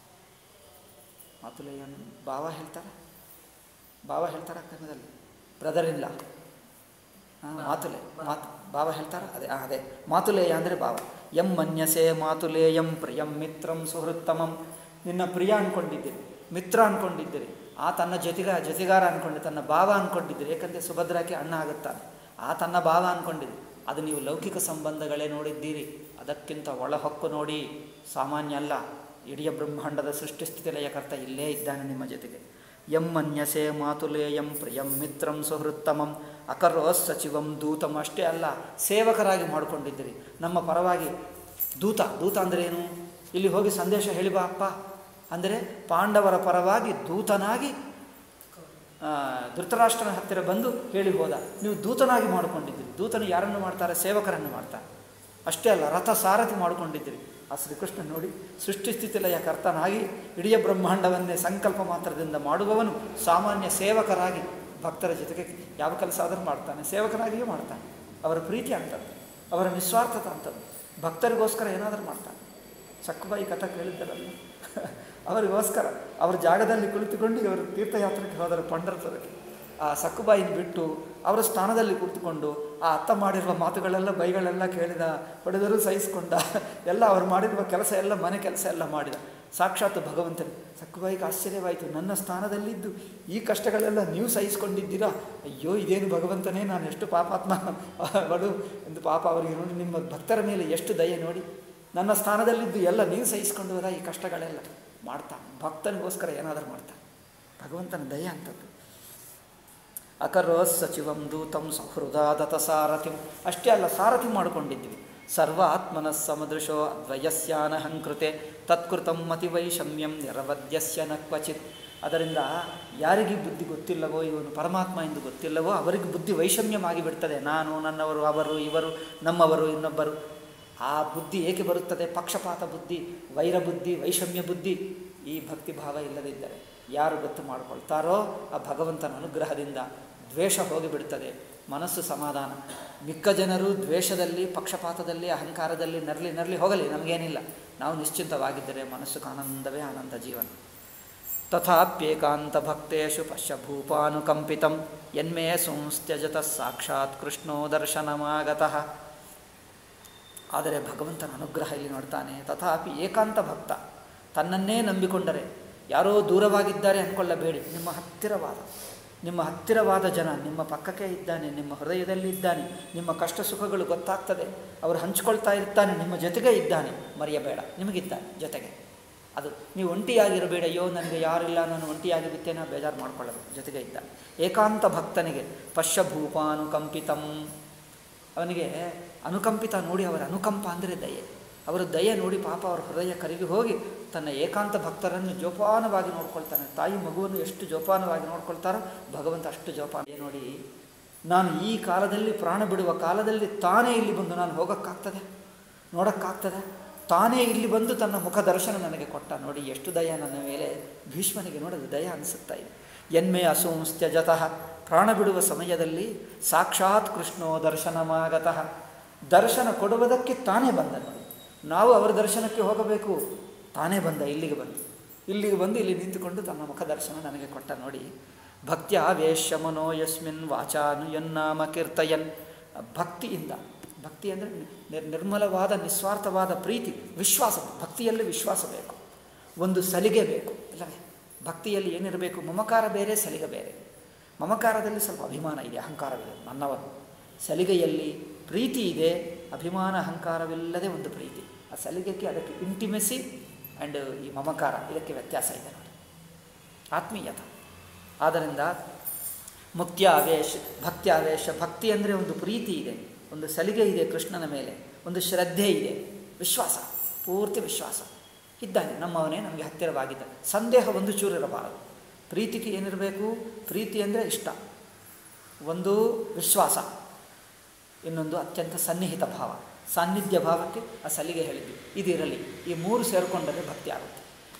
ಮಾತುಲೇಯ ಅಂದ್ರೆ ಭಾವ ಹೇಳ್ತಾರೆ ಭಾವ ಹೇಳ್ತಾರ ಕನ್ನಡದಲ್ಲಿ ಬ್ರದರ್ ಇಲ್ಲ ಹಾಂ ಮಾತುಲೆ ಮಾತು ಭಾವ ಹೇಳ್ತಾರ ಅದೇ ಆ, ಅದೇ ಮಾತುಲೇಯ ಅಂದರೆ ಭಾವ ಎಂ ಮನ್ಯಸೆ ಮಾತುಲೇಯಂ ಪ್ರಿಯಂ ಮಿತ್ರಂ ಸುಹೃತ್ತಮಂ ನಿನ್ನ ಪ್ರಿಯ ಅಂದ್ಕೊಂಡಿದ್ದೀರಿ ಮಿತ್ರ ಅಂದ್ಕೊಂಡಿದ್ದೀರಿ ಆ ತನ್ನ ಜೊತೆಗ ಜೊತೆಗಾರ ಅಂದ್ಕೊಂಡು ತನ್ನ ಭಾವ ಅಂದ್ಕೊಂಡಿದ್ದೀರಿ ಏಕೆಂದರೆ ಸುಭದ್ರಕ್ಕೆ ಅಣ್ಣ ಆಗುತ್ತಾನೆ ಆ ತನ್ನ ಭಾವ ಅಂದ್ಕೊಂಡಿದ್ದೀರಿ ಅದು ನೀವು ಲೌಕಿಕ ಸಂಬಂಧಗಳೇ ನೋಡಿದ್ದೀರಿ ಅದಕ್ಕಿಂತ ಒಳಹೊಕ್ಕು ನೋಡಿ ಸಾಮಾನ್ಯ ಅಲ್ಲ ಇಡೀ ಬ್ರಹ್ಮಾಂಡದ ಸೃಷ್ಟಿ ಸ್ಥಿತಿ ಲಯಕರ್ತ ಇಲ್ಲೇ ಇದ್ದಾನೆ ನಿಮ್ಮ ಜೊತೆಗೆ ಎಂ ಮನ್ಯಸೆ ಮಾತುಲೇಯಂ ಪ್ರಿಯಂ ಮಿತ್ರಂ ಸುಹೃತ್ತಮಂ ಅಕರೋ ಸಚಿವಂ ದೂತಂ ಅಷ್ಟೇ ಅಲ್ಲ ಸೇವಕರಾಗಿ ಮಾಡಿಕೊಂಡಿದ್ದೀರಿ ನಮ್ಮ ಪರವಾಗಿ ದೂತ ದೂತ ಅಂದರೆ ಏನು ಇಲ್ಲಿ ಹೋಗಿ ಸಂದೇಶ ಹೇಳಿ ಬಾ ಅಪ್ಪ ಅಂದರೆ ಪಾಂಡವರ ಪರವಾಗಿ ದೂತನಾಗಿ ಆ, ಧೃತರಾಷ್ಟ್ರನ ಹತ್ತಿರ ಬಂದು ಹೇಳಿ ಹೋದ ನೀವು ದೂತನಾಗಿ ಮಾಡಿಕೊಂಡಿದ್ದೀರಿ ದೂತನು ಯಾರನ್ನು ಮಾಡ್ತಾರೆ ಸೇವಕರನ್ನು ಮಾಡ್ತಾರೆ ಅಷ್ಟೇ ಅಲ್ಲ ರಥ ಸಾರಥಿ ಮಾಡಿಕೊಂಡಿದ್ದೀರಿ ಆ ಶ್ರೀಕೃಷ್ಣ ನೋಡಿ ಸೃಷ್ಟಿ ಸ್ಥಿತಿ ಲಯ ಕರ್ತನಾಗಿ ಇಡೀ ಬ್ರಹ್ಮಾಂಡವನ್ನೇ ಸಂಕಲ್ಪ ಮಾತ್ರದಿಂದ ಮಾಡುವವನು ಸಾಮಾನ್ಯ ಸೇವಕರಾಗಿ ಭಕ್ತರ ಜೊತೆಗೆ ಯಾವ ಕೆಲಸ ಆದರೂ ಮಾಡ್ತಾನೆ ಸೇವಕನಾಗಿಯೂ ಮಾಡ್ತಾನೆ ಅವರ ಪ್ರೀತಿ ಅಂಥದ್ದು ಅವರ ನಿಸ್ವಾರ್ಥತ ಅಂಥದ್ದು ಭಕ್ತರಿಗೋಸ್ಕರ ಏನಾದರೂ ಮಾಡ್ತಾನೆ ಸಕ್ಕುಬಾಯಿ ಕಥೆ ಕೇಳಿದ್ದಾರಲ್ಲ ಅವರಿಗೋಸ್ಕರ ಅವ್ರ ಜಾಗದಲ್ಲಿ ಕುಳಿತುಕೊಂಡು ಇವರು ತೀರ್ಥಯಾತ್ರೆಗೆ ಹೋದರು ಪಂಡರಪುರಕ್ಕೆ ಆ ಸಕ್ಕುಬಾಯಿನ ಬಿಟ್ಟು ಅವರ ಸ್ಥಾನದಲ್ಲಿ ಕುಳಿತುಕೊಂಡು ಆ ಅತ್ತ ಮಾಡಿರುವ ಮಾತುಗಳೆಲ್ಲ ಬೈಗಳೆಲ್ಲ ಕೇಳಿದ ಹೊಡೆದರೂ ಸಹಿಸಿಕೊಂಡ ಎಲ್ಲ ಅವ್ರು ಮಾಡಿರುವ ಕೆಲಸ ಎಲ್ಲ ಮನೆ ಕೆಲಸ ಎಲ್ಲ ಮಾಡಿದ ಸಾಕ್ಷಾತ್ ಭಗವಂತನೇ ಸಕ್ಕುಬಾಯಿಗೆ ಆಶ್ಚರ್ಯವಾಯಿತು ನನ್ನ ಸ್ಥಾನದಲ್ಲಿದ್ದು ಈ ಕಷ್ಟಗಳೆಲ್ಲ ನೀವು ಸಹಿಸಿಕೊಂಡಿದ್ದೀರಾ ಅಯ್ಯೋ ಇದೇನು ಭಗವಂತನೇ ನಾನು ಎಷ್ಟು ಪಾಪಾತ್ಮ ಬಡು ಎಂದು ಪಾಪ ಅವರಿಗೆ ನೋಡಿ ನಿಮ್ಮ ಭಕ್ತರ ಮೇಲೆ ಎಷ್ಟು ದಯೆ ನೋಡಿ ನನ್ನ ಸ್ಥಾನದಲ್ಲಿದ್ದು ಎಲ್ಲ ನೀವು ಸಹಿಸ್ಕೊಂಡು ಹೋದ ಈ ಕಷ್ಟಗಳೆಲ್ಲ ಮಾಡ್ತಾನೆ ಭಕ್ತನಿಗೋಸ್ಕರ ಏನಾದರೂ ಮಾಡ್ತಾನೆ ಭಗವಂತನ ದಯ ಅಂತದ್ದು ಅಕರೋ ಸಚಿವಂ ದೂತಂ ಸಹೃದಾದತ ಸಾರಥಿಂ ಅಷ್ಟೇ ಅಲ್ಲ ಸಾರಥಿ ಮಾಡಿಕೊಂಡಿದ್ವಿ ಸರ್ವಾತ್ಮನಃ ಸಮದೃಶೋ ದ್ವಯಸ್ಯಾನಹಂಕೃತೆ ತತ್ಕೃತಂ ಮತಿವೈಷಮ್ಯಂ ನಿರವದ್ಯಸ್ಯ ನ ಕ್ವಚಿತ್ ಅದರಿಂದ ಯಾರಿಗೆ ಬುದ್ಧಿ ಗೊತ್ತಿಲ್ಲವೋ ಇವನು ಪರಮಾತ್ಮ ಎಂದು ಗೊತ್ತಿಲ್ಲವೋ ಅವರಿಗೆ ಬುದ್ಧಿ ವೈಷಮ್ಯವಾಗಿ ಬಿಡ್ತದೆ ನಾನು ನನ್ನವರು ಅವರು ಇವರು ನಮ್ಮವರು ಇನ್ನೊಬ್ಬರು ಆ ಬುದ್ಧಿ ಏಕೆ ಬರುತ್ತದೆ ಪಕ್ಷಪಾತ ಬುದ್ಧಿ ವೈರ ಬುದ್ಧಿ ವೈಷಮ್ಯ ಬುದ್ಧಿ ಈ ಭಕ್ತಿ ಭಾವ ಇಲ್ಲದಿದ್ದರೆ ಯಾರು ಗೊತ್ತು ಮಾಡಿಕೊಳ್ತಾರೋ ಆ ಭಗವಂತನ ಅನುಗ್ರಹದಿಂದ ದ್ವೇಷ ಹೋಗಿಬಿಡ್ತದೆ ಮನಸ್ಸು ಸಮಾಧಾನ ಮಿಕ್ಕ ಜನರು ದ್ವೇಷದಲ್ಲಿ ಪಕ್ಷಪಾತದಲ್ಲಿ ಅಹಂಕಾರದಲ್ಲಿ ನರಳಿ ನರಳಿ ಹೋಗಲಿ ನಮಗೇನಿಲ್ಲ ನಾವು ನಿಶ್ಚಿಂತವಾಗಿದ್ದರೆ ಮನಸ್ಸು ಆನಂದವೇ ಆನಂದ ಜೀವನ ತಥಾಪ್ಯೇಕಾಂತ ಭಕ್ತೇಶು ಪಶ್ಯ ಭೂಪಾನುಕಂಪಿತಂ ಯನ್ಮೇ ಸಂಸ್ತ್ಯಜತ ಸಾಕ್ಷಾತ್ ಕೃಷ್ಣೋ ದರ್ಶನಮಾಗತಃ ಆದರೆ ಭಗವಂತನ ಅನುಗ್ರಹ ಇಲ್ಲಿ ನೋಡ್ತಾನೆ ತಥಾಪಿ ಏಕಾಂತ ಭಕ್ತ ತನ್ನನ್ನೇ ನಂಬಿಕೊಂಡರೆ ಯಾರೋ ದೂರವಾಗಿದ್ದಾರೆ ಅಂದ್ಕೊಳ್ಳಬೇಡಿ ನಿಮ್ಮ ಹತ್ತಿರವಾದ ನಿಮ್ಮ ಹತ್ತಿರವಾದ ಜನ ನಿಮ್ಮ ಪಕ್ಕಕ್ಕೆ ಇದ್ದಾನೆ ನಿಮ್ಮ ಹೃದಯದಲ್ಲಿ ಇದ್ದಾನೆ ನಿಮ್ಮ ಕಷ್ಟ ಸುಖಗಳು ಗೊತ್ತಾಗ್ತದೆ ಅವರು ಹಂಚ್ಕೊಳ್ತಾ ಇರ್ತಾನೆ ನಿಮ್ಮ ಜೊತೆಗೆ ಇದ್ದಾನೆ ಮರೆಯಬೇಡ ನಿಮಗಿದ್ದಾನೆ ಜೊತೆಗೆ ಅದು ನೀವು ಒಂಟಿಯಾಗಿರಬೇಡ ಅಯ್ಯೋ ನನಗೆ ಯಾರಿಲ್ಲ ನಾನು ಒಂಟಿಯಾಗಿ ಬಿತ್ತೇನೋ ಬೇಜಾರು ಮಾಡ್ಕೊಳ್ಳೋದು ಜೊತೆಗೆ ಇದ್ದಾನೆ ಏಕಾಂತ ಭಕ್ತನಿಗೆ ಪಶ್ಯ ಭೂಪಾನುಕಂಪಿತಂ ಅವನಿಗೆ ಅನುಕಂಪಿತ ನೋಡಿ ಅವರ ಅನುಕಂಪ ಅಂದರೆ ದಯೆ ಅವರ ದಯೆ ನೋಡಿ ಪಾಪ ಅವರ ಹೃದಯ ಕರಗಿ ಹೋಗಿ ತನ್ನ ಏಕಾಂತ ಭಕ್ತರನ್ನು ಜೋಪಾನವಾಗಿ ನೋಡ್ಕೊಳ್ತಾನೆ ತಾಯಿ ಮಗುವನ್ನು ಎಷ್ಟು ಜೋಪಾನವಾಗಿ ನೋಡ್ಕೊಳ್ತಾರೋ ಭಗವಂತ ಅಷ್ಟು ಜೋಪಾನ ನೋಡಿ ನಾನು ಈ ಕಾಲದಲ್ಲಿ ಪ್ರಾಣ ಬಿಡುವ ಕಾಲದಲ್ಲಿ ತಾನೇ ಇಲ್ಲಿ ಬಂದು ನಾನು ಹೋಗೋಕ್ಕಾಗ್ತದೆ ನೋಡೋಕ್ಕಾಗ್ತದೆ ತಾನೇ ಇಲ್ಲಿ ಬಂದು ತನ್ನ ಮುಖ ದರ್ಶನ ನನಗೆ ಕೊಟ್ಟ ನೋಡಿ ಎಷ್ಟು ದಯ ನನ್ನ ಮೇಲೆ ಭೀಷ್ಮನಿಗೆ ನೋಡಲು ದಯ ಅನಿಸುತ್ತಾ ಇದೆ ಎನ್ಮೆ ಅಸಂಸ್ತ್ಯಜತಃ ಪ್ರಾಣ ಬಿಡುವ ಸಮಯದಲ್ಲಿ ಸಾಕ್ಷಾತ್ ಕೃಷ್ಣೋ ದರ್ಶನಮಾಗತಃ ದರ್ಶನ ಕೊಡುವುದಕ್ಕೆ ತಾನೇ ಬಂದ ನೋಡಿ ನಾವು ಅವರ ದರ್ಶನಕ್ಕೆ ಹೋಗಬೇಕು ತಾನೇ ಬಂದ ಇಲ್ಲಿಗೆ ಬಂದು ಇಲ್ಲಿಗೆ ಬಂದು ಇಲ್ಲಿ ನಿಂತುಕೊಂಡು ತನ್ನ ಮುಖ ದರ್ಶನ ನನಗೆ ಕೊಟ್ಟ ನೋಡಿ ಭಕ್ತ್ಯ ವೇಶ್ಯ ಮನೋ ಯಸ್ಮಿನ್ ವಾಚಾನು ಯನ್ನಾಮ ಕೀರ್ತಯನ್ ಭಕ್ತಿಯಿಂದ ಭಕ್ತಿ ಅಂದರೆ ನಿರ್ ನಿರ್ಮಲವಾದ ನಿಸ್ವಾರ್ಥವಾದ ಪ್ರೀತಿ ವಿಶ್ವಾಸ ಭಕ್ತಿಯಲ್ಲಿ ವಿಶ್ವಾಸ ಬೇಕು ಒಂದು ಸಲಿಗೆ ಬೇಕು ಇಲ್ಲವೇ ಭಕ್ತಿಯಲ್ಲಿ ಏನಿರಬೇಕು ಮಮಕಾರ ಬೇರೆ ಸಲಿಗೆ ಬೇರೆ ಮಮಕಾರದಲ್ಲಿ ಸ್ವಲ್ಪ ಅಭಿಮಾನ ಇದೆ ಅಹಂಕಾರವಿದೆ ನನ್ನವನು ಸಲಿಗೆಯಲ್ಲಿ ಪ್ರೀತಿ ಇದೆ ಅಭಿಮಾನ ಅಹಂಕಾರವಿಲ್ಲದೆ ಒಂದು ಪ್ರೀತಿ ಆ ಸಲಿಗೆಗೆ ಅದಕ್ಕೆ ಇಂಟಿಮೆಸಿ ಆ್ಯಂಡ್ ಈ ಮಮಕಾರ ಇದಕ್ಕೆ ವ್ಯತ್ಯಾಸ ಇದೆ ನೋಡಿ ಆತ್ಮೀಯತ ಆದ್ದರಿಂದ ಮುಕ್ತಿ ಆವೇಶ ಭಕ್ತಿ ಆವೇಶ ಭಕ್ತಿ ಅಂದರೆ ಒಂದು ಪ್ರೀತಿ ಇದೆ ಒಂದು ಸಲಿಗೆ ಇದೆ ಕೃಷ್ಣನ ಮೇಲೆ ಒಂದು ಶ್ರದ್ಧೆ ಇದೆ ವಿಶ್ವಾಸ ಪೂರ್ತಿ ವಿಶ್ವಾಸ ಇದ್ದಾನೆ ನಮ್ಮವನೇ ನಮಗೆ ಹತ್ತಿರವಾಗಿದ್ದ ಸಂದೇಹ ಒಂದು ಚೂರು ಇರಬಾರದು ಪ್ರೀತಿಗೆ ಏನಿರಬೇಕು ಪ್ರೀತಿ ಅಂದರೆ ಇಷ್ಟ ಒಂದು ವಿಶ್ವಾಸ ಇನ್ನೊಂದು ಅತ್ಯಂತ ಸನ್ನಿಹಿತ ಭಾವ ಸಾನ್ನಿಧ್ಯ ಭಾವಕ್ಕೆ ಆ ಸಲಿಗೆ ಹೇಳಿದ್ವಿ ಇದಿರಲಿ ಈ ಮೂರು ಸೇರಿಕೊಂಡರೆ ಭಕ್ತಿ ಆಗುತ್ತೆ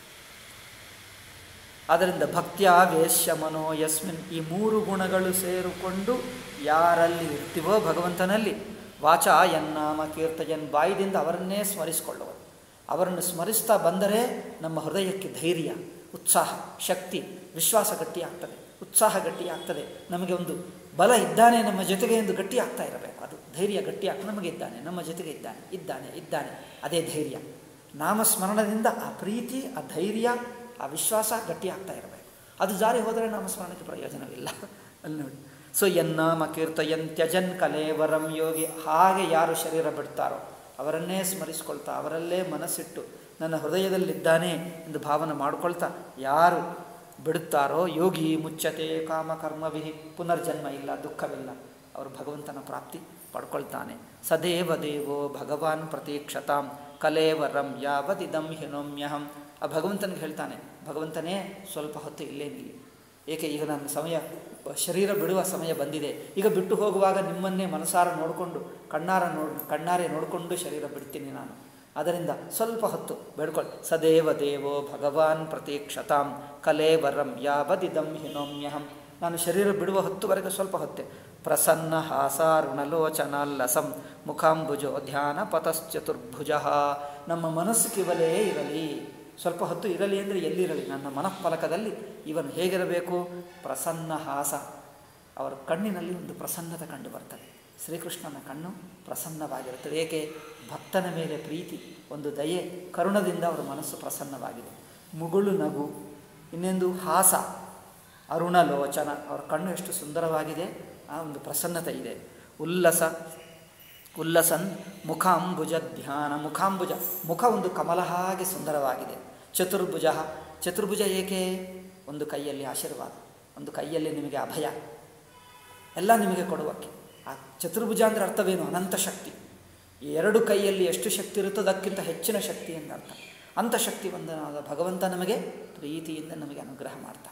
ಆದ್ದರಿಂದ ಭಕ್ತಿಯ ವೇಶ್ಯ ಮನೋ ಯಸ್ಮಿನ್ ಈ ಮೂರು ಗುಣಗಳು ಸೇರಿಕೊಂಡು ಯಾರಲ್ಲಿ ಇರ್ತೀವೋ ಭಗವಂತನಲ್ಲಿ ವಾಚ ಎನ್ನಾಮ ಕೀರ್ತಯನ್ ಬಾಯಿದಿಂದ ಅವರನ್ನೇ ಸ್ಮರಿಸಿಕೊಳ್ಳುವರು ಅವರನ್ನು ಸ್ಮರಿಸ್ತಾ ಬಂದರೆ ನಮ್ಮ ಹೃದಯಕ್ಕೆ ಧೈರ್ಯ ಉತ್ಸಾಹ ಶಕ್ತಿ ವಿಶ್ವಾಸ ಗಟ್ಟಿಯಾಗ್ತದೆ ಉತ್ಸಾಹ ಗಟ್ಟಿಯಾಗ್ತದೆ ನಮಗೆ ಒಂದು ಬಲ ಇದ್ದಾನೆ ನಮ್ಮ ಜೊತೆಗೆ ಎಂದು ಗಟ್ಟಿ ಆಗ್ತಾ ಇರಬೇಕು ಅದು ಧೈರ್ಯ ಗಟ್ಟಿಯಾಗಿ ನಮಗೆ ಇದ್ದಾನೆ ನಮ್ಮ ಜೊತೆಗೆ ಇದ್ದಾನೆ ಇದ್ದಾನೆ ಇದ್ದಾನೆ ಅದೇ ಧೈರ್ಯ ನಾಮಸ್ಮರಣದಿಂದ ಆ ಪ್ರೀತಿ ಆ ಧೈರ್ಯ ಆ ವಿಶ್ವಾಸ ಗಟ್ಟಿಯಾಗ್ತಾ ಇರಬೇಕು ಅದು ಜಾರಿ ಹೋದರೆ ನಾಮಸ್ಮರಣಕ್ಕೆ ಪ್ರಯೋಜನವಿಲ್ಲ ಅಲ್ಲಿ ನೋಡಿ ಸೊ ಎನ್ನಾಮ ಕೀರ್ತಯನ್ ತ್ಯಜನ್ ಕಲೇವರಂ ಯೋಗಿ ಹಾಗೆ ಯಾರು ಶರೀರ ಬಿಡ್ತಾರೋ ಅವರನ್ನೇ ಸ್ಮರಿಸ್ಕೊಳ್ತಾ ಅವರಲ್ಲೇ ಮನಸ್ಸಿಟ್ಟು ನನ್ನ ಹೃದಯದಲ್ಲಿದ್ದಾನೆ ಎಂದು ಭಾವನೆ ಮಾಡ್ಕೊಳ್ತಾ ಯಾರು ಬಿಡುತ್ತಾರೋ ಯೋಗಿ ಮುಚ್ಚತೆ ಕಾಮಕರ್ಮವಿ ಪುನರ್ಜನ್ಮ ಇಲ್ಲ ದುಃಖವಿಲ್ಲ ಅವರು ಭಗವಂತನ ಪ್ರಾಪ್ತಿ ಪಡ್ಕೊಳ್ತಾನೆ ಸದೇವ ದೇವೋ ಭಗವಾನ್ ಪ್ರತೀಕ್ಷತಾಂ ಕಲೇವರಂ ಯಾವದಿದಂ ಹಿನೋಮ್ಯಹಂ ಆ ಭಗವಂತನಿಗೆ ಹೇಳ್ತಾನೆ ಭಗವಂತನೇ ಸ್ವಲ್ಪ ಹೊತ್ತು ಇಲ್ಲೇ ನಿಲ್ಲಿ ಏಕೆ ಈಗ ನನ್ನ ಸಮಯ ಶರೀರ ಬಿಡುವ ಸಮಯ ಬಂದಿದೆ ಈಗ ಬಿಟ್ಟು ಹೋಗುವಾಗ ನಿಮ್ಮನ್ನೇ ಮನಸಾರ ನೋಡಿಕೊಂಡು ಕಣ್ಣಾರ ನೋಡ್ ಕಣ್ಣಾರೆ ನೋಡಿಕೊಂಡು ಶರೀರ ಬಿಡ್ತೀನಿ ನಾನು ಅದರಿಂದ ಸ್ವಲ್ಪ ಹೊತ್ತು ಬೇಡ್ಕೊಳ್ಳಿ ಸದೇವ ದೇವೋ ಭಗವಾನ್ ಪ್ರತೀಕ್ಷತಾಂ ಕಲೇವರಂ ಯಾವದಿದಂ ಹಿನೋಮ್ಯಹಂ ನಾನು ಶರೀರ ಬಿಡುವ ಹೊತ್ತುವರೆಗೆ ಸ್ವಲ್ಪ ಹೊತ್ತೆ ಪ್ರಸನ್ನ ಹಾಸಾರುಣಲೋಚನಾಲ್ಲಸಂ ಮುಖಾಂಬುಜೋ ಧ್ಯಾನ ಪತಶ್ಚತುರ್ಭುಜ ನಮ್ಮ ಮನಸ್ಸು ಕಿವಲೇ ಇರಲಿ ಸ್ವಲ್ಪ ಹೊತ್ತು ಇರಲಿ ಅಂದರೆ ಎಲ್ಲಿರಲಿ ನನ್ನ ಮನಃಫಲಕದಲ್ಲಿ ಇವನು ಹೇಗಿರಬೇಕು ಪ್ರಸನ್ನ ಹಾಸ ಅವರ ಕಣ್ಣಿನಲ್ಲಿ ಒಂದು ಪ್ರಸನ್ನತೆ ಕಂಡು ಬರ್ತದೆ ಶ್ರೀಕೃಷ್ಣನ ಕಣ್ಣು ಪ್ರಸನ್ನವಾಗಿರುತ್ತದೆ ಏಕೆ ಭಕ್ತನ ಮೇಲೆ ಪ್ರೀತಿ ಒಂದು ದಯೆ ಕರುಣದಿಂದ ಅವರ ಮನಸ್ಸು ಪ್ರಸನ್ನವಾಗಿದೆ ಮುಗುಳು ನಗು ಇನ್ನೊಂದು ಹಾಸ ಅರುಣಲೋಚನ ಅವರ ಕಣ್ಣು ಎಷ್ಟು ಸುಂದರವಾಗಿದೆ ಆ ಒಂದು ಪ್ರಸನ್ನತೆ ಇದೆ ಉಲ್ಲಸ ಉಲ್ಲಸನ್ ಮುಖಾಂಬುಜ ಧ್ಯಾನ ಮುಖಾಂಬುಜ ಮುಖ ಒಂದು ಕಮಲ ಹಾಗೆ ಸುಂದರವಾಗಿದೆ ಚತುರ್ಭುಜ ಚತುರ್ಭುಜ ಏಕೆ ಒಂದು ಕೈಯಲ್ಲಿ ಆಶೀರ್ವಾದ ಒಂದು ಕೈಯಲ್ಲಿ ನಿಮಗೆ ಅಭಯ ಎಲ್ಲ ನಿಮಗೆ ಕೊಡುವಕ್ಕೆ ಆ ಚತುರ್ಭುಜ ಅಂದರೆ ಅರ್ಥವೇನು ಅನಂತ ಶಕ್ತಿ ಈ ಎರಡು ಕೈಯಲ್ಲಿ ಎಷ್ಟು ಶಕ್ತಿ ಇರುತ್ತೋ ಅದಕ್ಕಿಂತ ಹೆಚ್ಚಿನ ಶಕ್ತಿ ಎಂದರ್ಥ ಅಂಥ ಶಕ್ತಿವಂತನಾದ ಭಗವಂತ ನಮಗೆ ಪ್ರೀತಿಯಿಂದ ನಮಗೆ ಅನುಗ್ರಹ ಮಾಡ್ತಾನೆ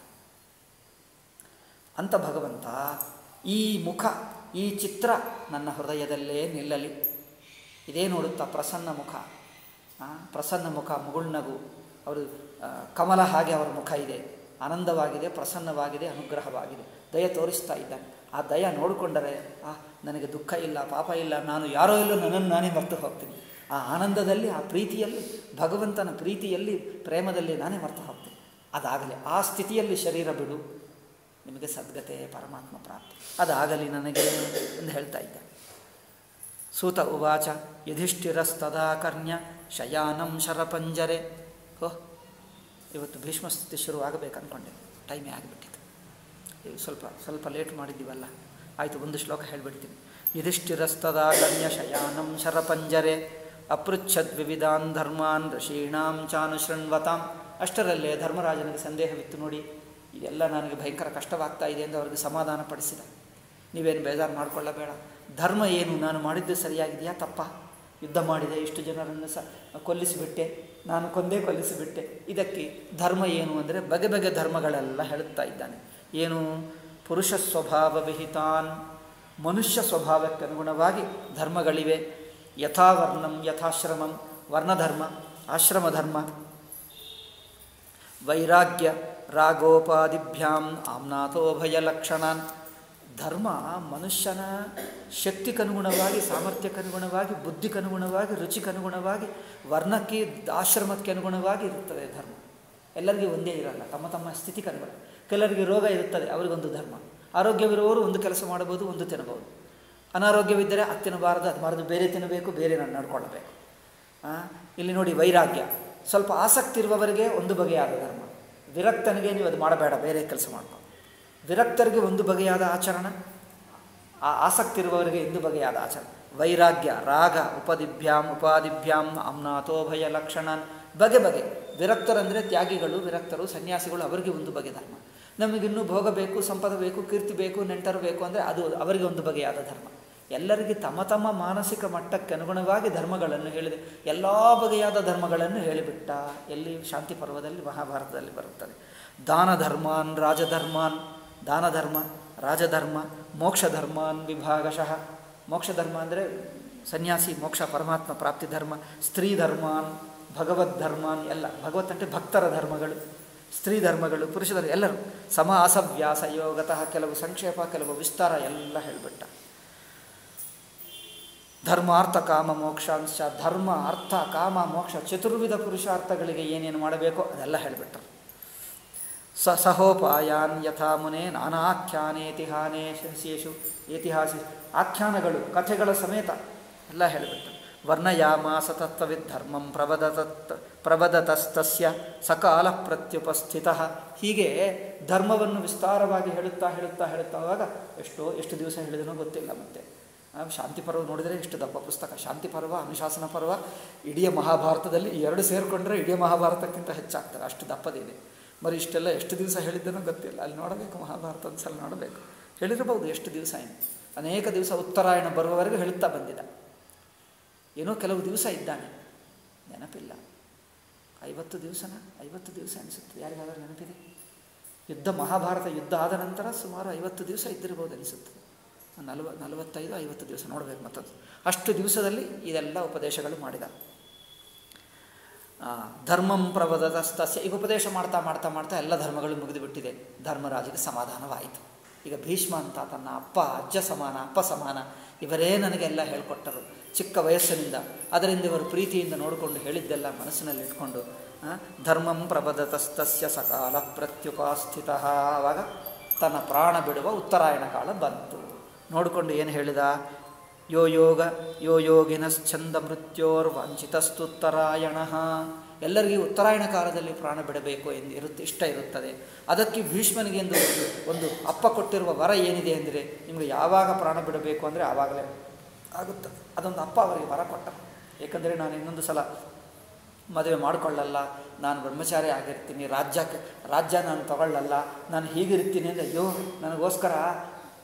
ಅಂಥ ಭಗವಂತ ಈ ಮುಖ ಈ ಚಿತ್ರ ನನ್ನ ಹೃದಯದಲ್ಲೇ ನಿಲ್ಲಲಿ ಇದೇ ನೋಡುತ್ತಾ ಪ್ರಸನ್ನ ಮುಖ ಆ, ಪ್ರಸನ್ನ ಮುಖ ಮುಗುಳ್ನಗು ಅವರು ಆ, ಕಮಲ ಹಾಗೆ ಅವರ ಮುಖ ಇದೆ ಆನಂದವಾಗಿದೆ ಪ್ರಸನ್ನವಾಗಿದೆ ಅನುಗ್ರಹವಾಗಿದೆ ದಯ ತೋರಿಸ್ತಾ ಇದ್ದಾನೆ ಆ ದಯ ನೋಡಿಕೊಂಡರೆ ಆ ನನಗೆ ದುಃಖ ಇಲ್ಲ ಪಾಪ ಇಲ್ಲ ನಾನು ಯಾರೋ ಇಲ್ಲೋ ನನ್ನನ್ನು ನಾನೇ ಮರ್ತು ಹೋಗ್ತೀನಿ ಆ ಆನಂದದಲ್ಲಿ ಆ ಪ್ರೀತಿಯಲ್ಲಿ ಭಗವಂತನ ಪ್ರೀತಿಯಲ್ಲಿ ಪ್ರೇಮದಲ್ಲಿ ನಾನೇ ಮರ್ತು ಹೋಗ್ತೀನಿ ಅದಾಗಲಿ ಆ ಸ್ಥಿತಿಯಲ್ಲಿ ಶರೀರ ಬಿಡು ನಿಮಗೆ ಸದ್ಗತೆ ಪರಮಾತ್ಮ ಪ್ರಾಪ್ತಿ ಅದಾಗಲಿ ನನಗೆ ಎಂದು ಹೇಳ್ತಾ ಇದ್ದ ಸೂತ ಉವಾಚ ಯುಧಿಷ್ಠಿರಸ್ತದಾ ಕರ್ಣ್ಯ ಶಯಾನಂ ಶರಪಂಜರೆ ಹೋ ಇವತ್ತು ಭೀಷ್ಮ ಸ್ಥಿತಿ ಶುರು ಆಗಬೇಕು ಅಂದ್ಕೊಂಡೆ ಟೈಮೇ ಆಗಿಬಿಟ್ಟಿತ್ತು ಈಗ ಸ್ವಲ್ಪ ಸ್ವಲ್ಪ ಲೇಟ್ ಮಾಡಿದ್ದೀವಲ್ಲ ಆಯಿತು ಒಂದು ಶ್ಲೋಕ ಹೇಳಿಬಿಡ್ತೀನಿ ಯುಧಿಷ್ಠಿರಸ್ತದಾ ಕರ್ಣ್ಯ ಶಯಾನಂ ಶರಪಂಜರೆ ಅಪೃಚ್ಛದ್ ವಿವಿಧಾನ್ ಧರ್ಮಾನ್ ಋಷೀಣಾಂ ಚಾನುಶೃಣ್ವತಾಂ ಅಷ್ಟರಲ್ಲೇ ಧರ್ಮರಾಜನಿಗೆ ಸಂದೇಹವಿತ್ತು ನೋಡಿ ಇದೆಲ್ಲ ನನಗೆ ಭಯಂಕರ ಕಷ್ಟವಾಗ್ತಾ ಇದೆ ಎಂದು ಅವರಿಗೆ ಸಮಾಧಾನ ಪಡಿಸಿದ ನೀವೇನು ಬೇಜಾರು ಮಾಡಿಕೊಳ್ಳಬೇಡ ಧರ್ಮ ಏನು ನಾನು ಮಾಡಿದ್ದು ಸರಿಯಾಗಿದೆಯಾ ತಪ್ಪ ಯುದ್ಧ ಮಾಡಿದೆ ಇಷ್ಟು ಜನರನ್ನು ಸ ಕೊಲ್ಲಿಸಿಬಿಟ್ಟೆ ನಾನು ಕೊಂದೇ ಕೊಲ್ಲಿಸಿಬಿಟ್ಟೆ ಇದಕ್ಕೆ ಧರ್ಮ ಏನು ಅಂದರೆ ಬಗೆ ಬಗೆ ಧರ್ಮಗಳೆಲ್ಲ ಹೇಳುತ್ತಾ ಇದ್ದಾನೆ ಏನು ಪುರುಷ ಸ್ವಭಾವ ವಿಹಿತಾನ್ ಮನುಷ್ಯ ಸ್ವಭಾವಕ್ಕೆ ಅನುಗುಣವಾಗಿ ಧರ್ಮಗಳಿವೆ ಯಥಾವರ್ಣಂ ಯಥಾಶ್ರಮಂ ವರ್ಣಧರ್ಮ ಆಶ್ರಮ ಧರ್ಮ ವೈರಾಗ್ಯ ರಾಗೋಪಾದಿಭ್ಯಾಂ ಆಮ್ನಾಥೋ ಭಯಲಕ್ಷಣಾನ್ ಧರ್ಮ ಮನುಷ್ಯನ ಶಕ್ತಿಗನುಗುಣವಾಗಿ ಸಾಮರ್ಥ್ಯಕ್ಕನುಗುಣವಾಗಿ ಬುದ್ಧಿಗನುಗುಣವಾಗಿ ರುಚಿಗನುಗುಣವಾಗಿ ವರ್ಣಕ್ಕೆ ಆಶ್ರಮಕ್ಕೆ ಅನುಗುಣವಾಗಿ ಇರುತ್ತದೆ ಧರ್ಮ ಎಲ್ಲರಿಗೂ ಒಂದೇ ಇರಲ್ಲ ತಮ್ಮ ತಮ್ಮ ಸ್ಥಿತಿಗನುಗುಣ ಕೆಲವರಿಗೆ ರೋಗ ಇರುತ್ತದೆ ಅವರಿಗೊಂದು ಧರ್ಮ ಆರೋಗ್ಯವಿರುವವರು ಒಂದು ಕೆಲಸ ಮಾಡಬಹುದು ಒಂದು ತಿನ್ನಬಹುದು ಅನಾರೋಗ್ಯವಿದ್ದರೆ ಅದು ತಿನ್ನಬಾರದು ಅದು ಬಾರದು ಬೇರೆ ತಿನ್ನಬೇಕು ಬೇರೆ ನಾನು ನಡ್ಕೊಳ್ಳಬೇಕು ಆ, ಇಲ್ಲಿ ನೋಡಿ ವೈರಾಗ್ಯ ಸ್ವಲ್ಪ ಆಸಕ್ತಿ ಇರುವವರಿಗೆ ಒಂದು ಬಗೆಯಾದ ಧರ್ಮ ವಿರಕ್ತನಿಗೆ ನೀವು ಅದು ಮಾಡಬೇಡ ಬೇರೆ ಕೆಲಸ ಮಾಡ್ಕೊ ವಿರಕ್ತರಿಗೆ ಒಂದು ಬಗೆಯಾದ ಆಚರಣ ಆ ಆಸಕ್ತಿ ಇರುವವರಿಗೆ ಒಂದು ಬಗೆಯಾದ ಆಚರಣೆ ವೈರಾಗ್ಯ ರಾಗ ಉಪದಿಭ್ಯಾಂ ಉಪಾದಿಭ್ಯಾಂ ಅಮ್ನಾಥೋ ಭಯ ಲಕ್ಷಣನ್ ಬಗೆ ಬಗೆ ವಿರಕ್ತರಂದರೆ ತ್ಯಾಗಿಗಳು ವಿರಕ್ತರು ಸನ್ಯಾಸಿಗಳು ಅವರಿಗೆ ಒಂದು ಬಗೆ ಧರ್ಮ ನಮಗಿನ್ನೂ ಭೋಗ ಬೇಕು ಸಂಪದ ಬೇಕು ಕೀರ್ತಿ ಬೇಕು ನೆಂಟರು ಬೇಕು ಅಂದರೆ ಅದು ಅವರಿಗೆ ಒಂದು ಬಗೆಯಾದ ಧರ್ಮ ಎಲ್ಲರಿಗೆ ತಮ್ಮ ತಮ್ಮ ಮಾನಸಿಕ ಮಟ್ಟಕ್ಕೆ ಅನುಗುಣವಾಗಿ ಧರ್ಮಗಳನ್ನು ಹೇಳಿದೆ ಎಲ್ಲ ಬಗೆಯಾದ ಧರ್ಮಗಳನ್ನು ಹೇಳಿಬಿಟ್ಟ ಎಲ್ಲಿ ಶಾಂತಿ ಪರ್ವದಲ್ಲಿ ಮಹಾಭಾರತದಲ್ಲಿ ಬರುತ್ತದೆ ದಾನ ಧರ್ಮಾನ್ ರಾಜಧರ್ಮಾನ್ ದಾನ ಧರ್ಮ ರಾಜಧರ್ಮ ಮೋಕ್ಷ ಧರ್ಮಾನ್ ವಿಭಾಗಶಃ ಮೋಕ್ಷ ಧರ್ಮ ಅಂದರೆ ಸನ್ಯಾಸಿ ಮೋಕ್ಷ ಪರಮಾತ್ಮ ಪ್ರಾಪ್ತಿ ಧರ್ಮ ಸ್ತ್ರೀ ಧರ್ಮಾನ್ ಭಗವದ್ ಧರ್ಮಾನ್ ಎಲ್ಲ ಭಗವತ್ ಅಂದರೆ ಭಕ್ತರ ಧರ್ಮಗಳು ಸ್ತ್ರೀ ಧರ್ಮಗಳು ಪುರುಷ ಧರ್ಮ ಎಲ್ಲರೂ ಸಮ ಅಸವ್ಯಾಸ ಯೋಗತಃ ಕೆಲವು ಸಂಕ್ಷೇಪ ಕೆಲವು ವಿಸ್ತಾರ ಎಲ್ಲ ಹೇಳಿಬಿಟ್ಟ ಧರ್ಮಾರ್ಥ ಕಾಮ ಮೋಕ್ಷಾಂಶ ಧರ್ಮ ಅರ್ಥ ಕಾಮ ಮೋಕ್ಷ ಚತುರ್ವಿಧ ಪುರುಷಾರ್ಥಗಳಿಗೆ ಏನೇನು ಮಾಡಬೇಕೋ ಅದೆಲ್ಲ ಹೇಳಿಬಿಟ್ರು ಸ ಸಹೋಪಾಯಾನ್ ಯಥಾ ಮುನೆ ನಾನಾಖ್ಯಾನೇತಿಹಾನೇ ಶೇಷು ಇತಿಹಾಸ ಆಖ್ಯಾನಗಳು ಕಥೆಗಳ ಸಮೇತ ಎಲ್ಲ ಹೇಳಿಬಿಟ್ರು ವರ್ಣಯಾಮಾಸ ತತ್ವವಿದ್ ಧರ್ಮಂ ಪ್ರಬದತತ್ ಪ್ರಬದತಸ್ತಸ್ಯ ಸಕಾಲ ಪ್ರತ್ಯುಪಸ್ಥಿತ ಹೀಗೆ ಧರ್ಮವನ್ನು ವಿಸ್ತಾರವಾಗಿ ಹೇಳುತ್ತಾ ಹೇಳುತ್ತಾ ಹೇಳುತ್ತಾ ಹೋದಾಗ ಎಷ್ಟೋ ಎಷ್ಟು ದಿವಸ ಹೇಳಿದನೋ ಗೊತ್ತಿಲ್ಲ ಮತ್ತೆ ಆ, ಶಾಂತಿ ಪರ್ವ ನೋಡಿದರೆ ಇಷ್ಟು ದಪ್ಪ ಪುಸ್ತಕ ಶಾಂತಿ ಪರ್ವ ಅನುಶಾಸನ ಪರ್ವ ಇಡೀ ಮಹಾಭಾರತದಲ್ಲಿ ಈ ಎರಡು ಸೇರಿಕೊಂಡ್ರೆ ಇಡೀ ಮಹಾಭಾರತಕ್ಕಿಂತ ಹೆಚ್ಚಾಗ್ತದೆ ಅಷ್ಟು ದಪ್ಪದಿದೆ మరి ಇಷ್ಟೆಲ್ಲ ಎಷ್ಟು ದಿವಸ ಹೇಳಿದ್ದನೋ ಗೊತ್ತಿಲ್ಲ ಅಲ್ಲಿ ನೋಡಬೇಕು ಮಹಾಭಾರತ ಒಂದು ಸಲ ನೋಡಬೇಕು ಹೇಳಿರಬಹುದು ಎಷ್ಟು ದಿವಸ ಏನು ಅನೇಕ ದಿವಸ ಉತ್ತರಾಯಣ ಬರುವವರೆಗೂ ಹೇಳುತ್ತಾ ಬಂದಿದ್ದ ಏನೋ ಕೆಲವು ದಿವಸ ಇದ್ದಾನೆ ನೆನಪಿಲ್ಲ ಐವತ್ತು ದಿವಸನ ಐವತ್ತು ದಿವಸ ಅನಿಸುತ್ತೆ ಯಾರಿಗಾದ್ರೂ ನೆನಪಿದೆ ಯುದ್ಧ ಮಹಾಭಾರತ ಯುದ್ಧ ಆದ ನಂತರ ಸುಮಾರು ಐವತ್ತು ದಿವಸ ಇದ್ದಿರ್ಬೋದು ಅನಿಸುತ್ತೆ ನಲವ ನಲವತ್ತೈದು ಐವತ್ತು ದಿವಸ ನೋಡಬೇಕು ಮತ್ತದು ಅಷ್ಟು ದಿವಸದಲ್ಲಿ ಇದೆಲ್ಲ ಉಪದೇಶಗಳು ಮಾಡಿದ ಆ, ಧರ್ಮಂ ಪ್ರವದತಸ್ತಸ್ಯ ಈಗ ಉಪದೇಶ ಮಾಡ್ತಾ ಮಾಡ್ತಾ ಮಾಡ್ತಾ ಎಲ್ಲ ಧರ್ಮಗಳು ಮುಗಿದು ಬಿಟ್ಟಿದೆ ಧರ್ಮರಾಜಿಗೆ ಸಮಾಧಾನವಾಯಿತು ಈಗ ಭೀಷ್ಮ ಅಂತ ತನ್ನ ಅಪ್ಪ ಅಜ್ಜ ಸಮಾನ ಅಪ್ಪ ಸಮಾನ ಇವರೇ ನನಗೆಲ್ಲ ಹೇಳಿಕೊಟ್ಟರು ಚಿಕ್ಕ ವಯಸ್ಸಿನಿಂದ ಅದರಿಂದ ಇವರು ಪ್ರೀತಿಯಿಂದ ನೋಡಿಕೊಂಡು ಹೇಳಿದ್ದೆಲ್ಲ ಮನಸ್ಸಿನಲ್ಲಿ ಇಟ್ಕೊಂಡು ಆ, ಧರ್ಮಂ ಪ್ರಬದತಸ್ತಸ್ಯ ಸಕಾಲ ಪ್ರತ್ಯುಪಾಸ್ಥಿತ ಆವಾಗ ತನ್ನ ಪ್ರಾಣ ಬಿಡುವ ಉತ್ತರಾಯಣ ಕಾಲ ಬಂತು ನೋಡಿಕೊಂಡು ಏನು ಹೇಳಿದ ಯೋ ಯೋಗ ಯೋ ಯೋಗಿನಶ್ಚಂದ ಮೃತ್ಯೋರ್ವಾಂಚಿತಸ್ತುತ್ತರಾಯಣ ಎಲ್ಲರಿಗೂ ಉತ್ತರಾಯಣ ಕಾಲದಲ್ಲಿ ಪ್ರಾಣ ಬಿಡಬೇಕು ಎಂದು ಇರುತ್ತೆ ಇಷ್ಟ ಇರುತ್ತದೆ ಅದಕ್ಕೆ ಭೀಷ್ಮನಿಗೆ ಎಂದು ಒಂದು- ಒಂದು ಅಪ್ಪ ಕೊಟ್ಟಿರುವ ವರ ಏನಿದೆ ಅಂದರೆ ನಿಮಗೆ ಯಾವಾಗ ಪ್ರಾಣ ಬಿಡಬೇಕು ಅಂದರೆ ಆವಾಗಲೇ ಆಗುತ್ತೆ ಅದೊಂದು ಅಪ್ಪ ಅವರಿಗೆ ವರ ಕೊಟ್ಟ ಏಕೆಂದರೆ ನಾನು ಇನ್ನೊಂದು ಸಲ ಮದುವೆ ಮಾಡಿಕೊಳ್ಳಲ್ಲ ನಾನು ಬ್ರಹ್ಮಚಾರಿ ಆಗಿರ್ತೀನಿ ರಾಜ್ಯಕ್ಕೆ ರಾಜ್ಯ ನಾನು ತಗೊಳ್ಳಲ್ಲ ನಾನು ಹೀಗಿರ್ತೀನಿ ಅಂದರೆ ಅಯ್ಯೋ ನನಗೋಸ್ಕರ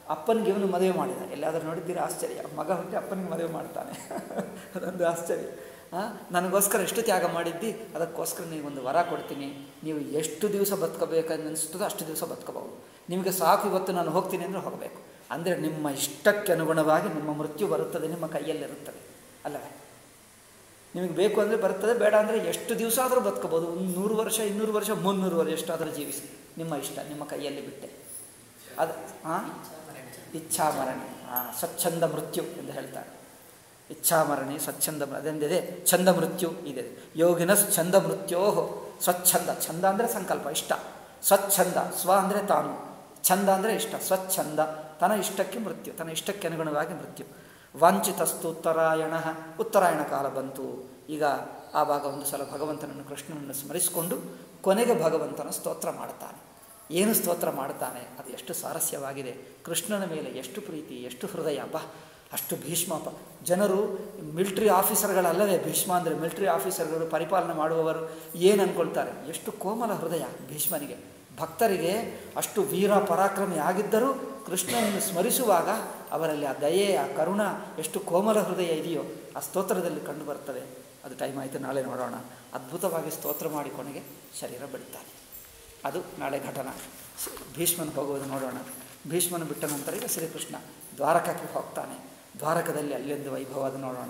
ಅಪ್ಪನಿಗೆ ಇವನು ಮದುವೆ ಮಾಡಿದ ಎಲ್ಲಾದರೂ ನೋಡಿದ್ದೀರಾ ಆಶ್ಚರ್ಯ ಮಗ ಹುಟ್ಟಿ ಅಪ್ಪನಿಗೆ ಮದುವೆ ಮಾಡ್ತಾನೆ ಅದೊಂದು ಆಶ್ಚರ್ಯ ಹಾಂ ನನಗೋಸ್ಕರ ಎಷ್ಟು ತ್ಯಾಗ ಮಾಡಿದ್ದಿ ಅದಕ್ಕೋಸ್ಕರ ನೀವೊಂದು ವರ ಕೊಡ್ತೀನಿ ನೀವು ಎಷ್ಟು ದಿವಸ ಬದುಕಬೇಕಂತ ಅನಿಸ್ತದೋ ಅಷ್ಟು ದಿವಸ ಬದುಕಬಹುದು ನಿಮಗೆ ಸಾಕು ಇವತ್ತು ನಾನು ಹೋಗ್ತೀನಿ ಅಂದರೆ ಹೋಗಬೇಕು ಅಂದರೆ ನಿಮ್ಮ ಇಷ್ಟಕ್ಕೆ ಅನುಗುಣವಾಗಿ ನಿಮ್ಮ ಮೃತ್ಯು ಬರುತ್ತದೆ ನಿಮ್ಮ ಕೈಯಲ್ಲಿರುತ್ತದೆ ಅಲ್ಲವೇ ನಿಮಗೆ ಬೇಕು ಅಂದರೆ ಬರ್ತದೆ ಬೇಡ ಅಂದರೆ ಎಷ್ಟು ದಿವಸ ಆದರೂ ಬದುಕಬೋದು ಒಂದು ನೂರು ವರ್ಷ ಇನ್ನೂರು ವರ್ಷ ಮುನ್ನೂರು ವರ್ಷ ಎಷ್ಟಾದರೂ ಜೀವಿಸಿ ನಿಮ್ಮ ಇಷ್ಟ ನಿಮ್ಮ ಕೈಯಲ್ಲಿ ಬಿಟ್ಟೆ ಅದು ಹಾಂ ಇಚ್ಛಾಮರಣಿ ಹಾಂ ಸ್ವಚ್ಛಂದ ಮೃತ್ಯು ಎಂದು ಹೇಳ್ತಾರೆ ಇಚ್ಛಾಮರಣಿ ಸ್ವಚ್ಛಂದ ಅದೆಂದಿದೆ ಛಂದ ಮೃತ್ಯು ಇದೆ ಯೋಗಿನ ಛಂದ ಮೃತ್ಯೋ ಸ್ವಚ್ಛಂದ ಛಂದ ಅಂದರೆ ಸಂಕಲ್ಪ ಇಷ್ಟ ಸ್ವಚ್ಛಂದ ಸ್ವ ಅಂದರೆ ತಾನು ಛಂದ ಅಂದರೆ ಇಷ್ಟ ಸ್ವಚ್ಛಂದ ತನ್ನ ಇಷ್ಟಕ್ಕೆ ಮೃತ್ಯು ತನ್ನ ಇಷ್ಟಕ್ಕೆ ಅನುಗುಣವಾಗಿ ಮೃತ್ಯು ವಾಂಚಿತಸ್ತು ಉತ್ತರಾಯಣ ಉತ್ತರಾಯಣ ಕಾಲ ಬಂತು ಈಗ ಆ ಭಾಗ ಒಂದು ಸಲ ಭಗವಂತನನ್ನು ಕೃಷ್ಣನನ್ನು ಸ್ಮರಿಸಿಕೊಂಡು ಕೊನೆಗೆ ಭಗವಂತನ ಸ್ತೋತ್ರ ಮಾಡ್ತಾನೆ ಏನು ಸ್ತೋತ್ರ ಮಾಡ್ತಾನೆ ಅದು ಎಷ್ಟು ಸ್ವಾರಸ್ಯವಾಗಿದೆ ಕೃಷ್ಣನ ಮೇಲೆ ಎಷ್ಟು ಪ್ರೀತಿ ಎಷ್ಟು ಹೃದಯ ಬಾ ಅಷ್ಟು ಭೀಷ್ಮಪ ಜನರು ಮಿಲ್ಟ್ರಿ ಆಫೀಸರ್ಗಳಲ್ಲವೇ ಭೀಷ್ಮ ಅಂದರೆ ಮಿಲ್ಟ್ರಿ ಆಫೀಸರ್ಗಳು ಪರಿಪಾಲನೆ ಮಾಡುವವರು ಏನು ಅಂದ್ಕೊಳ್ತಾರೆ ಎಷ್ಟು ಕೋಮಲ ಹೃದಯ ಭೀಷ್ಮನಿಗೆ ಭಕ್ತರಿಗೆ ಅಷ್ಟು ವೀರ ಪರಾಕ್ರಮಿ ಆಗಿದ್ದರೂ ಕೃಷ್ಣನನ್ನು ಸ್ಮರಿಸುವಾಗ ಅವರಲ್ಲಿ ಆ ದಯೆ ಆ ಕರುಣ ಎಷ್ಟು ಕೋಮಲ ಹೃದಯ ಇದೆಯೋ ಆ ಸ್ತೋತ್ರದಲ್ಲಿ ಕಂಡು ಬರ್ತದೆ ಅದು ಟೈಮ್ ಆಯಿತು ನಾಳೆ ನೋಡೋಣ ಅದ್ಭುತವಾಗಿ ಸ್ತೋತ್ರ ಮಾಡಿ ಕೊನೆಗೆ ಶರೀರ ಬಿಡ್ತಾನೆ ಅದು ನಾಳೆ ಘಟನ ಭೀಷ್ಮನ ಹೋಗುವುದು ನೋಡೋಣ ಭೀಷ್ಮನ ಬಿಟ್ಟ ನಂತರ ಈಗ ಶ್ರೀಕೃಷ್ಣ ದ್ವಾರಕಕ್ಕೆ ಹೋಗ್ತಾನೆ ದ್ವಾರಕದಲ್ಲಿ ಅಲ್ಲೊಂದು ವೈಭವ ಅದು ನೋಡೋಣ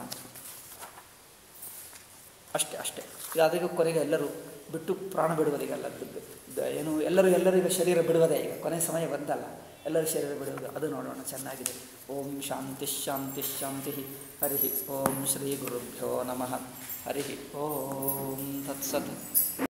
ಅಷ್ಟೇ ಅಷ್ಟೇ ಈಗ ಅದಕ್ಕೆ ಕೊನೆಗೆ ಎಲ್ಲರೂ ಬಿಟ್ಟು ಪ್ರಾಣ ಬಿಡುವುದಿಗೆಲ್ಲ ಏನು ಎಲ್ಲರೂ ಎಲ್ಲರಿಗೂ ಶರೀರ ಬಿಡುವುದೇ ಈಗ ಕೊನೆ ಸಮಯ ಬಂದಲ್ಲ ಎಲ್ಲರೂ ಶರೀರ ಬಿಡುವುದು ಅದು ನೋಡೋಣ ಚೆನ್ನಾಗಿದೆ ಓಂ ಶಾಂತಿ ಶಾಂತಿ ಶಾಂತಿ ಹರಿ ಓಂ ಶ್ರೀ ಗುರುಭ್ಯೋ ನಮಃ ಹರಿ ಓಂ ತತ್ಸತ್